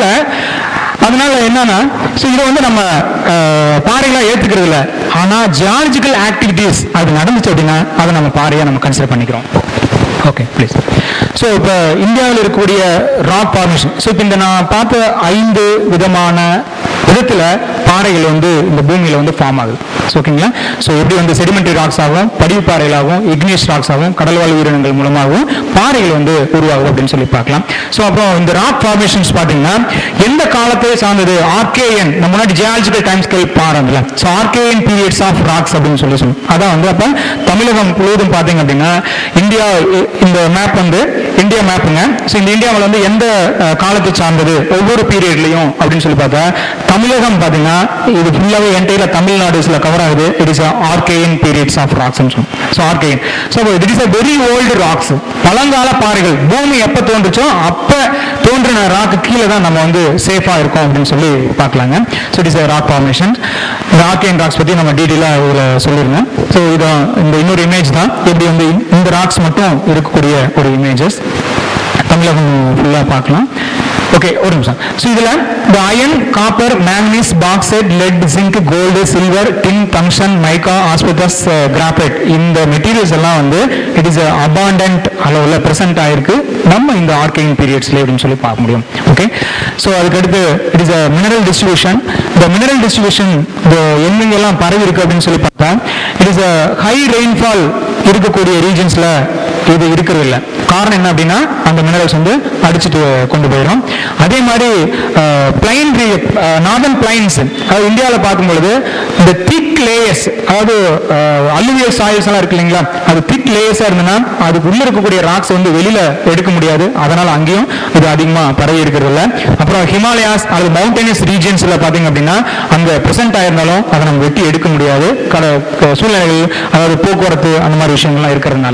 அதனால என்னன்னா ஸோ இதை வந்து நம்ம அஹ், பாறைகளா ஏத்துக்கிறது இல்ல ஆனா ஜியாலஜிக்கல் ஆக்டிவிட்டீஸ் அது நடந்துச்சு அப்படின்னா அதை நம்ம பாறையா நம்ம கன்சிடர் பண்ணிக்கிறோம் ஓகே ப்ளீஸ் ஸோ இப்போ இந்தியாவில் இருக்கக்கூடிய ராக் ஃபார்மேஷன் ஸோ இப்போ இந்த நான் பார்த்த ஐந்து விதமான விதத்தில் பாறைகள் வந்து இந்த பூமியில் வந்து ஃபார்ம் ஆகுது ஸோ ஓகேங்களா ஸோ எப்படி வந்து செடிமெண்டரி ராக்ஸ் ஆகும் படிவு பாறைகளாகவும் இக்னியஸ் ராக்ஸ் ஆகும் கடல்வாழ் உயிரினங்கள் மூலமாகவும் பாறைகள் வந்து உருவாகுது அப்படின்னு சொல்லி பார்க்கலாம் ஸோ அப்புறம் இந்த ராக் ஃபார்மேஷன்ஸ் பார்த்தீங்கன்னா எந்த காலத்தை சார்ந்தது ஆர்கேஎன் நம்ம முன்னாடி ஜியாலஜிக்கல் டைம் ஸ்கேல் பாருங்கல்ல so Archaean periods of rocks அப்படின்னு சொல்லி சொல்லுவோம் அதான் வந்து அப்போ தமிழகம் முழுவதும் பார்த்தீங்க அப்படின்னா இந்தியா இ- இந்த மேப் வந்து இந்தியா மேப்புங்க ஸோ இந்த இந்தியாவில் வந்து எந்த அஹ், காலத்தை சார்ந்தது ஒவ்வொரு பீரியட்லையும் அப்படின்னு சொல்லி பார்த்தா தமிழகம் பார்த்தீங்கன்னா இது ஃபுல்லாகவே என்டையில தமிழ்நாடு சில கவர் ஆகுது it is Archaean periods of rocks சொல்லுவோம் so Archaean so it is a very old rocks பழங்கால பாறைகள் பூமி எப்போ தோன்றுச்சோ அப்போ தோன்றின ராக்கு கீழே தான் நம்ம வந்து சேஃபாக இருக்கோம் அப்படின்னு சொல்லி பார்க்கலாங்க so it is rock formation இந்த ஆர்கேஎன் ராக்ஸ் பற்றி நம்ம டீட்டெயிலாக இதில் சொல்லியிருந்தேன் ஸோ இதான் இந்த இன்னொரு இமேஜ் தான் எப்படி வந்து இந்த ராக்ஸ் மட்டும் இருக்கக்கூடிய ஒரு இமேஜஸ் தமிழகம் ஃபுல்லாக பார்க்கலாம் ஓகே ஒரு நிமிஷம் ஸோ இதில் இந்த iron copper manganese bauxite lead zinc gold silver tin tungsten mica asbestos graphite இந்த மெட்டீரியல்ஸ் எல்லாம் வந்து இட் இஸ் அபாண்டன்ட் அளவில் ப்ரெசென்ட் ஆயிருக்கு நம்ம இந்த ஆர்கேயின் பீரியட்ஸ்ல அப்படின்னு சொல்லி பார்க்க முடியும் ஓகே ஸோ அதுக்கடுத்து it is a mineral distribution இந்த மினரல் டிஸ்ட்ரிபியூஷன் இந்த எங்கெங்கெல்லாம் பரவி இருக்கு அப்படின்னு சொல்லி பார்த்தா it is a high rainfall இருக்கக்கூடிய ரீஜன்ஸ்ல இது இருக்கிறது இல்ல காரணம் என்ன அப்படின்னா அந்த மினரல்ஸ் வந்து அடிச்சுட்டு கொண்டு போயிடும் அதே மாதிரி பிளைன் நார்தன் பிளைன்ஸ் அதாவது இந்தியாவில் பார்க்கும்பொழுது இந்த திக் லேயர்ஸ் அதாவது அல்லுவியல் சாயில்ஸ் எல்லாம் இருக்கு இல்லைங்களா அது திக் லேயர்ஸா இருந்ததுன்னா அதுக்கு உள்ள இருக்கக்கூடிய ராக்ஸ் வந்து வெளியில எடுக்க முடியாது அதனால அங்கேயும் இது அதிகமா பரவி இருக்கிறது இல்ல அப்புறம் ஹிமாலயாஸ் அல்லது மவுண்டனியஸ் ரீஜன்ஸ்ல பாத்தீங்க அப்படின்னா அங்க பிரசன்ட் ஆயிருந்தாலும் அதை நம்ம வெட்டி எடுக்க முடியாது கட க- சூழ்நிலைகள் அதாவது போக்குவரத்து அந்த மாதிரி விஷயங்கள்லாம் இருக்கிறதுனால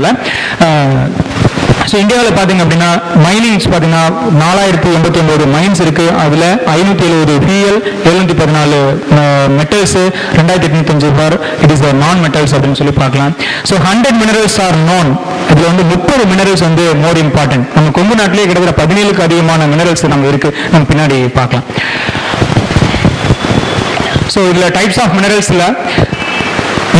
ஸோ இந்தியாவில் பார்த்தீங்க அப்படின்னா மைனிங்ஸ் பார்த்தீங்கன்னா நாலாயிரத்தி எண்பத்தி ஒன்பது மைன்ஸ் இருக்கு அதில் ஐநூற்றி எழுபது ஃபியூயல் எழுநூற்றி பதினாலு மெட்டல்ஸ் ரெண்டாயிரத்தி எட்நூத்தஞ்சு பார் இட் இஸ் நான் மெட்டல்ஸ் அப்படின்னு சொல்லி பார்க்கலாம் so hundred minerals are known இதில் வந்து முப்பது மினரல்ஸ் வந்து மோர் இம்பார்ட்டன்ட் நம்ம கொங்கு நாட்டிலேயே கிட்டத்தட்ட பதினேழுக்கு அதிகமான மினரல்ஸ் நம்ம இருக்கு நம்ம பின்னாடி பார்க்கலாம் ஸோ இதில் டைப்ஸ் ஆஃப் மினரல்ஸில்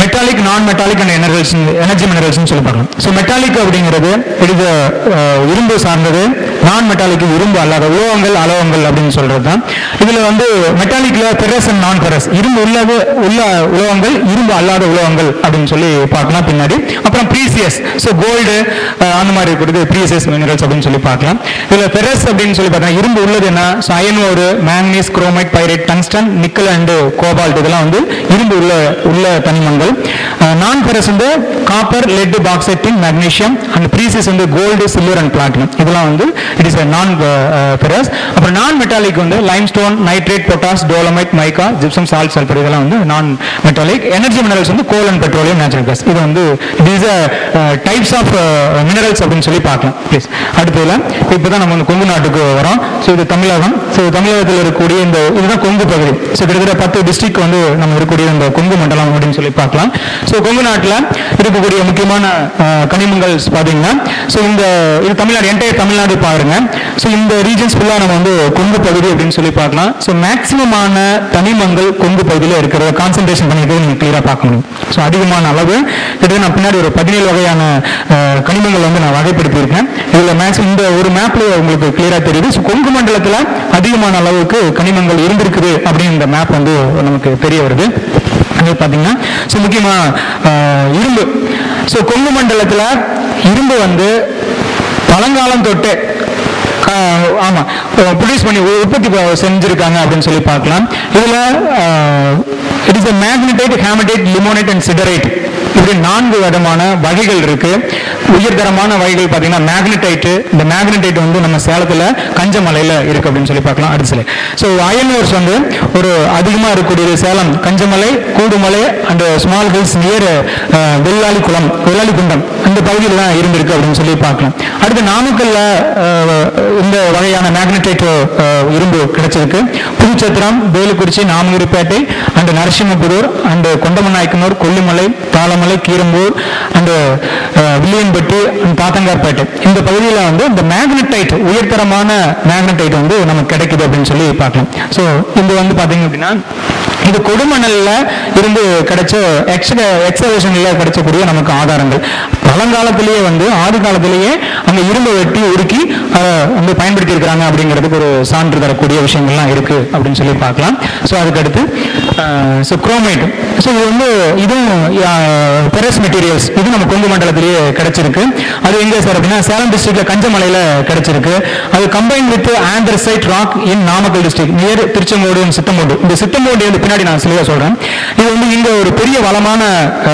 metallic non metallic and energy energy மினரல்ஸ்னு சொல்லி பார்க்கலாம் ஸோ மெட்டாலிக் அப்படிங்கிறது இது இரும்பு சார்ந்தது நான் மெட்டாலிக் இரும்பு அல்லாத உலோகங்கள் அலோகங்கள் அப்படின்னு சொல்றது தான் இதுல வந்து மெட்டாலிக்ல பெரஸ் அண்ட் நான் பெரஸ் இரும்பு உள்ளது உள்ள உலோகங்கள் இரும்பு அல்லாத உலோகங்கள் அப்படின்னு சொல்லி பார்க்கலாம் பின்னாடி அப்புறம் ப்ரீசியஸ் ஸோ கோல்டு அந்த மாதிரி இருக்கிறது ப்ரீசியஸ் மினரல்ஸ் அப்படின்னு சொல்லி பார்க்கலாம் இதுல பெரஸ் அப்படின்னு சொல்லி பார்த்தா இரும்பு உள்ளது என்ன ஸோ அயன் ஒரு manganese chromite pyrite tungsten nickel and cobalt இதெல்லாம் வந்து இரும்பு உள்ள உள்ள தனிமங்கள் நான் பெரஸ் வந்து காப்பர் லெட் பாக்சைட்டின் மெக்னீஷியம் அண்ட் ப்ரீசியஸ் வந்து கோல்டு சில்வர் அண்ட் பிளாட்டினம் இதெல்லாம் வந்து இட் இஸ் நான் பெரஸ் அப்புறம் நான் மெட்டாலிக் வந்து limestone nitrate potash dolomite mica gypsum salt sulphur இதெல்லாம் வந்து நான் மெட்டாலிக் எனர்ஜி மினரல்ஸ் வந்து coal and petroleum natural gas இது வந்து it is types of minerals அப்படின்னு சொல்லி பார்க்கலாம் ப்ளீஸ் அடுத்ததுல இப்போ தான் நம்ம வந்து கொங்கு நாட்டுக்கு வரோம் ஸோ இது தமிழகம் ஸோ தமிழகத்தில் இருக்கக்கூடிய இந்த இதுதான் கொங்கு பகுதி ஸோ கிட்டத்தட்ட பத்து டிஸ்ட்ரிக்ட் வந்து நம்ம இருக்கக்கூடிய இந்த கொங்கு மண்டலம் அப்படின்னு சொல்லி பார்க்கலாம் ஸோ கொங்கு நாட்டில் இருக்கக்கூடிய முக்கியமான அஹ், கனிமங்கள் பார்த்தீங்கன்னா ஸோ இந்த இது தமிழ்நாடு என்டையர் தமிழ்நாடு பாருங்க ஸோ இந்த ரீஜன்ஸ் ஃபுல்லாக நம்ம வந்து கொங்கு பகுதி அப்படின்னு சொல்லி பார்க்கலாம் ஸோ மேக்சிமமான தனிமங்கள் கொங்கு பகுதியில் இருக்கிறத கான்சன்ட்ரேஷன் பண்ணிக்கிறது நீங்கள் கிளியராக பார்க்க முடியும் ஸோ அதிகமான அளவு கிட்டத்தட்ட நான் பின்னாடி ஒரு பதினேழு வகையான அஹ், கனிமங்கள் வந்து நான் வகைப்படுத்தியிருக்கேன் இதில் மேக்ஸ் இந்த ஒரு மேப்ல உங்களுக்கு கிளியராக தெரியுது ஸோ கொங்கு மண்டலத்தில் அதிகமான அளவுக்கு கனிமங்கள் இருந்திருக்குது அப்படின்னு இந்த மேப் வந்து நமக்கு தெரிய வருது அது பார்த்தீங்கன்னா ஸோ முக்கியமாக இரும்பு ஸோ கொங்கு மண்டலத்தில் இரும்பு வந்து பழங்காலம் தொட்டு க- ஆமா ப்ரொடியூஸ் பண்ணி உ- உற்பத்தி ப- செஞ்சிருக்காங்க அப்படின்னு சொல்லி பார்க்கலாம் இதுல it is magnetite haematite limonite and siderite இப்படி நான்கு விதமான வகைகள் இருக்கு உயர்தரமான வகைகள் பார்த்தீங்கன்னா மேக்னடைட் இந்த மேக்னடைட் வந்து நம்ம சேலத்துல கஞ்சமலையில இருக்கு அப்படின்னு சொல்லி பார்க்கலாம் அடுத்த சிலை ஸோ அயன் ஓர்ஸ் வந்து ஒரு அதிகமா இருக்கக்கூடியது Salem Kanjamalai Koodumalai and small hills near Vellali Kulam Vellali குண்டம் இந்த பகுதியில் தான் இருந்திருக்கு அப்படின்னு சொல்லி பார்க்கலாம் அடுத்து நாமக்கல்ல அஹ், இந்த வகையான மேக்னடைட் இரும்பு கிடைச்சிருக்கு Puduchatram Velukurichi Namagiripettai and Narasimhapudur and Kondamanayakkanur Kollimalai Thalamalai Keerambur and Villiyanpatti and Thathangarpettai இந்த பகுதியில் வந்து இந்த மேக்னடைட் உயர்தரமான மேக்னடைட் வந்து நமக்கு கிடைக்குது அப்படின்னு சொல்லி பார்க்கலாம் ஸோ இது வந்து பார்த்தீங்க அப்படின்னா இது கொடுமணல்ல இருந்து கிடைச்ச எக்ஸ் எக்ஸவேஷன்ல கிடைச்சக்கூடிய நமக்கு ஆதாரங்கள் பழங்காலத்திலேயே வந்து ஆதி காலத்திலேயே அங்க இரும்பை வெட்டி உருக்கி அதை வந்து பயன்படுத்தி இருக்கிறாங்க அப்படிங்கிறதுக்கு ஒரு சான்று தரக்கூடிய விஷயங்கள்லாம் இருக்கு அப்படின்னு சொல்லி பார்க்கலாம் ஸோ அதுக்கடுத்து ஸோ குரோமைட் ஸோ இது வந்து இதுவும் பெரஸ் மெட்டீரியல்ஸ் இது நம்ம கொங்கு மண்டலத்திலேயே கிடைச்சிருக்கு அது எங்க சார் அப்படின்னா சேலம் டிஸ்ட்ரிக்ட்ல கஞ்சமலையில கிடைச்சிருக்கு அது combine with anthracite rock in Namakkal district near Tiruchengode and Sithamodu இந்த சித்தமோடு வந்து பின்னாடி நான் சிலையா சொல்றேன் இது வந்து இங்க ஒரு பெரிய வளமான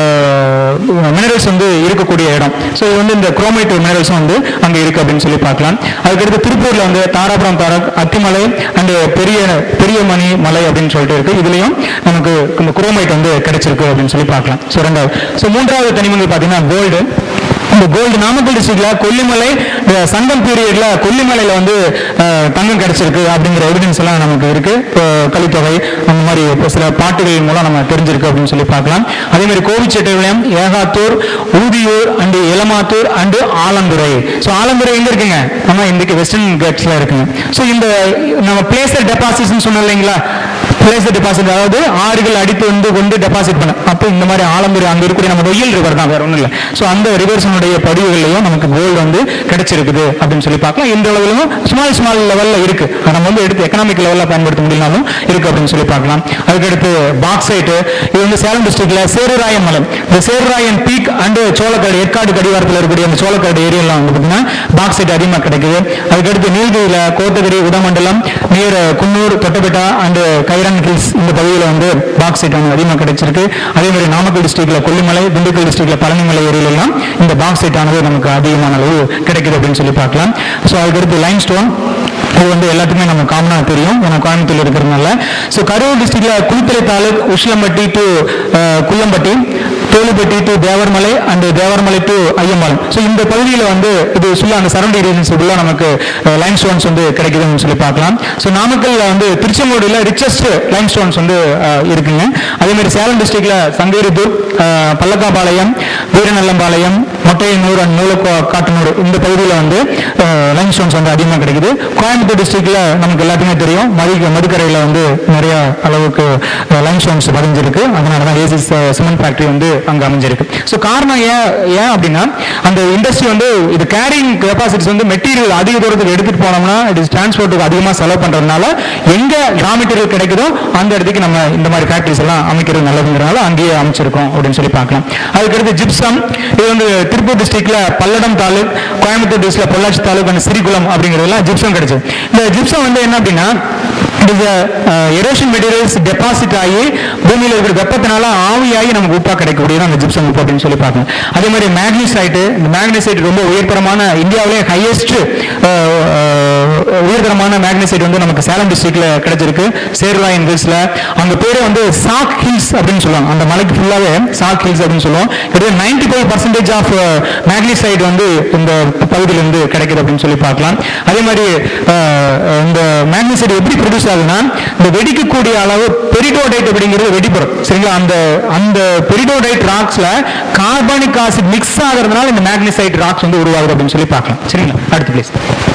மினரல்ஸ் வந்து இருக்கக்கூடிய இடம் ஸோ இது வந்து இந்த குரோமைட் மினரல்ஸும் வந்து அங்க இருக்கு அப்படின்னு சொல்லி பார்க்கலாம் அதுக்கடுத்து திருப்பூர்ல வந்து தாராபுரம் தாரக் அத்திமலை அண்ட் பெரிய பெரிய மணி மலை அப்படின்னு சொல்லிட்டு இருக்கு இதுலயும் நமக்கு இந்த குரோமைட் வந்து கிடைச்சிருக்கு அப்படின்னு சொல்லி பார்க்கலாம் ஸோ ரெண்டாவது ஸோ மூன்றாவது தனிமங்கள் பார்த்தீங்கன்னா கோல்டு இந்த கோல்டு நாமக்கல் டிஸ்ட்ரிக்ட்ல கொல்லிமலை இந்த சங்கம் பீரியட்ல கொல்லிமலையில வந்து அஹ், தங்கம் கிடைச்சிருக்கு அப்படிங்கிற எவிடன்ஸ் எல்லாம் நமக்கு இருக்கு இப்போ கலித்தொகை அந்த மாதிரி இப்போ சில பாட்டுகள் மூலம் நம்ம தெரிஞ்சிருக்கு அப்படின்னு சொல்லி பார்க்கலாம் அதே மாதிரி Kovichettipalayam Ekathur Uthiyur and Elamathur and Alanthurai so Alanthurai எங்க இருக்குங்க நம்ம இன்றைக்கு வெஸ்டர்ன் கேட்ஸ்ல இருக்குங்க ஸோ இந்த நம்ம பிளேசர் டெபாசிட்ஸ் சொன்னோம் இல்லைங்களா பிளேசர் டெபாசிட் அதாவது ஆறுகள் அடித்து வந்து கொண்டு டெபாசிட் பண்ண அப்போ இந்த மாதிரி ஆலந்துறை அங்க இருக்கக்கூடிய நம்ம ஒயில் ரிவர் தான் வேற ஒன்றும் இல்லை ஸோ அந்த ரிவர்ஸனுடைய படிவுகள்லையும் நமக்கு கோல்டு வந்து கிடைச்சிருக்குது அப்படின்னு சொல்லி பார்க்கலாம் இந்த அளவிலும் ஸ்மால் ஸ்மால் லெவல்ல இருக்கு அதை நம்ம வந்து எடுத்து எக்கனாமிக் லெவல்ல பயன்படுத்த முடியலனாலும் இருக்கு அப்படின்னு சொல்லி பார்க்கலாம் அதுக்கடுத்து பாக்சைட்டு இது வந்து சேலம் டிஸ்ட்ரிக்ட்ல சேருராயன் மலை இந்த சேருராயன் பீக் அண்ட் சோளக்காடு ஏற்காடு கடிவாரத்தில் இருக்கக்கூடிய அந்த சோளக்காடு ஏரியாலாம் வந்து பார்த்தீங்கன்னா பாக்சைட் அதிகமாக கிடைக்குது அதுக்கடுத்து நீலகிரியில Kotagiri Udhagamandalam near Coonoor Doddabetta and Kairan hills இந்த பகுதியில் வந்து பாக்சைட் வந்து அதிகமாக கிடைச்சிருக்கு அதே மாதிரி நாமக்கல் டிஸ்ட்ரிக்ட்ல கொல்லிமலை திண்டுக்கல் டிஸ்ட்ரிக்ட்ல பழனிமலை ஏரியில எல்லாம் இந்த பாக்சைட் ஆனது நமக்கு அதிகமான அளவு கிடைக்குது அப்படின்னு சொல்லி பார்க்கலாம் ஸோ அதுக்கடுத்து லைம் ஸ்டோன் இது வந்து எல்லாத்துக்குமே நம்ம காமனாக தெரியும் ஏன்னா கோயம்புத்தூர் இருக்கிறதுனால ஸோ கரூர் டிஸ்ட்ரிக்ட்ல Kulithalai taluk Ushlampatti to Kullampatti Tholuppatti to Devarmalai and Devarmalai to Ayyampalam so இந்த பகுதியில் வந்து இது ஃபுல்லாக அந்த சரௌண்டிங் ரீஜன்ஸ் ஃபுல்லாக நமக்கு லைம் ஸ்டோன்ஸ் வந்து கிடைக்குதுன்னு சொல்லி பார்க்கலாம் ஸோ நாமக்கல்ல வந்து திருச்செங்கோடியில் ரிச்சஸ்ட் லைம் ஸ்டோன்ஸ் வந்து அஹ், இருக்குங்க அதே மாதிரி சேலம் டிஸ்ட்ரிக்ட்ல சங்ககிரிதூர் அஹ், பல்லக்காபாளையம் வீரநல்லம்பாளையம் மொட்டையனூர் அண்ட் நூலக்கோ காட்டனூர் இந்த பகுதியில் வந்து லைம் ஸ்டோன்ஸ் வந்து அதிகமாக கிடைக்குது கோயம்புத்தூர் டிஸ்ட்ரிக்ட்ல நமக்கு எல்லாத்துக்குமே தெரியும் மது மதுக்கரையில் வந்து நிறைய அளவுக்கு லைம் ஸ்டோன்ஸ் பதிஞ்சிருக்கு அதனால தான் ஏசிஸ் சிமெண்ட் ஃபேக்டரி வந்து அங்க அமைஞ்சிருக்கு ஸோ காரணம் ஏன் ஏன் அப்படின்னா அந்த இண்டஸ்ட்ரி வந்து இது கேரிங் கெப்பாசிட்டிஸ் வந்து மெட்டீரியல் அதிக தூரத்துக்கு எடுத்துட்டு போனோம்னா இட் இஸ் டிரான்ஸ்போர்ட்டுக்கு அதிகமாக செலவு பண்றதுனால எங்க ரா மெட்டீரியல் கிடைக்குதோ அந்த இடத்துக்கு நம்ம இந்த மாதிரி ஃபேக்டரிஸ் எல்லாம் அமைக்கிறது நல்லதுங்கிறனால அங்கேயே அமைச்சிருக்கோம் அப்படின்னு சொல்லி பார்க்கலாம் அதுக்கடுத்து ஜிப்சம் இது வந்து திருப்பூர் டிஸ்ட்ரிக்ட்ல பல்லடம் தாலுக் கோயம்புத்தூர் டிஸ்ட்ரிக்ட்ல பொள்ளாச்சி தாலுக் அண்ட் சிறிகுளம் அப்படிங்கிறதுலாம் ஜிப்சம் கிடைச்சது இந்த ஜிப்சம் வந்து என்ன அப்படின்னா இது எரோஷன் மெட்டீரியல்ஸ் டெபாசிட் ஆகி பூமியில் இருக்கிற வெப்பத்தினால ஆவியாகி நமக்கு உப்பா கிடைக்கக்கூடியது அந்த ஜிப்சம் உப்பு அப்படின்னு சொல்லி பார்க்கணும் அதே மாதிரி மேக்னீசைட்டு இந்த மேக்னீசைட் ரொம்ப உயர்தரமான இந்தியாவிலே ஹையஸ்ட் உயர்தரமான மேக்னீசைட் வந்து நமக்கு சேலம் டிஸ்ட்ரிக்ட்ல கிடைச்சிருக்கு சேர்லாயன் ஹில்ஸ்ல அந்த பேரே வந்து சாக் ஹில்ஸ் அப்படின்னு சொல்லுவாங்க அந்த மலைக்கு ஃபுல்லாவே சாக் ஹில்ஸ் அப்படின்னு சொல்லுவோம் இது ninety five percentage of magnesite வந்து இந்த பகுதியிலிருந்து கிடைக்குது அப்படின்னு சொல்லி பார்க்கலாம் அதே மாதிரி அஹ், இந்த மேக்னீசைட் எப்படி ப்ரொடியூஸ் ஆகுதுன்னா இந்த வெடிக்கக்கூடிய அளவு பெரிடோடைட் அப்படிங்கிறது வெடிப்பொருள் சரிங்களா அந்த அந்த பெரிடோடைட் ராக்ஸ்ல கார்பானிக் ஆசிட் மிக்ஸ் ஆகிறதுனால இந்த மேக்னீசைட் ராக்ஸ் வந்து உருவாகுது அப்படின்னு சொல்லி பார்க்கலாம் சரிங்களா அடுத்த பிளேஸ்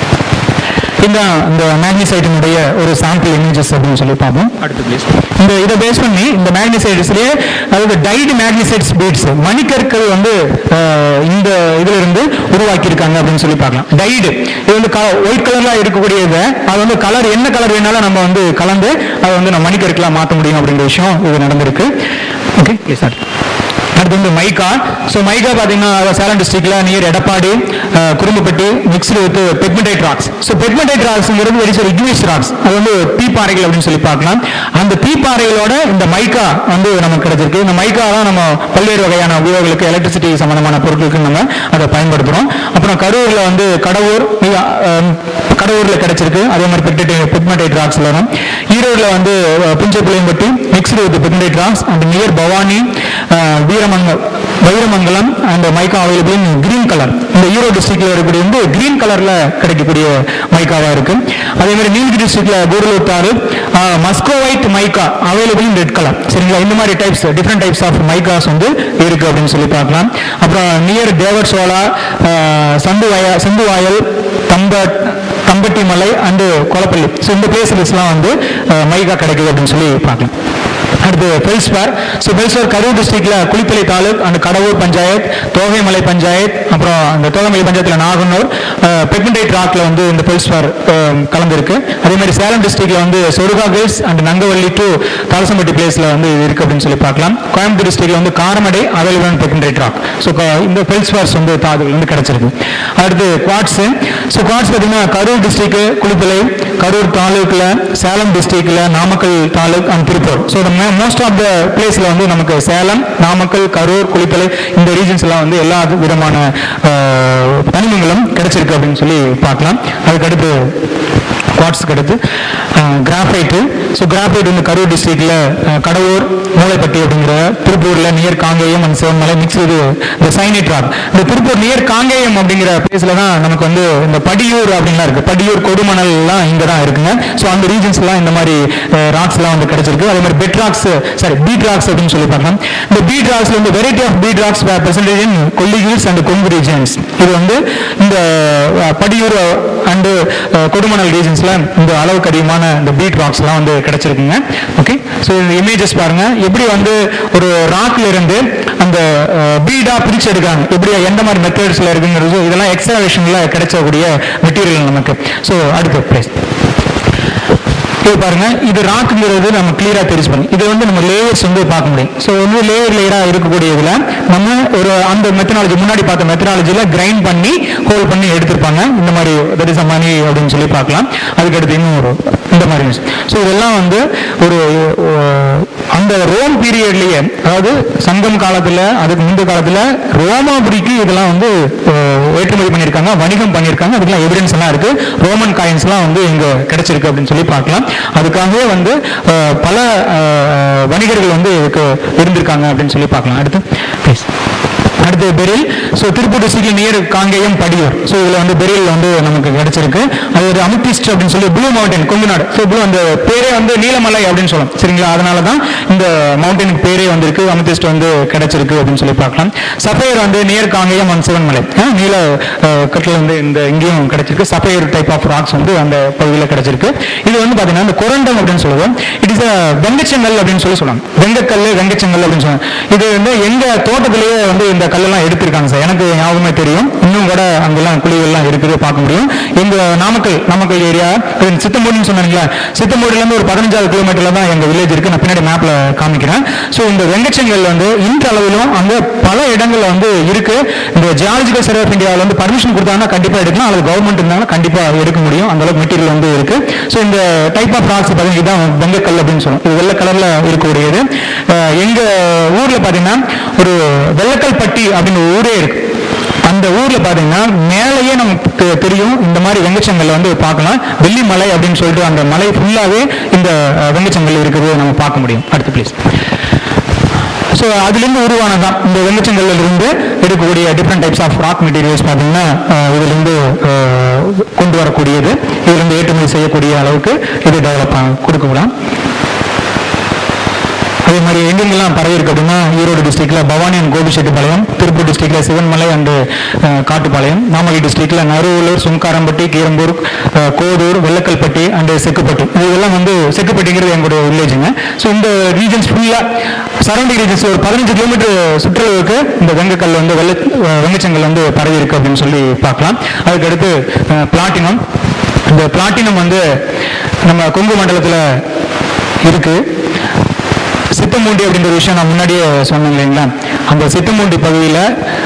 இந்த இந்த மேக்னீசைட்டினுடைய ஒரு சாம்பிள் இமேஜஸ் அப்படின்னு சொல்லி பார்ப்போம் அடுத்த பிளேஸ் இந்த இதை பேஸ் பண்ணி இந்த மேக்னீசைட்ஸ்லயே அதாவது டைடு மேக்னீசைட்ஸ் பீட்ஸ் மணிக்கற்கள் வந்து அஹ், இந்த இதுல இருந்து உருவாக்கி இருக்காங்க அப்படின்னு சொல்லி பார்க்கலாம் டைடு இது வந்து ஒயிட் கலர்ல இருக்கக்கூடிய இதை அது வந்து கலர் என்ன கலர் வேணாலும் நம்ம வந்து கலந்து அதை வந்து நம்ம மணிக்கற்களா மாற்ற முடியும் அப்படிங்கிற விஷயம் இது நடந்திருக்கு ஓகே ப்ளீஸ் அடுத்து வந்து மைக்கா ஸோ மைக்கா பார்த்தீங்கன்னா சேலம் டிஸ்ட்ரிக்ட்ல near Edappadi uh, Kurumbapatti mixed with pegmatite rocks so pegmatite ராக்ஸ்ங்கிறது வெரி சார் இக்னிஸ் ராக்ஸ் அது வந்து தீப்பாறைகள் அப்படின்னு சொல்லி பார்க்கலாம் அந்த தீப்பாறைகளோட இந்த மைக்கா வந்து நமக்கு கிடைச்சிருக்கு இந்த மைக்கா தான் நம்ம பல்வேறு வகையான உபயோகங்களுக்கு எலக்ட்ரிசிட்டி சம்பந்தமான பொருட்களுக்கு நம்ம அதை பயன்படுத்துகிறோம் அப்புறம் கரூர்ல வந்து கடவுர் மிக, அஹ், கடவுர்ல கிடைச்சிருக்கு அதே மாதிரி பெக்மெடைட் பெக்மெடைட் ராக்ஸ் வரும் ஈரோடுல வந்து uh, Punjaipuliyampatti mixed with pegmatite rocks and near Bhavani uh, Veeramanga Vairamangalam and mica available in green colour இந்த ஈரோடு டிஸ்ட்ரிக்ட்ல இருக்கக்கூடிய வந்து கிரீன் கலர்ல கிடைக்கக்கூடிய மைக்காவா இருக்கு அதே மாதிரி நீலகிரி டிஸ்ட்ரிக்ட்ல கூடலூர் தாரு muscovite mica available in red colour சரிங்களா இந்த மாதிரி types different types of micas வந்து இருக்கு அப்படின்னு சொல்லி பார்க்கலாம் அப்புறம் நியர் தேவர் சோலா அஹ், சந்து வய சந்து வாயல் தம்பட் தம்பட்டி மலை அண்டு கொலப்பள்ளி ஸோ இந்த பிளேசஸ்லாம் வந்து அஹ், மைக்கா கிடைக்குது அப்படின்னு சொல்லி பார்க்கலாம் அடுத்து பெல்ஸ்பார் ஸோ பெல்ஸ்பார் கரூர் டிஸ்ட்ரிக்ட்ல குளித்தலை தாலுக் அண்ட் கடவுர் பஞ்சாயத் தோகைமலை பஞ்சாயத் அப்புறம் அந்த தோகைமலை பஞ்சாயத்தில் நாகனூர் பெக்மெண்டைட் ராக்ல வந்து இந்த பெல்ஸ்பார் கலந்துருக்கு அதே மாதிரி சேலம் டிஸ்ட்ரிக்ட்ல வந்து Soruga gates and Nangavalli to Thalasampatti பிளேஸ்ல வந்து இது இருக்கு அப்படின்னு சொல்லி பார்க்கலாம் கோயம்புத்தூர் டிஸ்ட்ரிக்ட்ல வந்து Karamadai available pegmatite rock so இந்த பெல்ஸ்பார்ஸ் வந்து தாதுகள் வந்து கிடைச்சிருக்கு அடுத்து குவாட்ஸ் ஸோ குவாட்ஸ் பார்த்தீங்கன்னா கரூர் டிஸ்ட்ரிக்ட் குளித்தலை கரூர் தாலுக்ல சேலம் டிஸ்ட்ரிக்ட்ல Namakkal taluk and Tiruppur so most of the பிளேஸ்ல வந்து நமக்கு சேலம் நாமக்கல் கரூர் குளித்தலை இந்த ரீஜன்ஸ் எல்லாம் வந்து எல்லா விதமான அஹ், தனிமங்களும் கிடைச்சிருக்கு அப்படின்னு சொல்லி பார்க்கலாம் அதுக்கடுத்து குவாட்ஸுக்கு அடுத்து கிராஃபைட்டு ஸோ கிராஃபைட் வந்து கரூர் டிஸ்ட்ரிக்ட்ல கடவுர் மூளைப்பட்டி அப்படிங்கிற திருப்பூர்ல near Kangeyam and Sivanmalai mix இது இந்த சைனைட் ராக் இந்த திருப்பூர் நியர் காங்கேயம் அப்படிங்கிற பிளேஸ்ல தான் நமக்கு வந்து இந்த படியூர் அப்படின்லாம் இருக்கு படியூர் கொடுமணல் எல்லாம் இங்க தான் இருக்குங்க ஸோ அந்த ரீஜன்ஸ் எல்லாம் இந்த மாதிரி ராக்ஸ் எல்லாம் வந்து கிடைச்சிருக்கு அதே மாதிரி bed rocks sorry bead rocks அப்படின்னு சொல்லி பார்க்கலாம் இந்த பீட் ராக்ஸ்ல வந்து variety of bead rocks percentage in Kolli hills and Kongu regions இது வந்து இந்த அஹ், படியூர் அண்டு கொடுமணல் ரீஜன்ஸ்ல இந்த அளவுக்கு அதிகமான இந்த பீட் ராக்ஸ் எல்லாம் வந்து கிடைச்சிருக்குங்க ஓகே ஸோ இந்த இமேஜஸ் பாருங்க எப்படி வந்து ஒரு ராக்ல இருந்து அந்த பீடா பிரிச்சு எடுக்கிறாங்க எப்படி எந்த மாதிரி மெத்தட்ஸ்ல இருக்குங்கிறது இதெல்லாம் எக்ஸாவேஷன்ல கிடைச்சக்கூடிய மெட்டீரியல் நமக்கு ஸோ அடுத்த பிளேஸ் இது பாருங்க இது ராக்குங்கிறது நம்ம கிளியரா தெரிஞ்சு பண்ணி இது வந்து நம்ம லேயர்ஸ் வந்து பார்க்க முடியும் ஸோ வந்து லேயர் லேயரா இருக்கக்கூடியதுல நம்ம ஒரு அந்த மெத்தனாலஜி முன்னாடி பார்த்த மெத்தனாலஜில கிரைண்ட் பண்ணி ஹோல்ட் பண்ணி எடுத்திருப்பாங்க இந்த மாதிரி தட் இஸ் மணி அப்படின்னு சொல்லி பார்க்கலாம் அதுக்கடுத்து இன்னும் ஒரு இந்த மாதிரி ஸோ இதெல்லாம் வந்து ஒரு அஹ், அந்த ரோம் பீரியட்லயே அதாவது சங்கம் காலத்துல அதுக்கு முந்தைய காலத்துல ரோமாபுரிக்கு இதெல்லாம் வந்து அஹ், ஏற்றுமதி பண்ணியிருக்காங்க வணிகம் பண்ணியிருக்காங்க அதுக்கெல்லாம் எவிடன்ஸ் எல்லாம் இருக்கு ரோமன் காயின்ஸ் எல்லாம் வந்து இங்க கிடைச்சிருக்கு அப்படின்னு சொல்லி பார்க்கலாம் அதுக்காகவே வந்து அஹ், பல அஹ், வணிகர்கள் வந்து இதுக்கு இருந்திருக்காங்க அப்படின்னு சொல்லி பார்க்கலாம் அடுத்து ப்ளீஸ் அடுத்து பெரில் ஸோ திருப்பூர் டிஸ்ட்ரிக்ட்ல நியர் காங்கேயம் படியூர் ஸோ இதில் வந்து பெரில் வந்து நமக்கு கிடைச்சிருக்கு அது ஒரு அமித்திஸ்ட் அப்படின்னு சொல்லி ப்ளூ மவுண்டன் கொங்கு நாடு ஸோ ப்ளூ அந்த பேரே வந்து நீலமலை அப்படின்னு சொல்லலாம் சரிங்களா அதனால தான் இந்த மவுண்டனுக்கு பேரே வந்திருக்கு அமித்திஸ்ட் வந்து கிடைச்சிருக்கு அப்படின்னு சொல்லி பார்க்கலாம் சஃபயர் வந்து near Kangeyam and Sivanmalai uh நீல அஹ், கற்கள் வந்து இந்த இங்கேயும் கிடைச்சிருக்கு சஃபயர் டைப் ஆஃப் ராக்ஸ் வந்து அந்த பகுதியில் கிடைச்சிருக்கு இது வந்து பார்த்தீங்கன்னா இந்த குரண்டம் அப்படின்னு சொல்லுவோம் இட் இஸ் வெங்கச்செங்கல் அப்படின்னு சொல்லி சொல்லுவாங்க வெங்கக்கல் வெங்கச்செங்கல் அப்படின்னு சொல்லுவாங்க இது வந்து எங்க தோட்டத்திலேயே வந்து இந்த கல்லெல்லாம் எடுத்திருக்காங்க சார் எனக்கு ஞாபகமே தெரியும் இன்னும் கூட அங்கெல்லாம் குழிகள்லாம் இருக்குது பார்க்க முடியும் எங்க நாமக்கல் நாமக்கல் ஏரியா சித்தமூடின்னு சொன்னீங்களா சித்தமூடிலேருந்து ஒரு பதினஞ்சாவது கிலோமீட்டர்ல தான் எங்க வில்லேஜ் இருக்கு நான் பின்னாடி மேப்ல காமிக்கிறேன் ஸோ இந்த வெங்கச்செங்கல் வந்து இன்றளவிலும் அங்க பல இடங்கள்ல வந்து இருக்கு இந்த ஜியாலஜிக்கல் சர்வே ஆஃப் இந்தியாவில் வந்து பர்மிஷன் கொடுத்தாங்கன்னா கண்டிப்பா எடுக்கலாம் அல்லது கவர்மெண்ட் இருந்தாங்கன்னா கண்டிப்பா எடுக்க முடியும் அந்த அளவுக்கு மெட்டீரியல் வந்து இருக்கு ஸோ இந்த டைப் ஆஃப் ராக்ஸ் பார்த்தீங்கன்னா இதுதான் வெங்கக்கல் அப்படின்னு சொல்லுவோம் இது வெள்ளை கலர்ல இருக்கக்கூடியது அஹ் எங்க ஊர்ல பாத்தீங்கன்னா ஒரு வெள்ளக்கல் பட்டி அப்படின்னு ஒரு ஊரே இருக்கு அந்த ஊர்ல பாத்தீங்கன்னா மேலேயே நமக்கு தெரியும் இந்த மாதிரி வெங்கச்சங்கல்ல வந்து பார்க்கலாம் வெள்ளிமலை அப்படின்னு சொல்லிட்டு அந்த மலை ஃபுல்லாவே இந்த அஹ், வெங்கச்சங்கல் இருக்குது நம்ம பார்க்க முடியும் அடுத்து ப்ளீஸ் ஸோ அதுலேருந்து உருவானதான் இந்த வெங்கச்சங்கல்ல இருந்து எடுக்கக்கூடிய different types of rock materials பார்த்தீங்கன்னா அஹ், இதிலிருந்து அஹ், கொண்டு வரக்கூடியது இதிலிருந்து ஏற்றுமதி செய்யக்கூடிய அளவுக்கு இது டெவலப் கொடுக்கலாம் அதே மாதிரி எங்கெங்கெல்லாம் பரவி இருக்கு அப்படின்னா ஈரோடு டிஸ்ட்ரிக்ட்ல பவானி அண்ட் கோபிச்செட்டிப்பாளையம் திருப்பூர் டிஸ்ட்ரிக்ட்ல சிவன்மலை அண்ட் காட்டுப்பாளையம் நாமக்கல் டிஸ்ட்ரிக்ட்ல நறுவலூர் சுங்காரம்பட்டி கீரம்பூர் அஹ், கோதூர் வெள்ளக்கல்பட்டி அண்ட் செக்குப்பட்டி இதெல்லாம் வந்து செக்குப்பட்டிங்கிறது எங்களுடைய வில்லேஜுங்க ஸோ இந்த ரீஜன்ஸ் ஃபுல்லா சரௌண்டிங் ரீஜன்ஸ் ஒரு பதினஞ்சு கிலோமீட்டர் சுற்றளவுக்கு இந்த வெங்கக்கல் வந்து வெள்ள அஹ், வெங்கச்சங்கல் வந்து பரவி இருக்கு அப்படின்னு சொல்லி பார்க்கலாம் அதுக்கடுத்து பிளாட்டினம் இந்த பிளாட்டினம் வந்து நம்ம கொங்கு மண்டலத்தில் இருக்கு சித்தமூண்டி அப்படின்ற ஒரு விஷயம் நான் முன்னாடியே சொன்னேன் இல்லைங்களா அந்த சித்தமூண்டி பகுதியில்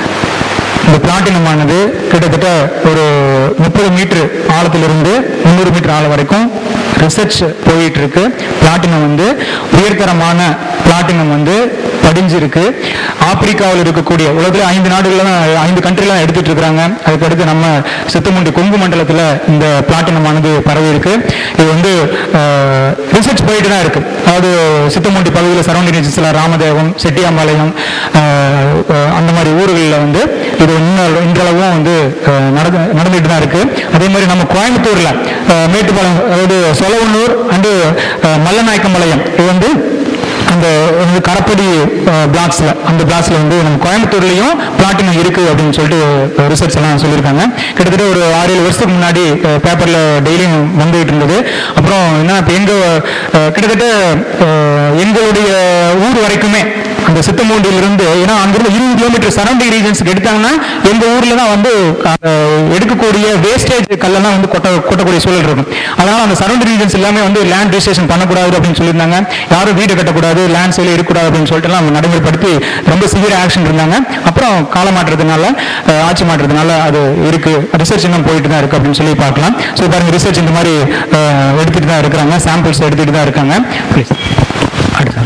இந்த பிளாட்டினமானது கிட்டத்தட்ட ஒரு முப்பது மீட்டர் ஆழத்திலிருந்து முந்நூறு மீட்டர் ஆழம் வரைக்கும் ரிசர்ச் போயிட்டு இருக்கு பிளாட்டினம் வந்து உயர்தரமான பிளாட்டினம் வந்து படிஞ்சிருக்கு ஆப்பிரிக்காவில் இருக்கக்கூடிய உலகத்துல ஐந்து நாடுகள்ல தான் ஐந்து கண்ட்ரிலாம் எடுத்துட்டு இருக்காங்க அதுக்கடுத்து நம்ம சித்தமுண்டி கொங்கு மண்டலத்தில் இந்த பிளாட்டினமானது பரவி இருக்கு இது வந்து ரிசர்ச் போயிட்டு தான் இருக்கு அதாவது சித்தமுண்டி பகுதியில் சரௌண்டிங் ரீஜன்ஸில் ராமதேவம் செட்டியாம்பாளையம் அஹ், அஹ், அந்த மாதிரி ஊர்களில் வந்து இது இன்னும் இன்றளவும் வந்து அஹ், நடந்து நடந்துட்டு தான் இருக்கு அதே மாதிரி நம்ம கோயம்புத்தூர்ல அஹ், மேட்டுப்பாளையம் அதாவது சொலவனூர் அண்டு மல்லநாயக்கம்பாளையம் இது வந்து அந்த வந்து கரப்படி பிளாக்ஸ்ல அந்த பிளாக்ஸ்ல வந்து நம்ம கோயம்புத்தூர்லயும் பிளாட்டினம் இருக்கு அப்படின்னு சொல்லிட்டு ரிசர்ச் எல்லாம் சொல்லியிருக்காங்க கிட்டத்தட்ட ஒரு ஆறு ஏழு வருஷத்துக்கு முன்னாடி பேப்பர்ல டெய்லியும் வந்துகிட்டு இருந்தது அப்புறம் என்ன இப்போ எங்க அஹ், கிட்டத்தட்ட அஹ், எங்களுடைய ஊர் வரைக்குமே அந்த சித்தமூண்டியிலிருந்து ஏன்னா அங்கிருந்து இருபது கிலோமீட்டர் சரௌண்டிங் ரீஜன்ஸ்க்கு எடுத்தாங்கன்னா எங்க ஊர்ல தான் வந்து அஹ், எடுக்கக்கூடிய வேஸ்டேஜ் கல்லெல்லாம் வந்து கொட்ட கொட்டக்கூடிய சூழல் இருக்கும் அதனால அந்த சரௌண்டிங் ரீஜன்ஸ் எல்லாமே வந்து லேண்ட் ரிஜிஸ்ட்ரேஷன் பண்ணக்கூடாது அப்படின்னு சொல்லியிருந்தாங்க யாரும் வீடு கட்டக்கூடாது லேண்ட் சேல் இருக்கக்கூடாது அப்படின்னு சொல்லிட்டு எல்லாம் நடைமுறைப்படுத்தி ரொம்ப சிவியர் ஆக்ஷன் இருந்தாங்க அப்புறம் காலம் மாற்றதுனால அஹ், ஆட்சி மாற்றதுனால அது இருக்கு ரிசர்ச் இன்னும் போயிட்டு தான் இருக்கு அப்படின்னு சொல்லி பார்க்கலாம் ஸோ பாருங்க ரிசர்ச் இந்த மாதிரி அஹ், எடுத்துட்டு தான் இருக்கிறாங்க சாம்பிள்ஸ் எடுத்துட்டு தான் இருக்காங்க ப்ளீஸ் அடுத்த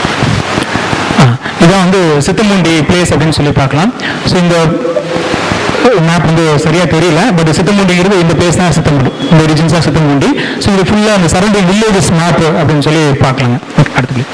ஆ, இதான் வந்து சித்தமுண்டி பிளேஸ் அப்படின்னு சொல்லி பார்க்கலாம் ஸோ இந்த மேப் வந்து சரியா தெரியல பட் சித்தமுண்டிங்கிறது இந்த பிளேஸ் தான் சித்தமுண்டி இந்த ரீஜன்ஸ் தான் சித்தமுண்டி ஸோ இது ஃபுல்லாக அந்த சரௌண்டிங் வில்லேஜஸ் மேப் அப்படின்னு சொல்லி பார்க்கலாங்க ஓகே அடுத்த place.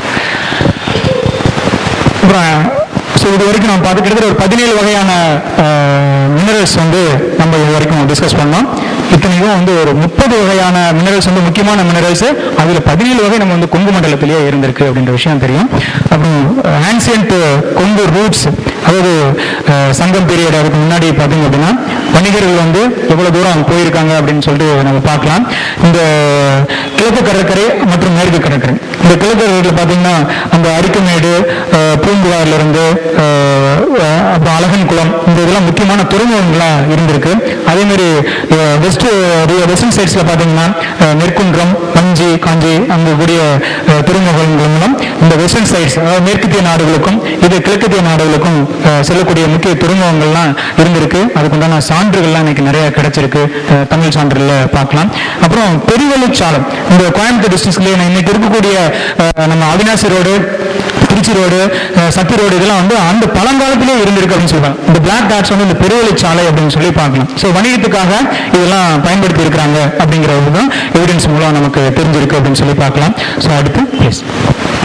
அப்புறம் ஸோ இது வரைக்கும் நம்ம பார்த்து கிட்டத்தட்ட ஒரு பதினேழு வகையான மினரல்ஸ் வந்து நம்ம இது வரைக்கும் டிஸ்கஸ் பண்ணோம் இத்தனைக்கும் வந்து ஒரு முப்பது வகையான மினரல்ஸ் வந்து முக்கியமான மினரல்ஸ் அதில் பதினேழு வகை நம்ம வந்து கொங்கு மண்டலத்திலேயே இருந்திருக்கு அப்படின்ற விஷயம் தெரியும் அப்புறம் ஆன்சியன்ட் கொங்கு ரூட்ஸ் அதாவது அஹ், சங்கம் பீரியட் அதுக்கு முன்னாடி பார்த்தீங்க அப்படின்னா வணிகர்கள் வந்து எவ்வளோ தூரம் போயிருக்காங்க அப்படின்னு சொல்லிட்டு நம்ம பார்க்கலாம் இந்த கிழக்கு கடற்கரை மற்றும் மேற்கு கடற்கரை இந்த கிழக்கு கடற்கரையில் பார்த்தீங்கன்னா அந்த அரிக்கமேடு அஹ், பூம்புகார்ல இருந்து அஹ், அஹ், அப்புறம் அழகன் குளம் இந்த இதெல்லாம் முக்கியமான துறைமுகங்களாக இருந்திருக்கு அதே மாதிரி வெஸ்ட் வெஸ்டர்ன் சைட்ஸில் பார்த்தீங்கன்னா அஹ், நெற்குன்றம் பஞ்சி காஞ்சி அங்கே கூடிய அஹ், துறைமுகங்கள் மூலம் இந்த வெஸ்டர்ன் சைட்ஸ் அதாவது மேற்கத்திய நாடுகளுக்கும் இது கிழக்கத்திய நாடுகளுக்கும் அஹ், செல்லக்கூடிய முக்கிய துறைமுகங்கள்லாம் இருந்திருக்கு அதுக்குண்டான சான்றுகள்லாம் இன்னைக்கு நிறைய கிடைச்சிருக்கு அஹ், தமிழ் சான்றுல பார்க்கலாம் அப்புறம் பெருவெளிச்சாலம் இந்த கோயம்புத்தூர் டிஸ்ட்ரிக்ட்லேயே இன்னைக்கு இருக்கக்கூடிய அஹ், நம்ம Avinashi road Trichy road uh, Sathy road இதெல்லாம் வந்து அந்த பழங்காலத்திலே இருந்திருக்கு அப்படின்னு சொல்லுவாங்க இந்த பிளாக் டாட்ஸ் வந்து இந்த பெருவெளிச்சாலை அப்படின்னு சொல்லி பார்க்கலாம் ஸோ வணிகத்துக்காக இதெல்லாம் பயன்படுத்தி இருக்கிறாங்க அப்படிங்கிறது தான் எவிடன்ஸ் மூலம் நமக்கு தெரிஞ்சிருக்கு அப்படின்னு சொல்லி பார்க்கலாம் ஸோ அடுத்து ப்ளீஸ்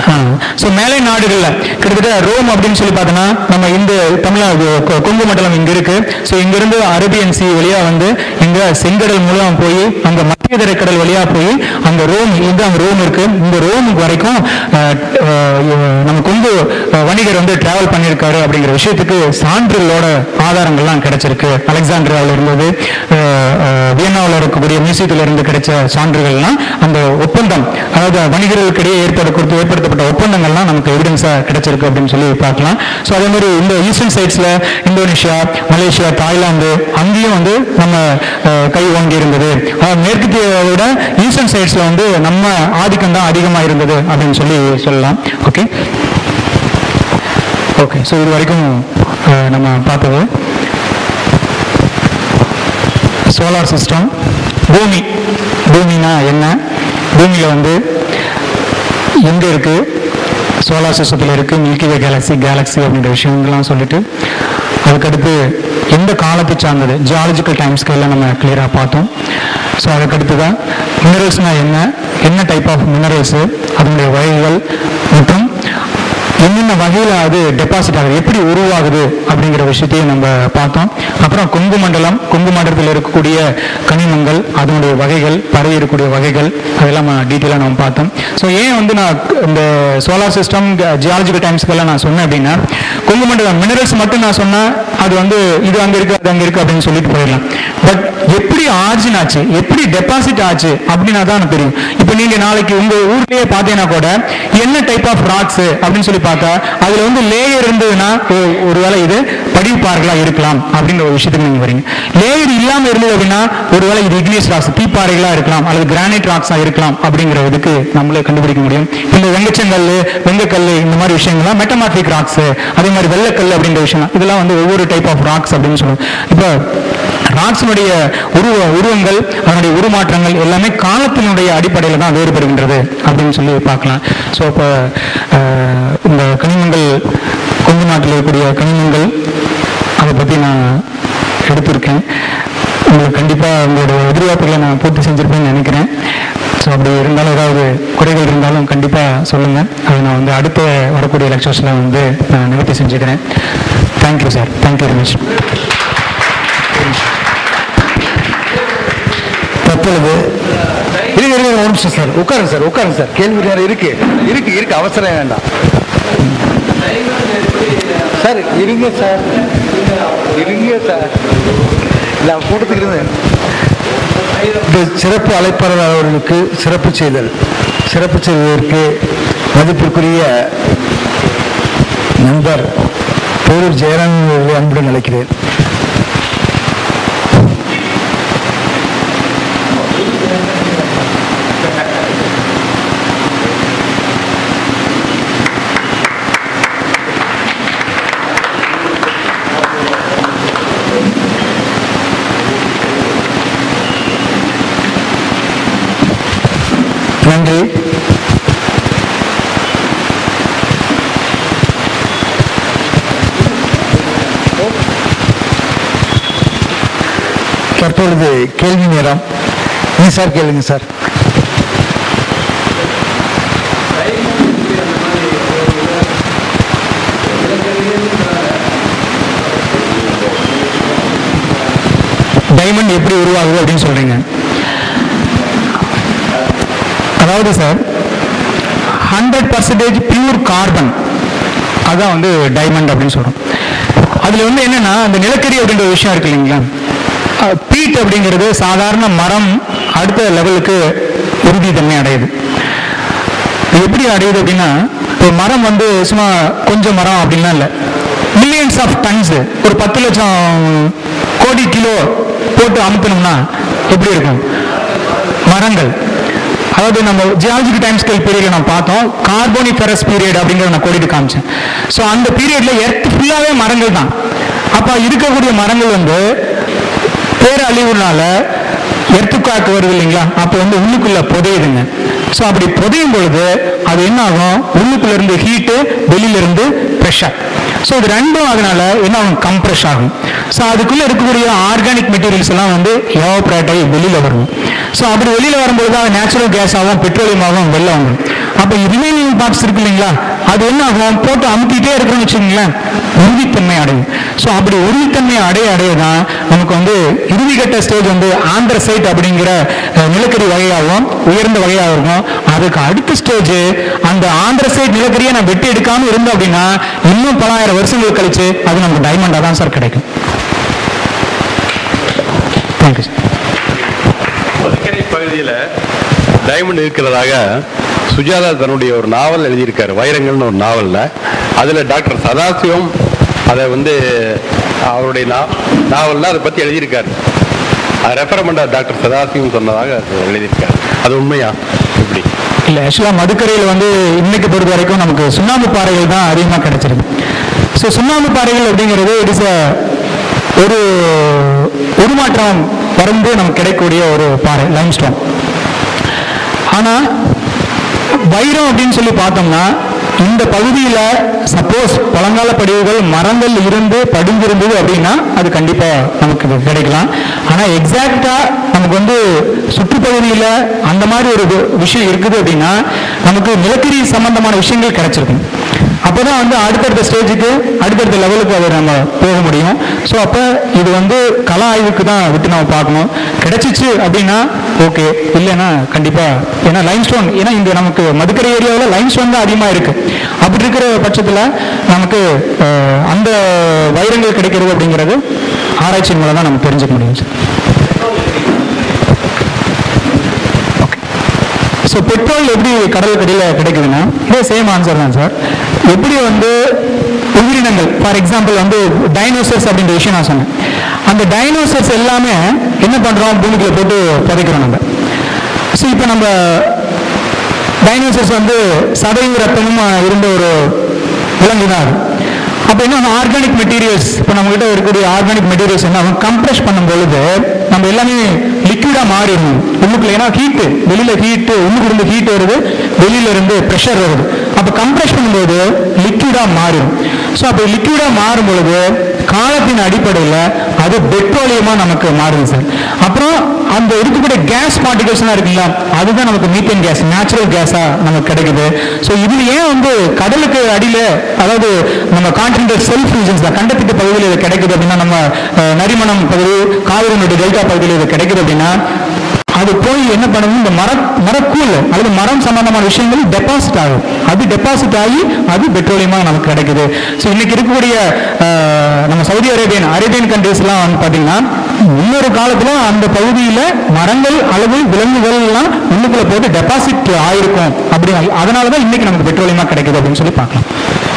ஸோ மேலை நாடுகளில் கிட்டத்தட்ட ரோம் அப்படின்னு சொல்லி பார்த்தோன்னா நம்ம இந்த தமிழ்நாடு கொ- கொங்கு மண்டலம் இங்கே இருக்கு ஸோ இங்கிருந்து அரேபியன் சி வழியாக வந்து இங்கே செங்கடல் மூலம் போய் அங்கே மத்திய தரைக்கடல் வழியாக போய் அங்கே ரோம் இது அங்கே ரோம் இருக்கு இந்த ரோமுக்கு வரைக்கும் அஹ், அஹ், நம்ம கொங்கு அஹ், வணிகர் வந்து டிராவல் பண்ணியிருக்காரு அப்படிங்கிற விஷயத்துக்கு சான்றுகளோட ஆதாரங்கள்லாம் கிடைச்சிருக்கு அலெக்சாண்ட்ரியாவில் இருந்தது அஹ், அஹ், வியன்னாவில் இருக்கக்கூடிய மியூசியத்தில் இருந்து கிடைச்ச சான்றுகள்லாம் அந்த ஒப்பந்தம் அதாவது வணிகர்களுக்கிடையே ஏற்பட கொடுத்து ஏற்படுத்தப்பட்ட ஒப்பந்தங்கள்லாம் நமக்கு எவிடன்ஸாக கிடைச்சிருக்கு அப்படின்னு சொல்லி பார்க்கலாம் ஸோ அதே மாதிரி இந்த ஈஸ்டர்ன் சைட்ஸில் இந்தோனேஷியா மலேசியா தாய்லாந்து அங்கேயும் வந்து நம்ம அஹ், கை ஓங்கி இருந்தது அதாவது மேற்கத்திய விட ஈஸ்டர்ன் சைட்ஸில் வந்து நம்ம ஆதிக்கம் தான் அதிகமாக இருந்தது அப்படின்னு சொல்லி சொல்லலாம் ஓகே ஓகே ஸோ இது வரைக்கும் அஹ், நம்ம பார்த்தது சோலார் சிஸ்டம் பூமி பூமினா என்ன பூமியில் வந்து எங்கே இருக்குது சோலார் சிஸ்டத்தில் இருக்குது மில்கிவே கேலக்ஸி கேலக்ஸி அப்படின்ற விஷயங்கள்லாம் சொல்லிட்டு அதுக்கடுத்து எந்த காலத்தை சார்ந்தது ஜியாலஜிக்கல் டைம் ஸ்கேலில் நம்ம கிளியராக பார்த்தோம் ஸோ அதுக்கடுத்து தான் மினரல்ஸ்னால் என்ன என்ன டைப் ஆஃப் மினரல்ஸு அதனுடைய வகைகள் மற்றும் என்னென்ன வகையில் அது டெபாசிட் ஆகுது எப்படி உருவாகுது அப்படிங்கிற விஷயத்தையும் நம்ம பார்த்தோம் அப்புறம் கொங்கு மண்டலம் கொங்கு மண்டலத்தில் இருக்கக்கூடிய கனிமங்கள் அதனுடைய வகைகள் பரவி இருக்கக்கூடிய வகைகள் அதெல்லாம் டீட்டெயிலாக நம்ம பார்த்தோம் ஸோ ஏன் வந்து நான் இந்த சோலார் சிஸ்டம் ஜியாலஜிக்கல் டைம்ஸ்க்கெல்லாம் நான் சொன்னேன் அப்படின்னா கொங்கு மண்டலம் மினரல்ஸ் மட்டும் நான் சொன்னால் அது வந்து இது அங்கே இருக்கு அது அங்கே இருக்கு அப்படின்னு சொல்லிட்டு போயிடலாம் பட் எப்படி ஆர்ஜின் ஆச்சு எப்படி டெபாசிட் ஆச்சு அப்படின்னா தான் எனக்கு தெரியும் இப்போ நீங்க நாளைக்கு உங்க ஊர்லயே பார்த்தீங்கன்னா கூட என்ன டைப் ஆஃப் ராக்ஸ் அப்படின்னு சொல்லி பார்த்தா அதுல வந்து லேயர் இருந்ததுன்னா ஓ, ஒருவேளை இது படிப்பார்களா இருக்கலாம் அப்படின்ற ஒரு விஷயத்துக்கு நீங்க வரீங்க லேயர் இல்லாம இருந்தது அப்படின்னா ஒருவேளை இது இக்னியஸ் ராக்ஸ் தீப்பாறைகளா இருக்கலாம் அல்லது கிரானைட் ராக்ஸா இருக்கலாம் அப்படிங்கிற இதுக்கு நம்மளே கண்டுபிடிக்க முடியும் இந்த வெங்கச்சங்கல் வெங்கக்கல் இந்த மாதிரி விஷயங்கள்லாம் மெட்டமாட்டிக் ராக்ஸ் அதே மாதிரி வெள்ளக்கல் அப்படின்ற விஷயம் இதெல்லாம் வந்து ஒவ்வொரு டைப் ஆஃப் ராக்ஸ் அப்படின்னு சொல்லுவோம் இப்போ ராக்ஸினுடைய உருவ உருவங்கள் அதனுடைய உருமாற்றங்கள் எல்லாமே காலத்தினுடைய அடிப்படையில் தான் வேறுபடுகின்றது அப்படின்னு சொல்லி பார்க்கலாம் ஸோ இப்போ இந்த கனிமங்கள் கொங்கு நாட்டில் இருக்கக்கூடிய கனிமங்கள் அதை பற்றி நான் எடுத்திருக்கேன் உங்களுக்கு கண்டிப்பாக உங்களுடைய எதிர்பார்ப்புகளை நான் பூர்த்தி செஞ்சிருப்பேன்னு நினைக்கிறேன் ஸோ அப்படி இருந்தாலும் ஏதாவது குறைகள் இருந்தாலும் கண்டிப்பாக சொல்லுங்கள் அதை நான் வந்து அடுத்த வரக்கூடிய லெக்சர்ஸில் வந்து நான் நிவர்த்தி செஞ்சுக்கிறேன் தேங்க்யூ சார் தேங்க்யூ ரமேஷ் தற்பொழுது இருங்க இருங்க ஒரு நிமிஷம் சார் உட்காருங்க சார் உட்காருங்க சார் கேள்வி நேரம் இருக்கு இருக்கு இருக்கு அவசரம் வேண்டாம் சார் இருங்க சார் இருங்க சார் நான் கூட்டத்துக்கு இருந்தேன் இந்த சிறப்பு அழைப்பாளர் அவர்களுக்கு சிறப்பு செய்தல் சிறப்பு செய்வதற்கு மதிப்பிற்குரிய நண்பர் பேரூர் ஜெயராமன் அவர்களை அன்புடன் அழைக்கிறேன் நன்றி தற்பொழுது கேள்வி நேரம் நீ சார் கேளுங்க சார் டைமண்ட் எப்படி உருவாகுது அப்படின்னு சொல்றீங்க அதாவது sir hundred percentage pure carbon அதான் வந்து டைமண்ட் அப்படின்னு சொல்றோம் அதுல வந்து என்னன்னா அந்த நிலக்கரி அப்படின்ற ஒரு விஷயம் இருக்கு இல்லைங்களா பீட் அப்படிங்கிறது சாதாரண மரம் அடுத்த லெவலுக்கு உறுதித்தன்மை அடையுது இது எப்படி அடையுது அப்படின்னா இப்போ மரம் வந்து சும்மா கொஞ்சம் மரம் அப்படின்லாம் இல்லை மில்லியன்ஸ் ஆஃப் டன்ஸ் ஒரு பத்து லட்சம் கோடி கிலோ போட்டு அமுத்தணும்னா எப்படி இருக்கும் மரங்கள் அதாவது நம்ம ஜியாலஜிக்கல் டைம் ஸ்கேல் பீரியட்ல நான் பார்த்தோம் கார்போனிஃபெரஸ் பீரியட் அப்படிங்கிறத நான் கோடிட்டு காமிச்சேன் ஸோ அந்த பீரியட்ல எர்த் ஃபுல்லாகவே மரங்கள் தான் அப்போ இருக்கக்கூடிய மரங்கள் வந்து பேரழிவுனால எர்த்துக்காக்கு வருது இல்லைங்களா அப்போ வந்து உள்ளுக்குள்ள புதையுதுங்க ஸோ அப்படி புதையும் பொழுது அது என்ன ஆகும் உள்ளுக்குள்ள இருந்து ஹீட்டு வெளியில இருந்து ப்ரெஷர் ஸோ இது ரெண்டும் அதனால என்ன ஆகும் கம்ப்ரெஷ் ஆகும் ஸோ அதுக்குள்ள இருக்கக்கூடிய ஆர்கானிக் மெட்டீரியல்ஸ் எல்லாம் வந்து எவாப்ரேட் ஆகி வெளியில வரும் ஸோ அப்படி வெளியில வரும்போது அது நேச்சுரல் கேஸாகவும் பெட்ரோலியமாகவும் வெளில வந்துடும் அப்போ ரிமைனிங் மூவிங் பார்ட்ஸ் இருக்கு இல்லைங்களா அது என்ன ஆகும் போட்டு அமுக்கிட்டே இருக்கிறோம்னு வச்சுக்கோங்களேன் உறுதித்தன்மை அடையும் ஸோ அப்படி உறுதித்தன்மை அடைய அடைய தான் நமக்கு வந்து இறுதிக்கட்ட ஸ்டேஜ் வந்து ஆந்திரசைட் அப்படிங்கிற அஹ், நிலக்கரி வகையாகவும் உயர்ந்த வகையாக இருக்கும் அதுக்கு அடுத்த ஸ்டேஜ் அந்த ஆந்திரசைட் நிலக்கரியை நான் வெட்டி எடுக்காம இருந்தோம் அப்படின்னா இன்னும் பலாயிரம் வருஷங்கள் கழிச்சு அது நமக்கு டைமண்டாக தான் சார் கிடைக்கும் தேங்க்யூ சார் மதுக்கரை பகுதியில் டைமண்ட் இருக்கிறதாக சுஜாதா தன்னுடைய ஒரு நாவல் எழுதியிருக்காரு வைரங்கள்னு ஒரு நாவலில் அதில் டாக்டர் சதாசிவம் அதை வந்து அவருடைய நா நாவலில் அதை பற்றி எழுதியிருக்காரு அதை ரெஃபர் பண்ண டாக்டர் சதாசிவம் சொன்னதாக அது எழுதியிருக்காரு அது உண்மையா இப்படி இல்லை ஆக்சுவலாக மதுக்கரையில் வந்து இன்னைக்கு பொறுத்த வரைக்கும் நமக்கு சுண்ணாம்பு பாறைகள் தான் அதிகமாக கிடைச்சிருக்கு ஸோ சுண்ணாம்பு பாறைகள் அப்படிங்கிறது இட் இஸ் ஒரு உருமாற்றம் பறந்து நமக்கு கிடைக்கக்கூடிய ஒரு பாறை லைம்ஸ்டோன் ஆனால் வைரம் அப்படின்னு சொல்லி பார்த்தோம்னா இந்த பகுதியில் சப்போஸ் பழங்கால படிவுகள் மரங்கள் இருந்து படிஞ்சிருந்தது அப்படின்னா அது கண்டிப்பாக நமக்கு இது கிடைக்கலாம் ஆனால் எக்ஸாக்டாக நமக்கு வந்து சுற்றுப்பகுதியில் அந்த மாதிரி ஒரு வி- விஷயம் இருக்குது அப்படின்னா நமக்கு நிலக்கரி சம்பந்தமான விஷயங்கள் கிடைச்சிருக்கும் அப்பதான் வந்து அடுத்தடுத்த ஸ்டேஜுக்கு அடுத்தடுத்த லெவலுக்கு அதை நம்ம போக முடியும் ஸோ அப்போ இது வந்து கல ஆய்வுக்கு தான் விட்டு நம்ம பார்க்கணும் கிடைச்சிச்சு அப்படின்னா ஓகே இல்லைன்னா கண்டிப்பாக ஏன்னா லைம்ஸ்டோன் ஏன்னா இந்த நமக்கு மதுக்கரை ஏரியாவில் லைம்ஸ்டோன் தான் அதிகமாக இருக்கு அப்படி இருக்கிற பட்சத்தில் நமக்கு அஹ், அந்த வைரங்கள் கிடைக்கிறது அப்படிங்கிறது ஆராய்ச்சியின் மூலம் தான் நம்ம தெரிஞ்சுக்க முடியும் சார் ஸோ பெட்ரோல் எப்படி கடலுக்கு அடியில் கிடைக்குதுன்னா இதே சேம் ஆன்சர் தான் சார் எப்படி வந்து உயிரினங்கள் ஃபார் எக்ஸாம்பிள் வந்து டைனோசர்ஸ் அப்படின்ற விஷயம் நான் சொன்னேன் அந்த டைனோசர்ஸ் எல்லாமே என்ன பண்ணுறோம் பூமிக்குள்ள போட்டு புதைக்கிறோம் நம்ம ஸோ இப்போ நம்ம டைனோசர்ஸ் வந்து சதையும் ரத்தமும் இருந்த ஒரு விலங்கு தான் அது அப்போ என்ன ஆர்கானிக் மெட்டீரியல்ஸ் இப்போ நம்ம கிட்ட இருக்கக்கூடிய ஆர்கானிக் மெட்டீரியல்ஸ் என்ன ஆகும் கம்ப்ரெஸ் பண்ணும் பொழுது நம்ம எல்லாமே லிக்விடா மாறிடும் உள்ளுக்குள்ள ஏன்னா ஹீட்டு வெளியில ஹீட்டு உள்ளுக்கு இருந்து ஹீட் வருது வெளியில இருந்து ப்ரெஷர் வருது அப்போ கம்ப்ரெஸ் பண்ணும்போது லிக்விடா மாறிடும் ஸோ அப்போ லிக்விடா மாறும் பொழுது காலத்தின் அடிப்படையில் அது பெட்ரோலியமா நமக்கு மாறுது சார் அப்புறம் அந்த இருக்கக்கூடிய கேஸ் பார்ட்டிகல்ஸ்லாம் இருக்குங்களா அதுதான் நமக்கு மீத்தேன் கேஸ் நேச்சுரல் கேஸா நமக்கு கிடைக்குது ஸோ இதுல ஏன் வந்து கடலுக்கு அடியில அதாவது நம்ம கான்டினென்டல் செல்ஃப் ரீஜன்ஸ் தான் கண்டத்திட்டு பகுதியில் இது கிடைக்குது அப்படின்னா நம்ம அஹ், நரிமணம் பகுதி காவிரி டெல்டா பகுதியில் இது கிடைக்குது அப்படின்னா அது போய் என்ன பண்ணுது இந்த மர மரக்கூழ் அல்லது மரம் சம்பந்தமான விஷயங்கள் டெபாசிட் ஆகும் அது டெபாசிட் ஆகி அது பெட்ரோலியமாக நமக்கு கிடைக்குது ஸோ இன்னைக்கு இருக்கக்கூடிய அஹ், நம்ம சவுதி அரேபியன் அரேபியன் கண்ட்ரீஸ்லாம் வந்து பார்த்தீங்கன்னா முன்னொரு காலத்தில் அந்த பகுதியில் மரங்கள் அல்லது விலங்குகள் எல்லாம் உள்ளுக்குள்ள போட்டு டெபாசிட் ஆயிருக்கும் அப்படி அதனால தான் இன்னைக்கு நமக்கு பெட்ரோலியமாக கிடைக்குது அப்படின்னு சொல்லி பார்க்கலாம்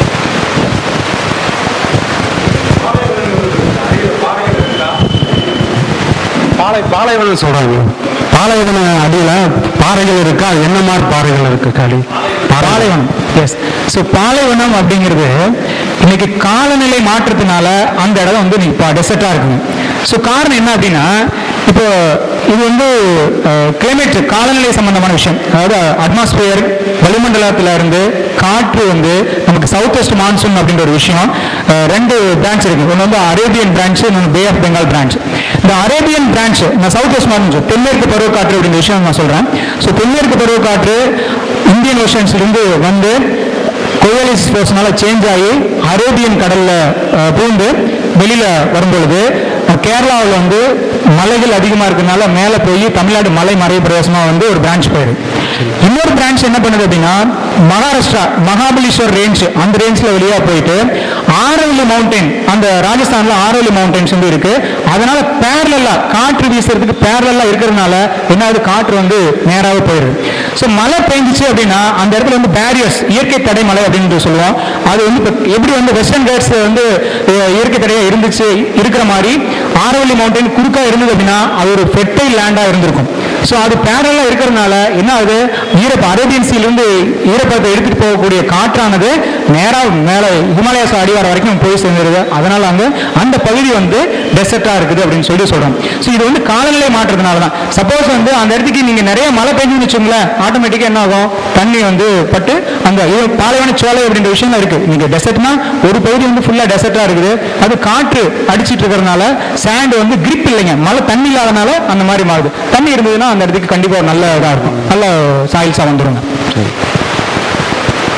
பாலை பாலைவனம் சொல்றாங்க பாலைவன அடியில பாறைகள் இருக்கா அது என்ன மாதிரி பாறைகள் இருக்கு களி பாலைவனம் எஸ் ஸோ பாலைவனம் அப்படிங்கிறது இன்னைக்கு காலநிலை மாற்றத்தினால அந்த இடம் வந்து இப்போ டெசர்ட்டாக இருக்குங்க ஸோ காரணம் என்ன அப்படின்னா இப்போ இது வந்து கிளைமேட் காலநிலை சம்பந்தமான விஷயம் அதாவது அட்மாஸ்பியர் வளிமண்டலத்துல இருந்து காற்று வந்து நமக்கு சவுத் வெஸ்ட் மான்சூன் அப்படின்ற ஒரு விஷயம் அஹ், ரெண்டு பிரான்ச் இருக்கு ஒன்று வந்து அரேபியன் பிரான்ச் இன்னொன்று பே ஆஃப் பெங்கால் பிரான்ச் இந்த அரேபியன் பிரான்ச் நான் சவுத் வெஸ்ட் மான்சூன் தென்மேற்கு பருவக்காற்று அப்படின்ற விஷயம் நான் சொல்றேன் ஸோ தென்மேற்கு பருவக்காற்று இந்தியன் ஓஷன்ஸ்ல இருந்து வந்து கோயலிஸ் ஃபோர்ஸ்னால சேஞ்ச் ஆகி அரேபியன் கடல்ல அஹ், பூந்து வெளியில வரும்பொழுது கேரளாவில் வந்து மலைகள் அதிகமாக இருக்கிறதுனால மேலே போய் தமிழ்நாடு மலை மறை பிரதேசமாக வந்து ஒரு பிரான்ச் போயிரு இன்னொரு பிரான்ச் என்ன பண்ணுது அப்படின்னா மகாராஷ்டிரா மகாபலீஸ்வர் ரேஞ்ச் அந்த ரேஞ்சில் வெளியே போயிட்டு ஆரவல்லி மவுண்டைன் அந்த ராஜஸ்தான்ல ஆரவல்லி மவுண்டைன்ஸ் வந்து இருக்கு அதனால பேரலா காற்று வீசுறதுக்கு பேரலா இருக்கிறதுனால என்ன ஆகுது காற்று வந்து நேராக போயிடுது ஸோ மழை பெஞ்சிச்சு அப்படின்னா அந்த இடத்துல வந்து பேரியர்ஸ் இயற்கை தடை மலை அப்படின்னு சொல்லுவோம் அது வந்து இப்ப எப்படி வந்து வெஸ்டர்ன் கேட்ஸ் வந்து அஹ், இயற்கை தடையா இருந்துச்சு இருக்கிற மாதிரி ஆரவல்லி மவுண்டன் குறுக்கா இருந்தது அப்படின்னா அது ஒரு ஃபெர்டைல் லேண்டா இருந்திருக்கும் ஸோ அது பேரலா இருக்கிறதுனால என்ன ஆகுது ஈரப்ப அரேபியன் சீலிருந்து ஈரப்பதத்தை எடுத்துட்டு போகக்கூடிய காற்றானது நேரா மேல ஹிமாலயாஸ் அடிவாரம் வரைக்கும் போய் சேர்ந்துருது அதனால அங்க அந்த பகுதி வந்து டெசர்ட்டா இருக்குது அப்படின்னு சொல்லி சொல்றோம் ஸோ இது வந்து காலநிலை மாற்றத்தினால தான் சப்போஸ் வந்து அந்த இடத்துக்கு நீங்க நிறைய மழை பெஞ்சுன்னு வச்சுங்களேன் ஆட்டோமேட்டிக்கா என்ன ஆகும் தண்ணி வந்து பட்டு அந்த இது பாலைவன சோலை அப்படின்ற விஷயம் இருக்கு நீங்க டெசர்ட்னா ஒரு பகுதி வந்து ஃபுல்லா டெசர்ட்டா இருக்குது அது காற்று அடிச்சிட்டு இருக்கிறதுனால சாண்ட் வந்து கிரிப் இல்லைங்க மழை தண்ணி இல்லாதனால அந்த மாதிரி மாறுது தண்ணி இருந்ததுன்னா அந்த இடத்துக்கு கண்டிப்பா ஒரு நல்ல இதா இருக்கும் நல்ல சாயில்ஸா வந்துருங்க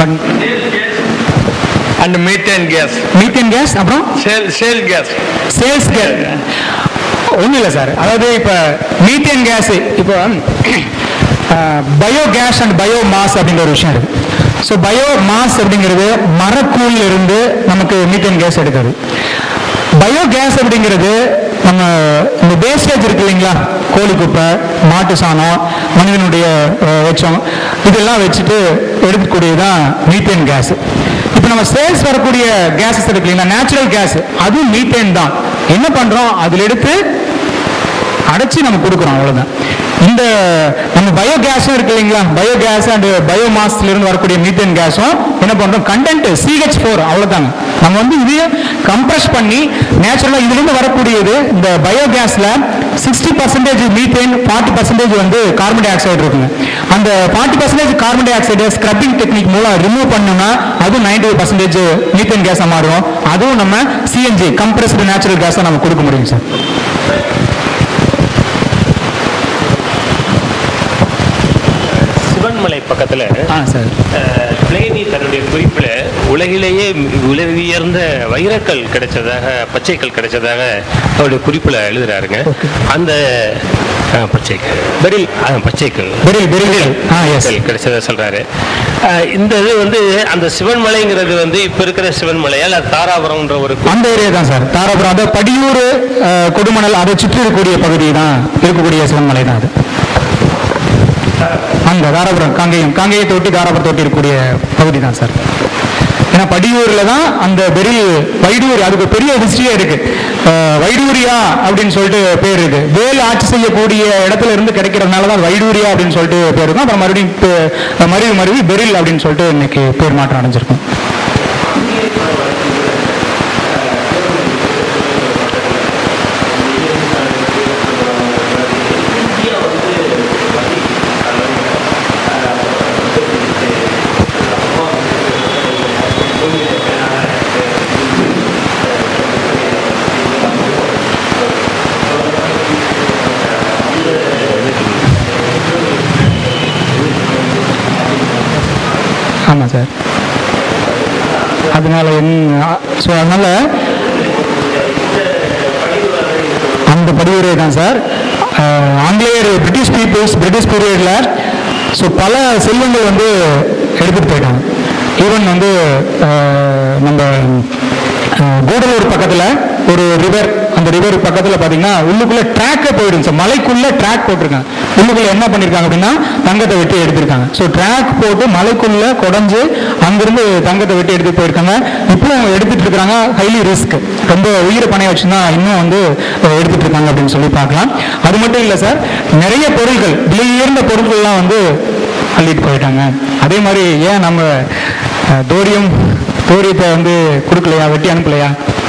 and methane gas methane gas அப்புறம் shale shale gas shales gas ஒன்றும் இல்லை சார் அதாவது இப்போ மீத்தேன் கேஸ் இப்போ bio gas and bio mass அப்படிங்கிற ஒரு விஷயம் இருக்கு ஸோ பயோ மாஸ் அப்படிங்கிறது மரக்கூழ்ல இருந்து நமக்கு மீத்தேன் கேஸ் எடுக்கிறது பயோ கேஸ் அப்படிங்கிறது நம்ம இந்த வேஸ்டேஜ் இருக்கு இல்லைங்களா கோழி குப்பை மாட்டு சாணம் மனிதனுடைய அஹ், எச்சம் இதெல்லாம் வச்சுட்டு எடுக்கக்கூடியதுதான் மீத்தேன் கேஸ் இப்போ நம்ம சேல்ஸ் வரக்கூடிய கேஸஸ் இருக்கு இல்லைங்களா நேச்சுரல் கேஸ் அதுவும் மீத்தேன் தான் என்ன பண்றோம் அதில் எடுத்து அடைச்சி நம்ம கொடுக்குறோம் அவ்வளவுதான் இந்த நம்ம பயோ கேஸும் இருக்கு இல்லைங்களா பயோ கேஸ் அண்ட் பயோ மாஸ்ல இருந்து வரக்கூடிய மீத்தேன் கேஸும் என்ன பண்றோம் கண்டென்ட் சிஹெச் ஃபோர் அவ்வளவுதாங்க நம்ம வந்து இதையும் கம்ப்ரஸ் பண்ணி நேச்சுரலா இதுல இருந்து வரக்கூடியது இந்த பயோ கேஸ்ல sixty percentage methane forty percentage வந்து கார்பன் டை ஆக்சைடு இருக்குங்க அந்த forty percentage carbon dioxide scrubbing technique மூலம் ரிமூவ் பண்ணோம்னா அதுவும் நைன்டி பர்சன்டேஜ் மீத்தேன் கேஸாக மாறும் அதுவும் நம்ம சிஎன்ஜி கம்ப்ரஸ்டு நேச்சுரல் கேஸாக நம்ம கொடுக்க முடியும் சார் சிவன்மலை பக்கத்துல ஆ சார் அஹ், பிளேனி தன்னுடைய குறிப்பில் உலகிலேயே விலை உயர்ந்த வைரக்கல் கிடைச்சதாக பச்சைக்கல் கிடைச்சதாக அவருடைய குறிப்பில் எழுதுறாருங்க அந்த அஹ், பச்சைக்கல் பெரில் பச்சைக்கல் பெரில் பெரில் ஆ எஸ் கல் கிடைச்சதா சொல்றாரு அஹ், இந்த இது வந்து அந்த சிவன்மலைங்கிறது வந்து இப்ப இருக்கிற சிவன்மலையா அல்ல தாராபுரம்ன்ற ஒரு கு- அந்த ஏரியா தான் சார் தாராபுரம் அது படியூர் அஹ், கொடுமணல் அதை சுற்றி இருக்கக்கூடிய பகுதி தான் இருக்கக்கூடிய சிவன்மலை தான் அது அந்த தாராபுரம் காங்கேயம் காங்கேயத்தை ஒட்டி தாராபுரத்தை ஒட்டி இருக்கக்கூடிய பகுதி தான் சார் ஏன்னா படியூர்ல தான் அந்த பெரிய வைடூர் அதுக்கு பெரிய ஹிஸ்டரியே இருக்கு அஹ், வைடூரியா அப்படின்னு சொல்லிட்டு பேர் இருக்கு வேல் ஆட்சி செய்யக்கூடிய இடத்துல இருந்து கிடைக்கிறதுனால தான் வைடூரியா அப்படின்னு சொல்லிட்டு பேர் இருக்கும் அப்புறம் மறுபடியும் பே- மருவி மருவி பெரில் அப்படின்னு சொல்லிட்டு இன்னைக்கு பேர் மாற்றம் அடைஞ்சிருக்கும் ஆமாம் சார் அதனால என்ன ஸோ அதனால அந்த படிவுரை தான் சார் அஹ், ஆங்கிலேயர் பிரிட்டிஷ் பீப்புள்ஸ் பிரிட்டிஷ் பீரியடில் ஸோ பல செல்வங்கள் வந்து எடுத்துகிட்டு போயிட்டாங்க ஈவன் வந்து அஹ், நம்ம அஹ், கூடலூர் பக்கத்தில் ஒரு ரிவர் அந்த ரிவர் பக்கத்தில் பார்த்தீங்கன்னா உள்ளுக்குள்ளே ட்ராக்கே போயிடும் சார் மலைக்குள்ளே ட்ராக் போட்டிருக்காங்க உள்ளுக்குள்ளே என்ன பண்ணியிருக்காங்க அப்படின்னா தங்கத்தை வெட்டி எடுத்திருக்காங்க ஸோ ட்ராக் போட்டு மலைக்குள்ளே குடஞ்சு அங்கிருந்து தங்கத்தை வெட்டி எடுத்து போயிருக்காங்க இப்போ எடுத்துட்டு இருக்காங்க ஹைலி ரிஸ்க் ரொம்ப உயிரை பணைய வச்சு தான் இன்னும் வந்து அஹ், எடுத்துட்டு இருக்காங்க அப்படின்னு சொல்லி பார்க்கலாம் அது மட்டும் இல்லை சார் நிறைய பொருட்கள் விலை உயர்ந்த பொருட்கள்லாம் வந்து அள்ளிட்டு போயிட்டாங்க அதே மாதிரி ஏன் நம்ம அஹ், தோரியம் தோரியத்தை வந்து கொடுக்கலையா வெட்டி அனுப்பலையா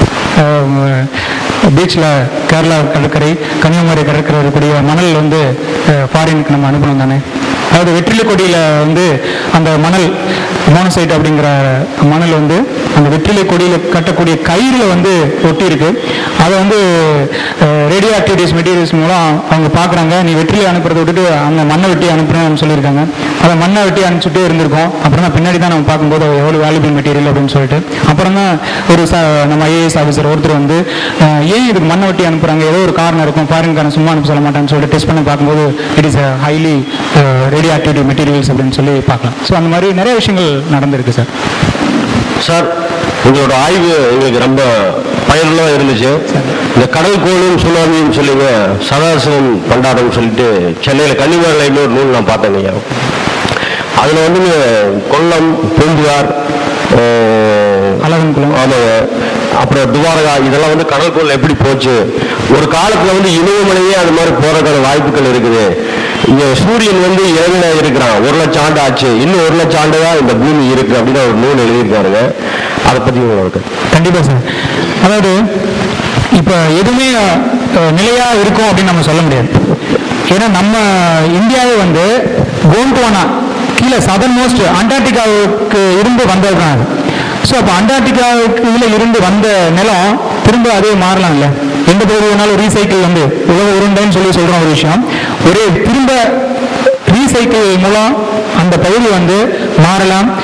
பீச்சில் கேரளா கடற்கரை கன்னியாகுமரி கடற்கரை இருக்கக்கூடிய மணல் வந்து ஃபாரினுக்கு நம்ம அனுப்பணும் தானே அதாவது வெற்றிலை கொடியில் வந்து அந்த மணல் மோனசைட் அப்படிங்கிற மணல் வந்து அந்த வெற்றிலை கொடியில் கட்டக்கூடிய கயிறில் வந்து ஒட்டி இருக்கு அதை வந்து ரேடியோ ஆக்டிவிட்டிஸ் மெட்டீரியல்ஸ் மூலம் அவங்க பார்க்குறாங்க நீ வெற்றிலை அனுப்புறதை விட்டுட்டு அந்த மண்ணை வெட்டி அனுப்புறேன்னு சொல்லியிருக்காங்க அதை மண்ணை வெட்டி அனுப்பிச்சுட்டே இருந்திருக்கோம் அப்புறம் தான் பின்னாடி தான் நம்ம பார்க்கும்போது அது எவ்வளோ வேல்யூபிள் மெட்டீரியல் அப்படின்னு சொல்லிட்டு அப்புறம் தான் ஒரு ச நம்ம ஐஏஎஸ் ஆஃபீஸர் ஒருத்தர் வந்து அஹ், ஏன் இதுக்கு மண்ணை வெட்டி அனுப்புறாங்க ஏதோ ஒரு காரணம் இருக்கும் ஃபாரின்காரன் சும்மா அனுப்ப சொல்ல மாட்டான்னு சொல்லிட்டு டெஸ்ட் பண்ணி பார்க்கும்போது it is highly radio activity materials அப்படின்னு சொல்லி பார்க்கலாம் ஸோ அந்த மாதிரி நிறைய விஷயங்கள் நடந்திருக்கு சார் சார் உங்களோட ஆய்வு எங்களுக்கு ரொம்ப பயனுள்ளதாக இருந்துச்சு இந்த கடல் கோளும் சுனாமியும் சொல்லிங்க சதாசிவம் பண்டாரம் சொல்லிட்டு சென்னையில் கன்னிமாரில் இன்னொரு நூல் நான் பார்த்தேங்க அதில் வந்துங்க கொல்லம் பூம்புகார் அஹ், அழகன்குளம். ஆமாங்க அப்புறம் துவாரகா இதெல்லாம் வந்து கடற்கோள் எப்படி போச்சு ஒரு காலத்துல வந்து இமயமலையே அது மாதிரி போறதுக்கான வாய்ப்புகள் இருக்குது இங்க சூரியன் வந்து இறங்கின இருக்கிறான் ஒரு லட்சம் ஆண்டு ஆச்சு இன்னும் ஒரு லட்சம் ஆண்டு தான் இந்த பூமி இருக்கு அப்படின்னு ஒரு நூல் எழுதியிருக்காருங்க அதை பத்தி உங்களுக்கு கண்டிப்பா சார் அதாவது இப்ப எதுவுமே அஹ், நிலையா இருக்கும் அப்படின்னு நம்ம சொல்ல முடியாது ஏன்னா நம்ம இந்தியாவே வந்து கோண்ட்வானா கீழே சதர்ன் மோஸ்ட் அண்டார்டிகாவுக்கு இருந்து வந்தது தான் அது ஸோ அப்போ அண்டார்டிகாவுக்கு கீழே இருந்து வந்த நிலம் திரும்ப அதே மாறலாம் இல்லை எந்த பகுதி வேணாலும் ரீசைக்கிள் வந்து உலக உருண்டைன்னு சொல்லி சொல்கிறோம் ஒரு விஷயம் ஒரே திரும்ப ரீசைக்கிள் மூலம் அந்த பகுதி வந்து மாறலாம்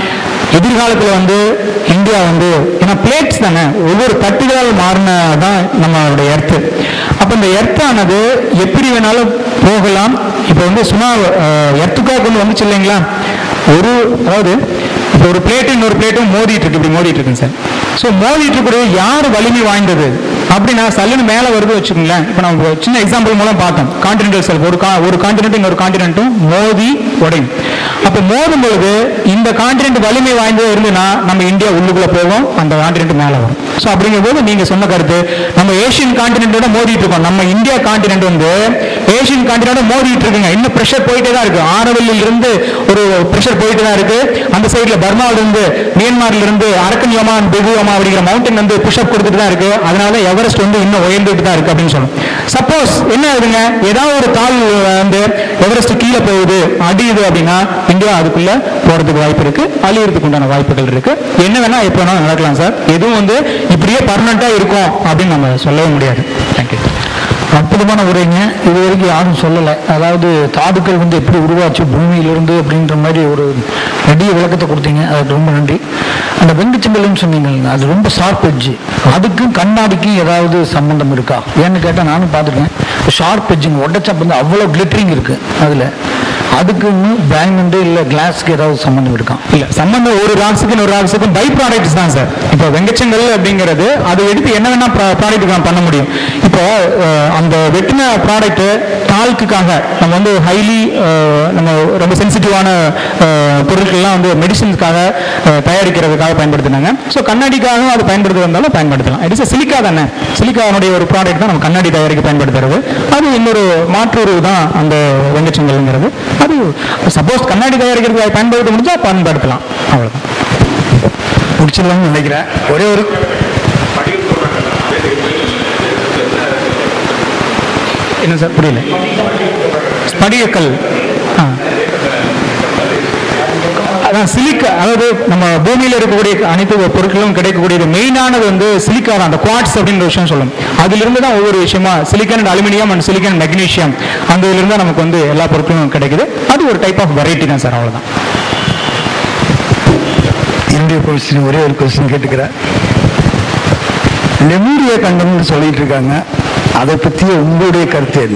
எதிர்காலத்தில் வந்து இந்தியா வந்து ஏன்னா பிளேட்ஸ் தானே ஒவ்வொரு தட்டுகளால் மாறினதான் நம்மளுடைய எர்த்து அப்போ இந்த எர்த்தானது எப்படி வேணாலும் போகலாம் இப்போ வந்து சும்மா எர்த்துக்காக கொண்டு வந்துச்சு இல்லைங்களா ஒரு அதாவது இப்போ ஒரு பிளேட்டு இன்னொரு பிளேட்டும் மோதிட்டு இருக்கு இப்படி மோதிட்டு இருக்குங்க சார் ஸோ மோதிட்டு இருக்கிறது யார் வலிமை வாய்ந்தது அப்படின்னா சல்லுன்னு மேலே வருது வச்சுக்கோங்களேன் இப்போ நம்ம ஒரு சின்ன எக்ஸாம்பிள் மூலம் பார்த்தோம் கான்டினென்டல் செல்ஃப் ஒரு கா ஒரு கான்டினென்ட் இன்னொரு கான்டினென்ட்டும் மோதி உடையும் அப்போ மோதும் பொழுது இந்த கான்டினென்ட் வலிமை வாய்ந்தது இருந்துன்னா நம்ம இந்தியா உள்ளுக்குள்ள போவோம் அந்த கான்டினென்ட் மேலே வரும் ஸோ அப்படிங்கும் போது நீங்க சொன்ன கருத்து நம்ம ஏஷியன் கான்டினென்ட்டோட மோதிட்டு இருக்கோம் நம்ம இந்தியா கான்டினென்ட் வந்து ஏஷியன் கான்டினென்ட்டோட மோதிட்டு இருக்குங்க இன்னும் ப்ரெஷர் போயிட்டே தான் இருக்கு ஆரவல்லில் இருந்து ஒரு ப்ரெஷர் போயிட்டு தான் இருக்கு அந்த சைடுல பர்மாவில இருந்து மியான்மர்ல இருந்து அரக்கன் யமான் பெகு யமா அப்படிங்கிற மவுண்டன் வந்து புஷ்அப் கொடுத்துட்டு தான் இருக்கு அதனால எவரெஸ்ட் வந்து இன்னும் உயர்ந்துட்டு தான் இருக்கு அப்படின்னு சொல்லணும் சப்போஸ் என்ன ஆகுதுங்க ஏதாவது ஒரு தாள் வந்து எவரெஸ்ட் கீழே போகுது அடியுது அப்படின்னா இந்தியா அதுக்குள்ள போறதுக்கு வாய்ப்பு இருக்கு அழியறதுக்கு உண்டான வாய்ப்புகள் இருக்கு என்ன வேணா எப்போ வேணாலும் நடக்கலாம் சார் எதுவும் வந்து இப்படியே பர்மனண்டா இருக்கும் அப்படின்னு நம்ம சொல்லவே முடியாது தேங்க்யூ அற்புதமான உரைங்க இது வரைக்கும் யாரும் சொல்லலை அதாவது தாதுக்கள் வந்து எப்படி உருவாச்சு பூமியிலிருந்து அப்படின்ற மாதிரி ஒரு நெடிய விளக்கத்தை கொடுத்தீங்க அதுக்கு ரொம்ப நன்றி அந்த வெங்குச்செங்கல்னு சொன்னீங்க அது ரொம்ப ஷார்ப் எட்ஜு அதுக்கும் கண்ணாடிக்கும் ஏதாவது சம்பந்தம் இருக்கா ஏன்னு கேட்டால் நானும் பார்த்துருக்கேன் ஷார்ப் எட்ஜுங்க உடச்சப்ப வந்து அவ்வளோ கிளிட்டரிங் இருக்கு அதில் அதுக்குன்னு டைமண்டு இல்லை கிளாஸ்க்கு ஏதாவது சம்பந்தம் இருக்கா இல்ல சம்பந்தம் ஒரு ராக்ஸுக்கு இன்னொரு ராக்ஸுக்கும் பை ப்ராடக்ட்ஸ் தான் சார் இப்போ வெங்கச்சங்கல் அப்படிங்கிறது அதை எடுத்து என்ன வேணா ப்ராடக்ட் நம்ம பண்ண முடியும் இப்போ அஹ், அந்த வெட்டின ப்ராடக்ட் டால்க்குக்காக நம்ம வந்து ஹைலி நம்ம ரொம்ப சென்சிட்டிவான பொருட்கள்லாம் வந்து மெடிசின்ஸ்க்காக தயாரிக்கிறதுக்காக பயன்படுத்தினாங்க ஸோ கண்ணாடிக்காக அது பயன்படுத்த வந்தாலும் பயன்படுத்தலாம் இட் இஸ் சிலிக்கா தானே சிலிக்கானுடைய ஒரு ப்ராடக்ட் தான் நம்ம கண்ணாடி தயாரிக்க பயன்படுத்துறது அது இன்னொரு மாற்று தான் அந்த வெங்கச்சங்கல்ங்கிறது அது சப்போஸ் கண்ணாடி தயாரிக்கிறதுக்கு பயன்படுத்த முடிஞ்சா பயன்படுத்தலாம் அவ்வளவுதான் முடிச்சிடலாம்னு நினைக்கிறேன் ஒரே ஒரு என்ன சார் புரியல ஸ்படிகக்கல் ஆ அதான் சிலிக்கா அதாவது நம்ம பூமியில இருக்கக்கூடிய அனைத்து பொருட்களும் கிடைக்கக்கூடியது மெயினானது வந்து சிலிக்கா தான் அந்த குவாட்ஸ் அப்படின்ற விஷயம் சொல்லணும் அதிலிருந்து தான் ஒவ்வொரு விஷயமா silicon and aluminium and silicon magnesium அந்த இதிலிருந்து தான் நமக்கு வந்து எல்லா பொருட்களும் கிடைக்குது அது ஒரு டைப் ஆஃப் வெரைட்டி தான் சார் அவ்வளவுதான் என்னுடைய கொஸ்டின் ஒரே ஒரு கொஸ்டின் கேட்டுக்கிறேன் லெமூரிய கண்டம்னு சொல்லிட்டு இருக்காங்க அதை பற்றி உங்களுடைய கருத்து என்ன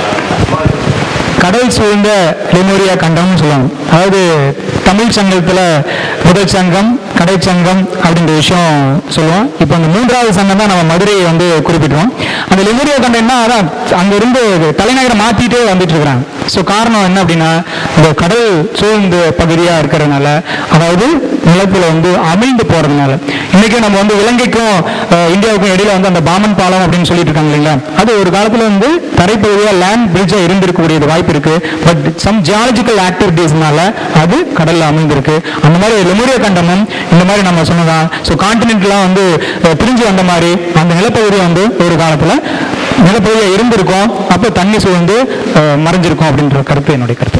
கடல் சூழ்ந்த லெமோரியா கண்டம்னு சொல்லுவாங்க அதாவது தமிழ் சங்கத்துல முதல் சங்கம் கடை சங்கம் அப்படின்ற விஷயம் சொல்லுவோம் இப்போ அந்த மூன்றாவது சங்கம் தான் நம்ம மதுரையை வந்து குறிப்பிடுறோம் அந்த லெமோரியா கண்டம் என்ன அதான் அங்கிருந்து தலைநகரை மாத்திட்டே வந்துட்டு இருக்கிறாங்க ஸோ காரணம் என்ன அப்படின்னா இந்த கடல் சூழ்ந்த பகுதியா இருக்கிறதுனால அதாவது நிலத்துல வந்து அமிழ்ந்து போறதுனால இன்னைக்கு நம்ம வந்து இலங்கைக்கும் அஹ், இந்தியாவுக்கும் இடையில வந்து அந்த பாமன் பாலம் அப்படின்னு சொல்லிட்டு இருக்காங்க இல்லைங்களா அது ஒரு காலத்துல வந்து தரைப்பகுதியா லேண்ட் பிரிட்ஜா இருந்திருக்கக்கூடிய வாய்ப்பு இருக்கு பட் சம் ஜியாலஜிக்கல் ஆக்டிவிட்டீஸ்னால அது கடல்ல அமைந்திருக்கு அந்த மாதிரி லெமூரியா கண்டமும் இந்த மாதிரி நம்ம சொன்னதான் ஸோ கான்டினென்ட்லாம் வந்து அஹ், பிரிஞ்சு வந்த மாதிரி அந்த நிலப்பகுதி வந்து ஒரு காலத்துல நிலப்பகுதியா இருந்திருக்கும் அப்போ தண்ணி சூழ்ந்து அஹ், மறைஞ்சிருக்கும் அப்படின்ற கருத்து என்னுடைய கருத்து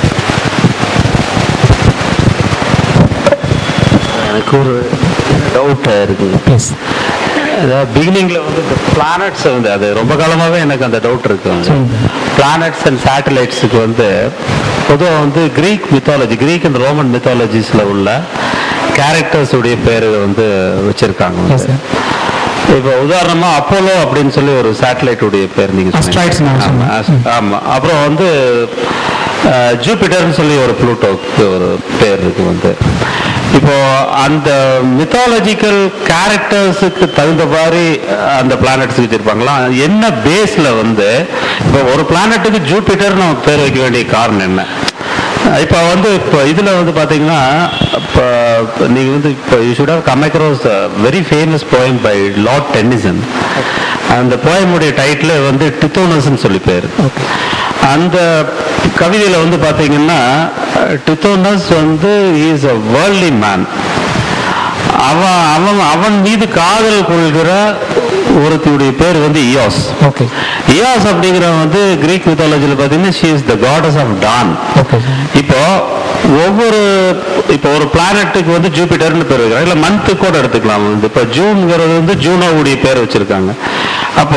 எனக்கு ஒரு டவுட் இருக்குங்க ப்ளீஸ் அதாவது பிகினிங்ல வந்து இந்த பிளானட்ஸ் வந்து அது ரொம்ப காலமாவே எனக்கு அந்த டவுட் இருக்கு சொல்லுங்க. பிளானட்ஸ் அண்ட் சேட்டலைட்ஸுக்கு வந்து பொதுவாக வந்து Greek mythology Greek and Roman மித்தாலஜிஸ்ல உள்ள கேரக்டர்ஸ் உடைய பேரு வந்து வச்சிருக்காங்க Yes, sir. இப்போ உதாரணமா அப்போலோ அப்படின்னு சொல்லி ஒரு சேட்டலைட் உடைய பேர் நீங்க சொன்னீங்க. Asteroids நான் ஆமா, சொன்னேன். அஸ்- ஆமா அப்புறம் வந்து அஹ், ஜூபிட்டர்னு சொல்லி ஒரு ப்ளூட்டோக்கு ஒரு பேர் இருக்கு வந்து இப்போ அந்த மித்தாலஜிக்கல் கேரக்டர்ஸுக்கு தகுந்த மாதிரி அஹ், அந்த பிளானட்ஸ் வச்சிருப்பாங்களா என்ன பேஸ்ல வந்து இப்போ ஒரு பிளானட்டுக்கு ஜூபிட்டர்னு நமக்கு பேர் வைக்க வேண்டிய காரணம் என்ன இப்போ வந்து இப்போ இதில் வந்து பார்த்தீங்கன்னா இப்போ நீங்கள் வந்து இப்போ you should have come across very famous poem by Lord Tennyson அந்த போயமுடைய டைட்டில் வந்து டித்தோனஸ்ன்னு சொல்லி பேர் அந்த கவிதையில் வந்து பார்த்தீங்கன்னா டித்தோனஸ் வந்து இஸ் அ வேர்ல்ட்லி மேன் அவன் அவன் அவன் மீது காதல் கொள்கிற ஒருத்தியுடைய பேர் வந்து இயாஸ் ஓகே இயாஸ் அப்படிங்கிறவன் வந்து கிரீக் மித்தாலஜியில் பார்த்தீங்கன்னா she is the goddess of dawn okay இப்போ ஒவ்வொரு இப்போ ஒரு பிளானட்டுக்கு வந்து ஜூபிட்டர்னு பேர் வைக்கிறாங்க இல்லை மந்த்து கூட எடுத்துக்கலாம் வந்து இப்போ ஜூன்ங்கிறது வந்து ஜூனோவுடைய பேர் வச்சிருக்காங்க அப்போ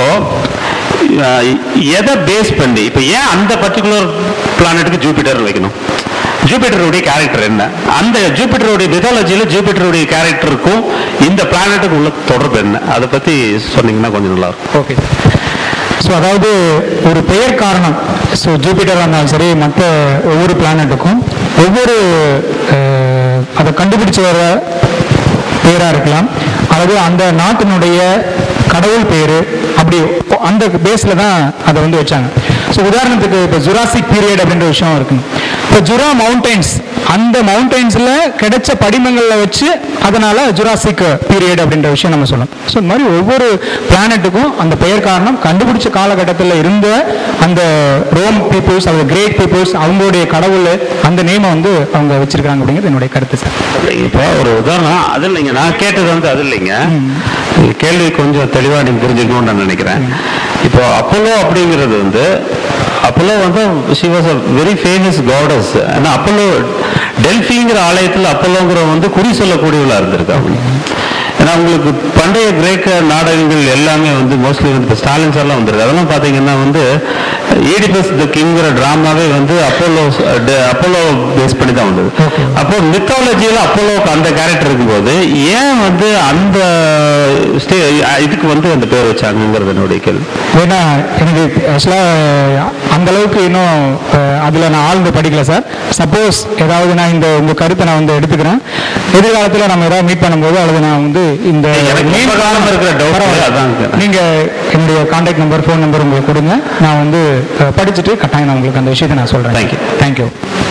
அஹ், எதை பேஸ் பண்ணி இப்போ ஏன் அந்த பர்டிகுலர் பிளானட்டுக்கு ஜூபிட்டர் வைக்கணும் ஜூபிட்டருடைய கேரக்டர் என்ன அந்த ஜூபிட்டருடைய மித்தாலஜியில் ஜூபிட்டருடைய கேரக்டருக்கும் இந்த பிளானட்டுக்கு உள்ள தொடர்பு என்ன அதை பற்றி சொன்னீங்கன்னா கொஞ்சம் நல்லா இருக்கும் ஓகே ஸோ அதாவது ஒரு பெயர் காரணம் ஸோ ஜூபிட்டராக இருந்தாலும் சரி மற்ற ஒவ்வொரு பிளானட்டுக்கும் ஒவ்வொரு அஹ், அதை கண்டுபிடிச்சு வர பேராக இருக்கலாம் அல்லது அந்த நாட்டினுடைய கடவுள் பேர் அப்படி அந்த பேஸில் தான் அதை வந்து வச்சாங்க ஸோ உதாரணத்துக்கு இப்போ ஜுராசிக் பீரியட் அப்படின்ற விஷயம் இருக்குங்க இப்போ ஜுரா மவுண்டைன்ஸ் அந்த மவுண்டைன்ஸில் கிடைச்ச படிமங்களில் வச்சு அதனால ஜுராசிக் பீரியட் அப்படின்ற விஷயம் நம்ம சொல்லலாம் ஸோ இந்த மாதிரி ஒவ்வொரு பிளானட்டுக்கும் அந்த பெயர் காரணம் கண்டுபிடிச்ச காலகட்டத்தில் இருந்த அந்த ரோம் பீப்புள்ஸ் அந்த கிரேட் பீப்புள்ஸ் அவங்களுடைய கடவுள் அந்த நேமை வந்து அவங்க வச்சிருக்காங்க அப்படிங்கிறது என்னுடைய கருத்து சார் இப்போ ஒரு உதாரணம் அது இல்லைங்க நான் கேட்டது வந்து அது இல்லைங்க இந்த கேள்வி கொஞ்சம் தெளிவாக நீங்க புரிஞ்சுக்கணும்னு நான் நினைக்கிறேன் இப்போ அப்போலோ அப்படிங்கிறது வந்து அப்போலோ வந்து she was a very famous goddess ஏன்னா அப்போலோ டெல்ஃபிங்கிற ஆலயத்தில் அப்போலோங்கிற வந்து குறி சொல்லக்கூடியவளா இருந்திருக்காங்க ஏன்னா உங்களுக்கு பண்டைய கிரேக்க நாடகங்கள் எல்லாமே வந்து மோஸ்ட்லி வந்து இப்போ ஸ்டாலின்ஸ் எல்லாம் வந்திருக்கு அதெல்லாம் பார்த்தீங்கன்னா வந்து ஈடிபஸ் த கிங்கிற ட்ராமாவே வந்து அப்போலோ அப்போலோ பேஸ் பண்ணி தான் வந்தது அப்போ மித்தாலஜியில் அப்போலோக்கு அந்த கேரக்டர் இருக்கும்போது ஏன் வந்து அந்த ஸ்டே இதுக்கு வந்து அந்த பேர் வச்சாங்கங்கிறது என்னுடைய கேள்வி ஏன்னா எனக்கு ஆக்சுவலாக அந்த அளவுக்கு இன்னும் அஹ், அதுல நான் ஆழ்ந்து படிக்கல சார் சப்போஸ் ஏதாவது நான் இந்த உங்க கருத்தை நான் வந்து எடுத்துக்கிறேன் எதிர்காலத்தில் நம்ம ஏதாவது மீட் பண்ணும்போது அல்லது நான் வந்து இந்த எனக்கு name ரொம்ப காலமா இருக்கிற doubt பரவாயில்ல. அதான் கேட்டேன். நீங்க என்னுடைய கான்டாக்ட் நம்பர் ஃபோன் நம்பர் உங்களுக்கு கொடுங்க நான் வந்து அஹ், படிச்சுட்டு கட்டாயம் நான் உங்களுக்கு அந்த விஷயத்தை நான் சொல்றேன் Thank you. தேங்க்யூ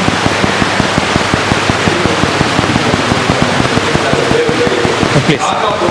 ப்ளீஸ்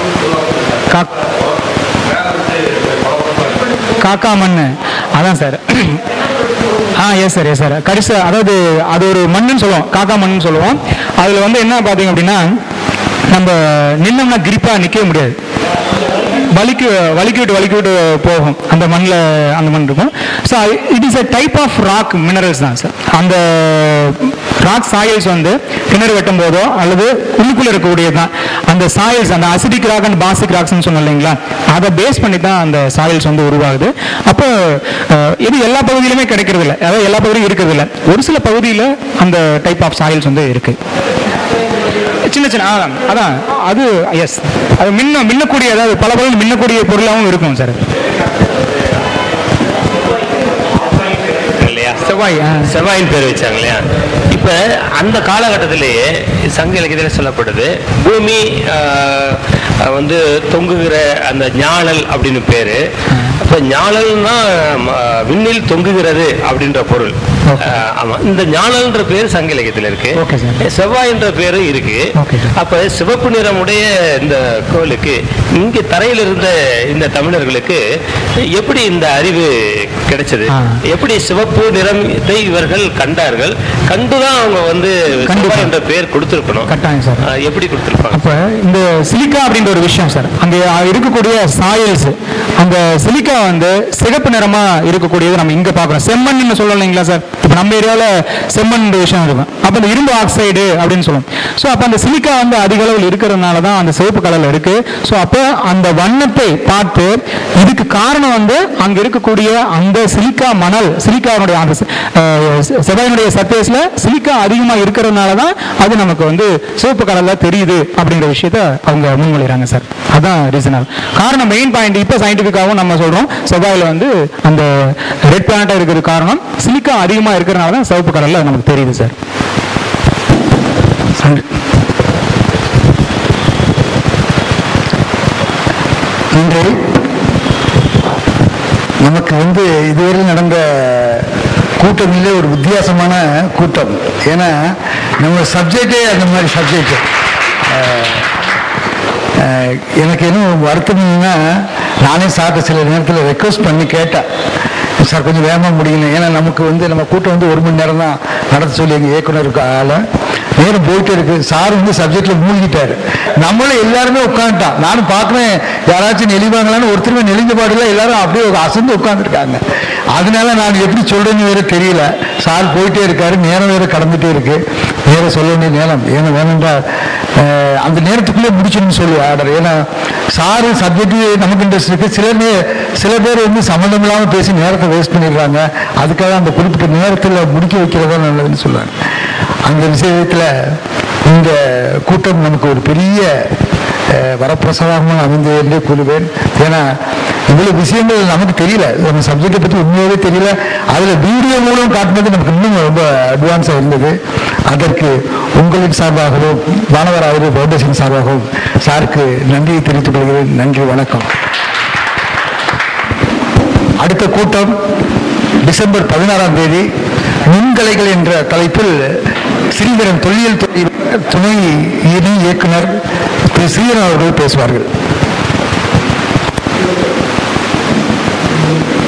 காக்கா மண்ணு அதான் சார் ஆ எஸ் சார் எஸ் சார் கரிச அதாவது அது ஒரு மண்ணுன்னு சொல்லுவோம் காக்கா மண்ணுன்னு சொல்லுவோம் அதில் வந்து என்ன பார்த்தீங்க அப்படின்னா நம்ம நின்னோம்னா கிரிப்பாக நிற்கவே முடியாது வலிக்கு வலிக்கு விட்டு வலிக்கு விட்டு போகும் அந்த மண்ணில் அந்த மண் இருக்கும் so it is a type of rock minerals தான் சார் அந்த ராக் சாயில்ஸ் வந்து கிணறு வெட்டும் போதோ அல்லது உள்ளுக்குள்ள இருக்கக்கூடியது தான் அந்த சாயில்ஸ் அந்த அசிடிக் ராக் அண்ட் பாசிக் ராக்ஸ்னு சொன்னோம் இல்லைங்களா அதை பேஸ் பண்ணி தான் அந்த சாயில்ஸ் வந்து உருவாகுது அப்போ அஹ், இது எல்லா பகுதியிலுமே கிடைக்கிறது இல்லை அதாவது எல்லா பகுதியும் இருக்கிறது இல்லை ஒரு சில பகுதியில் அந்த டைப் ஆஃப் சாயில்ஸ் வந்து இருக்கு சின்ன சின்ன அதான் அதான் அது எஸ் அது மின்ன மின்னக்கூடிய அதாவது பல பல மின்னக்கூடிய பொருளாகவும் இருக்கும் சார் இல்லையா செவ்வாய் ஆ. செவ்வாயின் பேர் வச்சாங்க இல்லையா இப்ப அந்த காலகட்டத்திலேயே சங்க இலக்கியத்தில் சொல்லப்படுது பூமி ஆஹ், வந்து தொங்குகிற அந்த ஞாழல் அப்படின்னு பேரு அப்ப ஞாழல்னா ம, விண்ணில் தொங்குகிறது அப்படின்ற பொருள் Okay. ஆஹ், ஆமா இந்த ஞாழல்ன்ற பேர் சங்க இலக்கியத்தில் இருக்கு Okay, sir. செவ்வாய்ன்ற பேரு இருக்கு Okay, sir. அப்ப சிவப்பு நிறமுடைய இந்த கோவிலுக்கு இங்க தரையில் இருந்த இந்த தமிழர்களுக்கு எப்படி இந்த அறிவு கிடைச்சது ஆ. எப்படி சிவப்பு நிறத்தை இவர்கள் கண்டார்கள் கண்டுதான் அவங்க வந்து கண்டிப்பா. செவ்வாய் என்ற பெயர் கொடுத்திருக்கணும் கட்டாயம் சார் ஆ, எப்படி கொடுத்திருப்பாங்க அப்ப இந்த சிலிக்கா அப்படின்ற ஒரு விஷயம் சார் அங்க இருக்கக்கூடிய சாயல்ஸ் அந்த சிலிக்கா வந்து சிகப்பு நிறமா இருக்கக்கூடியது நம்ம இங்க பாக்குறோம் செம்மண் சொல்லலாம் இல்லைங்களா சார் இப்ப நம்ம ஏரியால செம்மண் விஷயம் இருக்கும் அப்ப அந்த இரும்பு ஆக்சைடு அப்படின்னு சொல்லுவோம் ஸோ அப்ப அந்த சிலிக்கா வந்து அதிக அளவில் இருக்கிறதுனால தான் அந்த சிவப்பு கலர்ல இருக்கு ஸோ அப்போ அந்த வண்ணத்தை பார்த்து இதுக்கு காரணம் வந்து அங்க இருக்கக்கூடிய அந்த சிலிக்கா மணல் சிலிக்காவுடைய அந்த சி- அஹ் செ- செவ்வாயினுடைய சர்ஃபேஸ்ல சிலிக்கா அதிகமா இருக்கிறதுனால தான் அது நமக்கு வந்து சிவப்பு கலர்ல தெரியுது அப்படிங்கிற விஷயத்த அவங்க முன்மொழிகிறாங்க சார் அதான் ரீசனல் காரணம் மெயின் பாயிண்ட் இப்போ சயின்டிஃபிக்காகவும் நம்ம சொல்றோம் செவ்வாயில வந்து அந்த ரெட் பிளானட்டா இருக்கிறது காரணம் சிலிக்கா அதிகமா இருக்கிறதுனால தான் சிவப்பு கலர்ல நமக்கு தெரியுது சார் இன்று நமக்கு வந்து இதுவரை நடந்த கூட்டங்களிலே ஒரு வித்தியாசமான கூட்டம் ஏன்னா நம்ம சப்ஜெக்டே அந்த மாதிரி சப்ஜெக்ட் எனக்கு என்ன வருத்தம் என்னன்னா நானே சார்ட்ட சில நேரத்தில் ரெக்வஸ்ட் பண்ணி கேட்டேன் சார் கொஞ்சம் வேகமாக முடியணும் ஏன்னா நமக்கு வந்து நம்ம கூட்டம் வந்து ஒரு மணி நேரம் தான் நடத்த சொல்லி எங்கள் இயக்குனருக்கு ஆளை நேரம் போயிட்டே இருக்கு சார் வந்து சப்ஜெக்ட்ல மூழ்கிட்டாரு நம்மளும் எல்லாருமே உட்காந்துட்டான் நானும் பார்க்குறேன் யாராச்சும் நெளிவாங்களான்னு ஒருத்தருமே நெளிஞ்ச பாடல எல்லாரும் அப்படியே அசந்து உட்காந்துருக்காங்க அதனால நான் எப்படி சொல்றேன்னு வேற தெரியல சார் போயிட்டே இருக்காரு நேரம் வேற கடந்துட்டே இருக்கு வேற சொல்ல வேண்டிய நேரம் ஏன்னா வேணும்ன்றா அஹ், அந்த நேரத்துக்குள்ளே முடிச்சணும்னு சொல்லி ஆர்டர் ஏன்னா சாரு சப்ஜெக்ட் நமக்கு இன்ட்ரெஸ்ட் இருக்கு சிலர் நே- சில பேர் வந்து சம்மந்தம் இல்லாமல் பேசி நேரத்தை வேஸ்ட் பண்ணிடுறாங்க அதுக்காக அந்த குறிப்பிட்ட நேரத்தில் முடிக்க வைக்கிறதா நல்லதுன்னு சொல்லுவாங்க அந்த விஷயத்தில் இந்த கூட்டம் நமக்கு ஒரு பெரிய அஹ், வரப்பிரசாதமாக அமைந்தது என்றே கூறுவேன் ஏன்னா இவ்வளவு விஷயங்கள் நமக்கு தெரியல நம்ம சப்ஜெக்டை பற்றி உண்மையாகவே தெரியல அதில் வீடியோ மூலம் காட்டுனது நமக்கு இன்னும் ரொம்ப அட்வான்ஸாக இருந்தது அதற்கு உங்களின் சார்பாகவும் மாணவர் ஆய்வு ஃபவுண்டேஷன் சார்பாகவும் சாருக்கு நன்றியை தெரிவித்துக் கொள்கிறேன் நன்றி வணக்கம் அடுத்த கூட்டம் டிசம்பர் பதினாறாம் தேதி நுண்கலைகள் என்ற தலைப்பில் ஸ்ரீதரன் தொல்லியல் துறை துணை இணை இயக்குனர் திரு ஸ்ரீதரன் அவர்கள் பேசுவார்கள்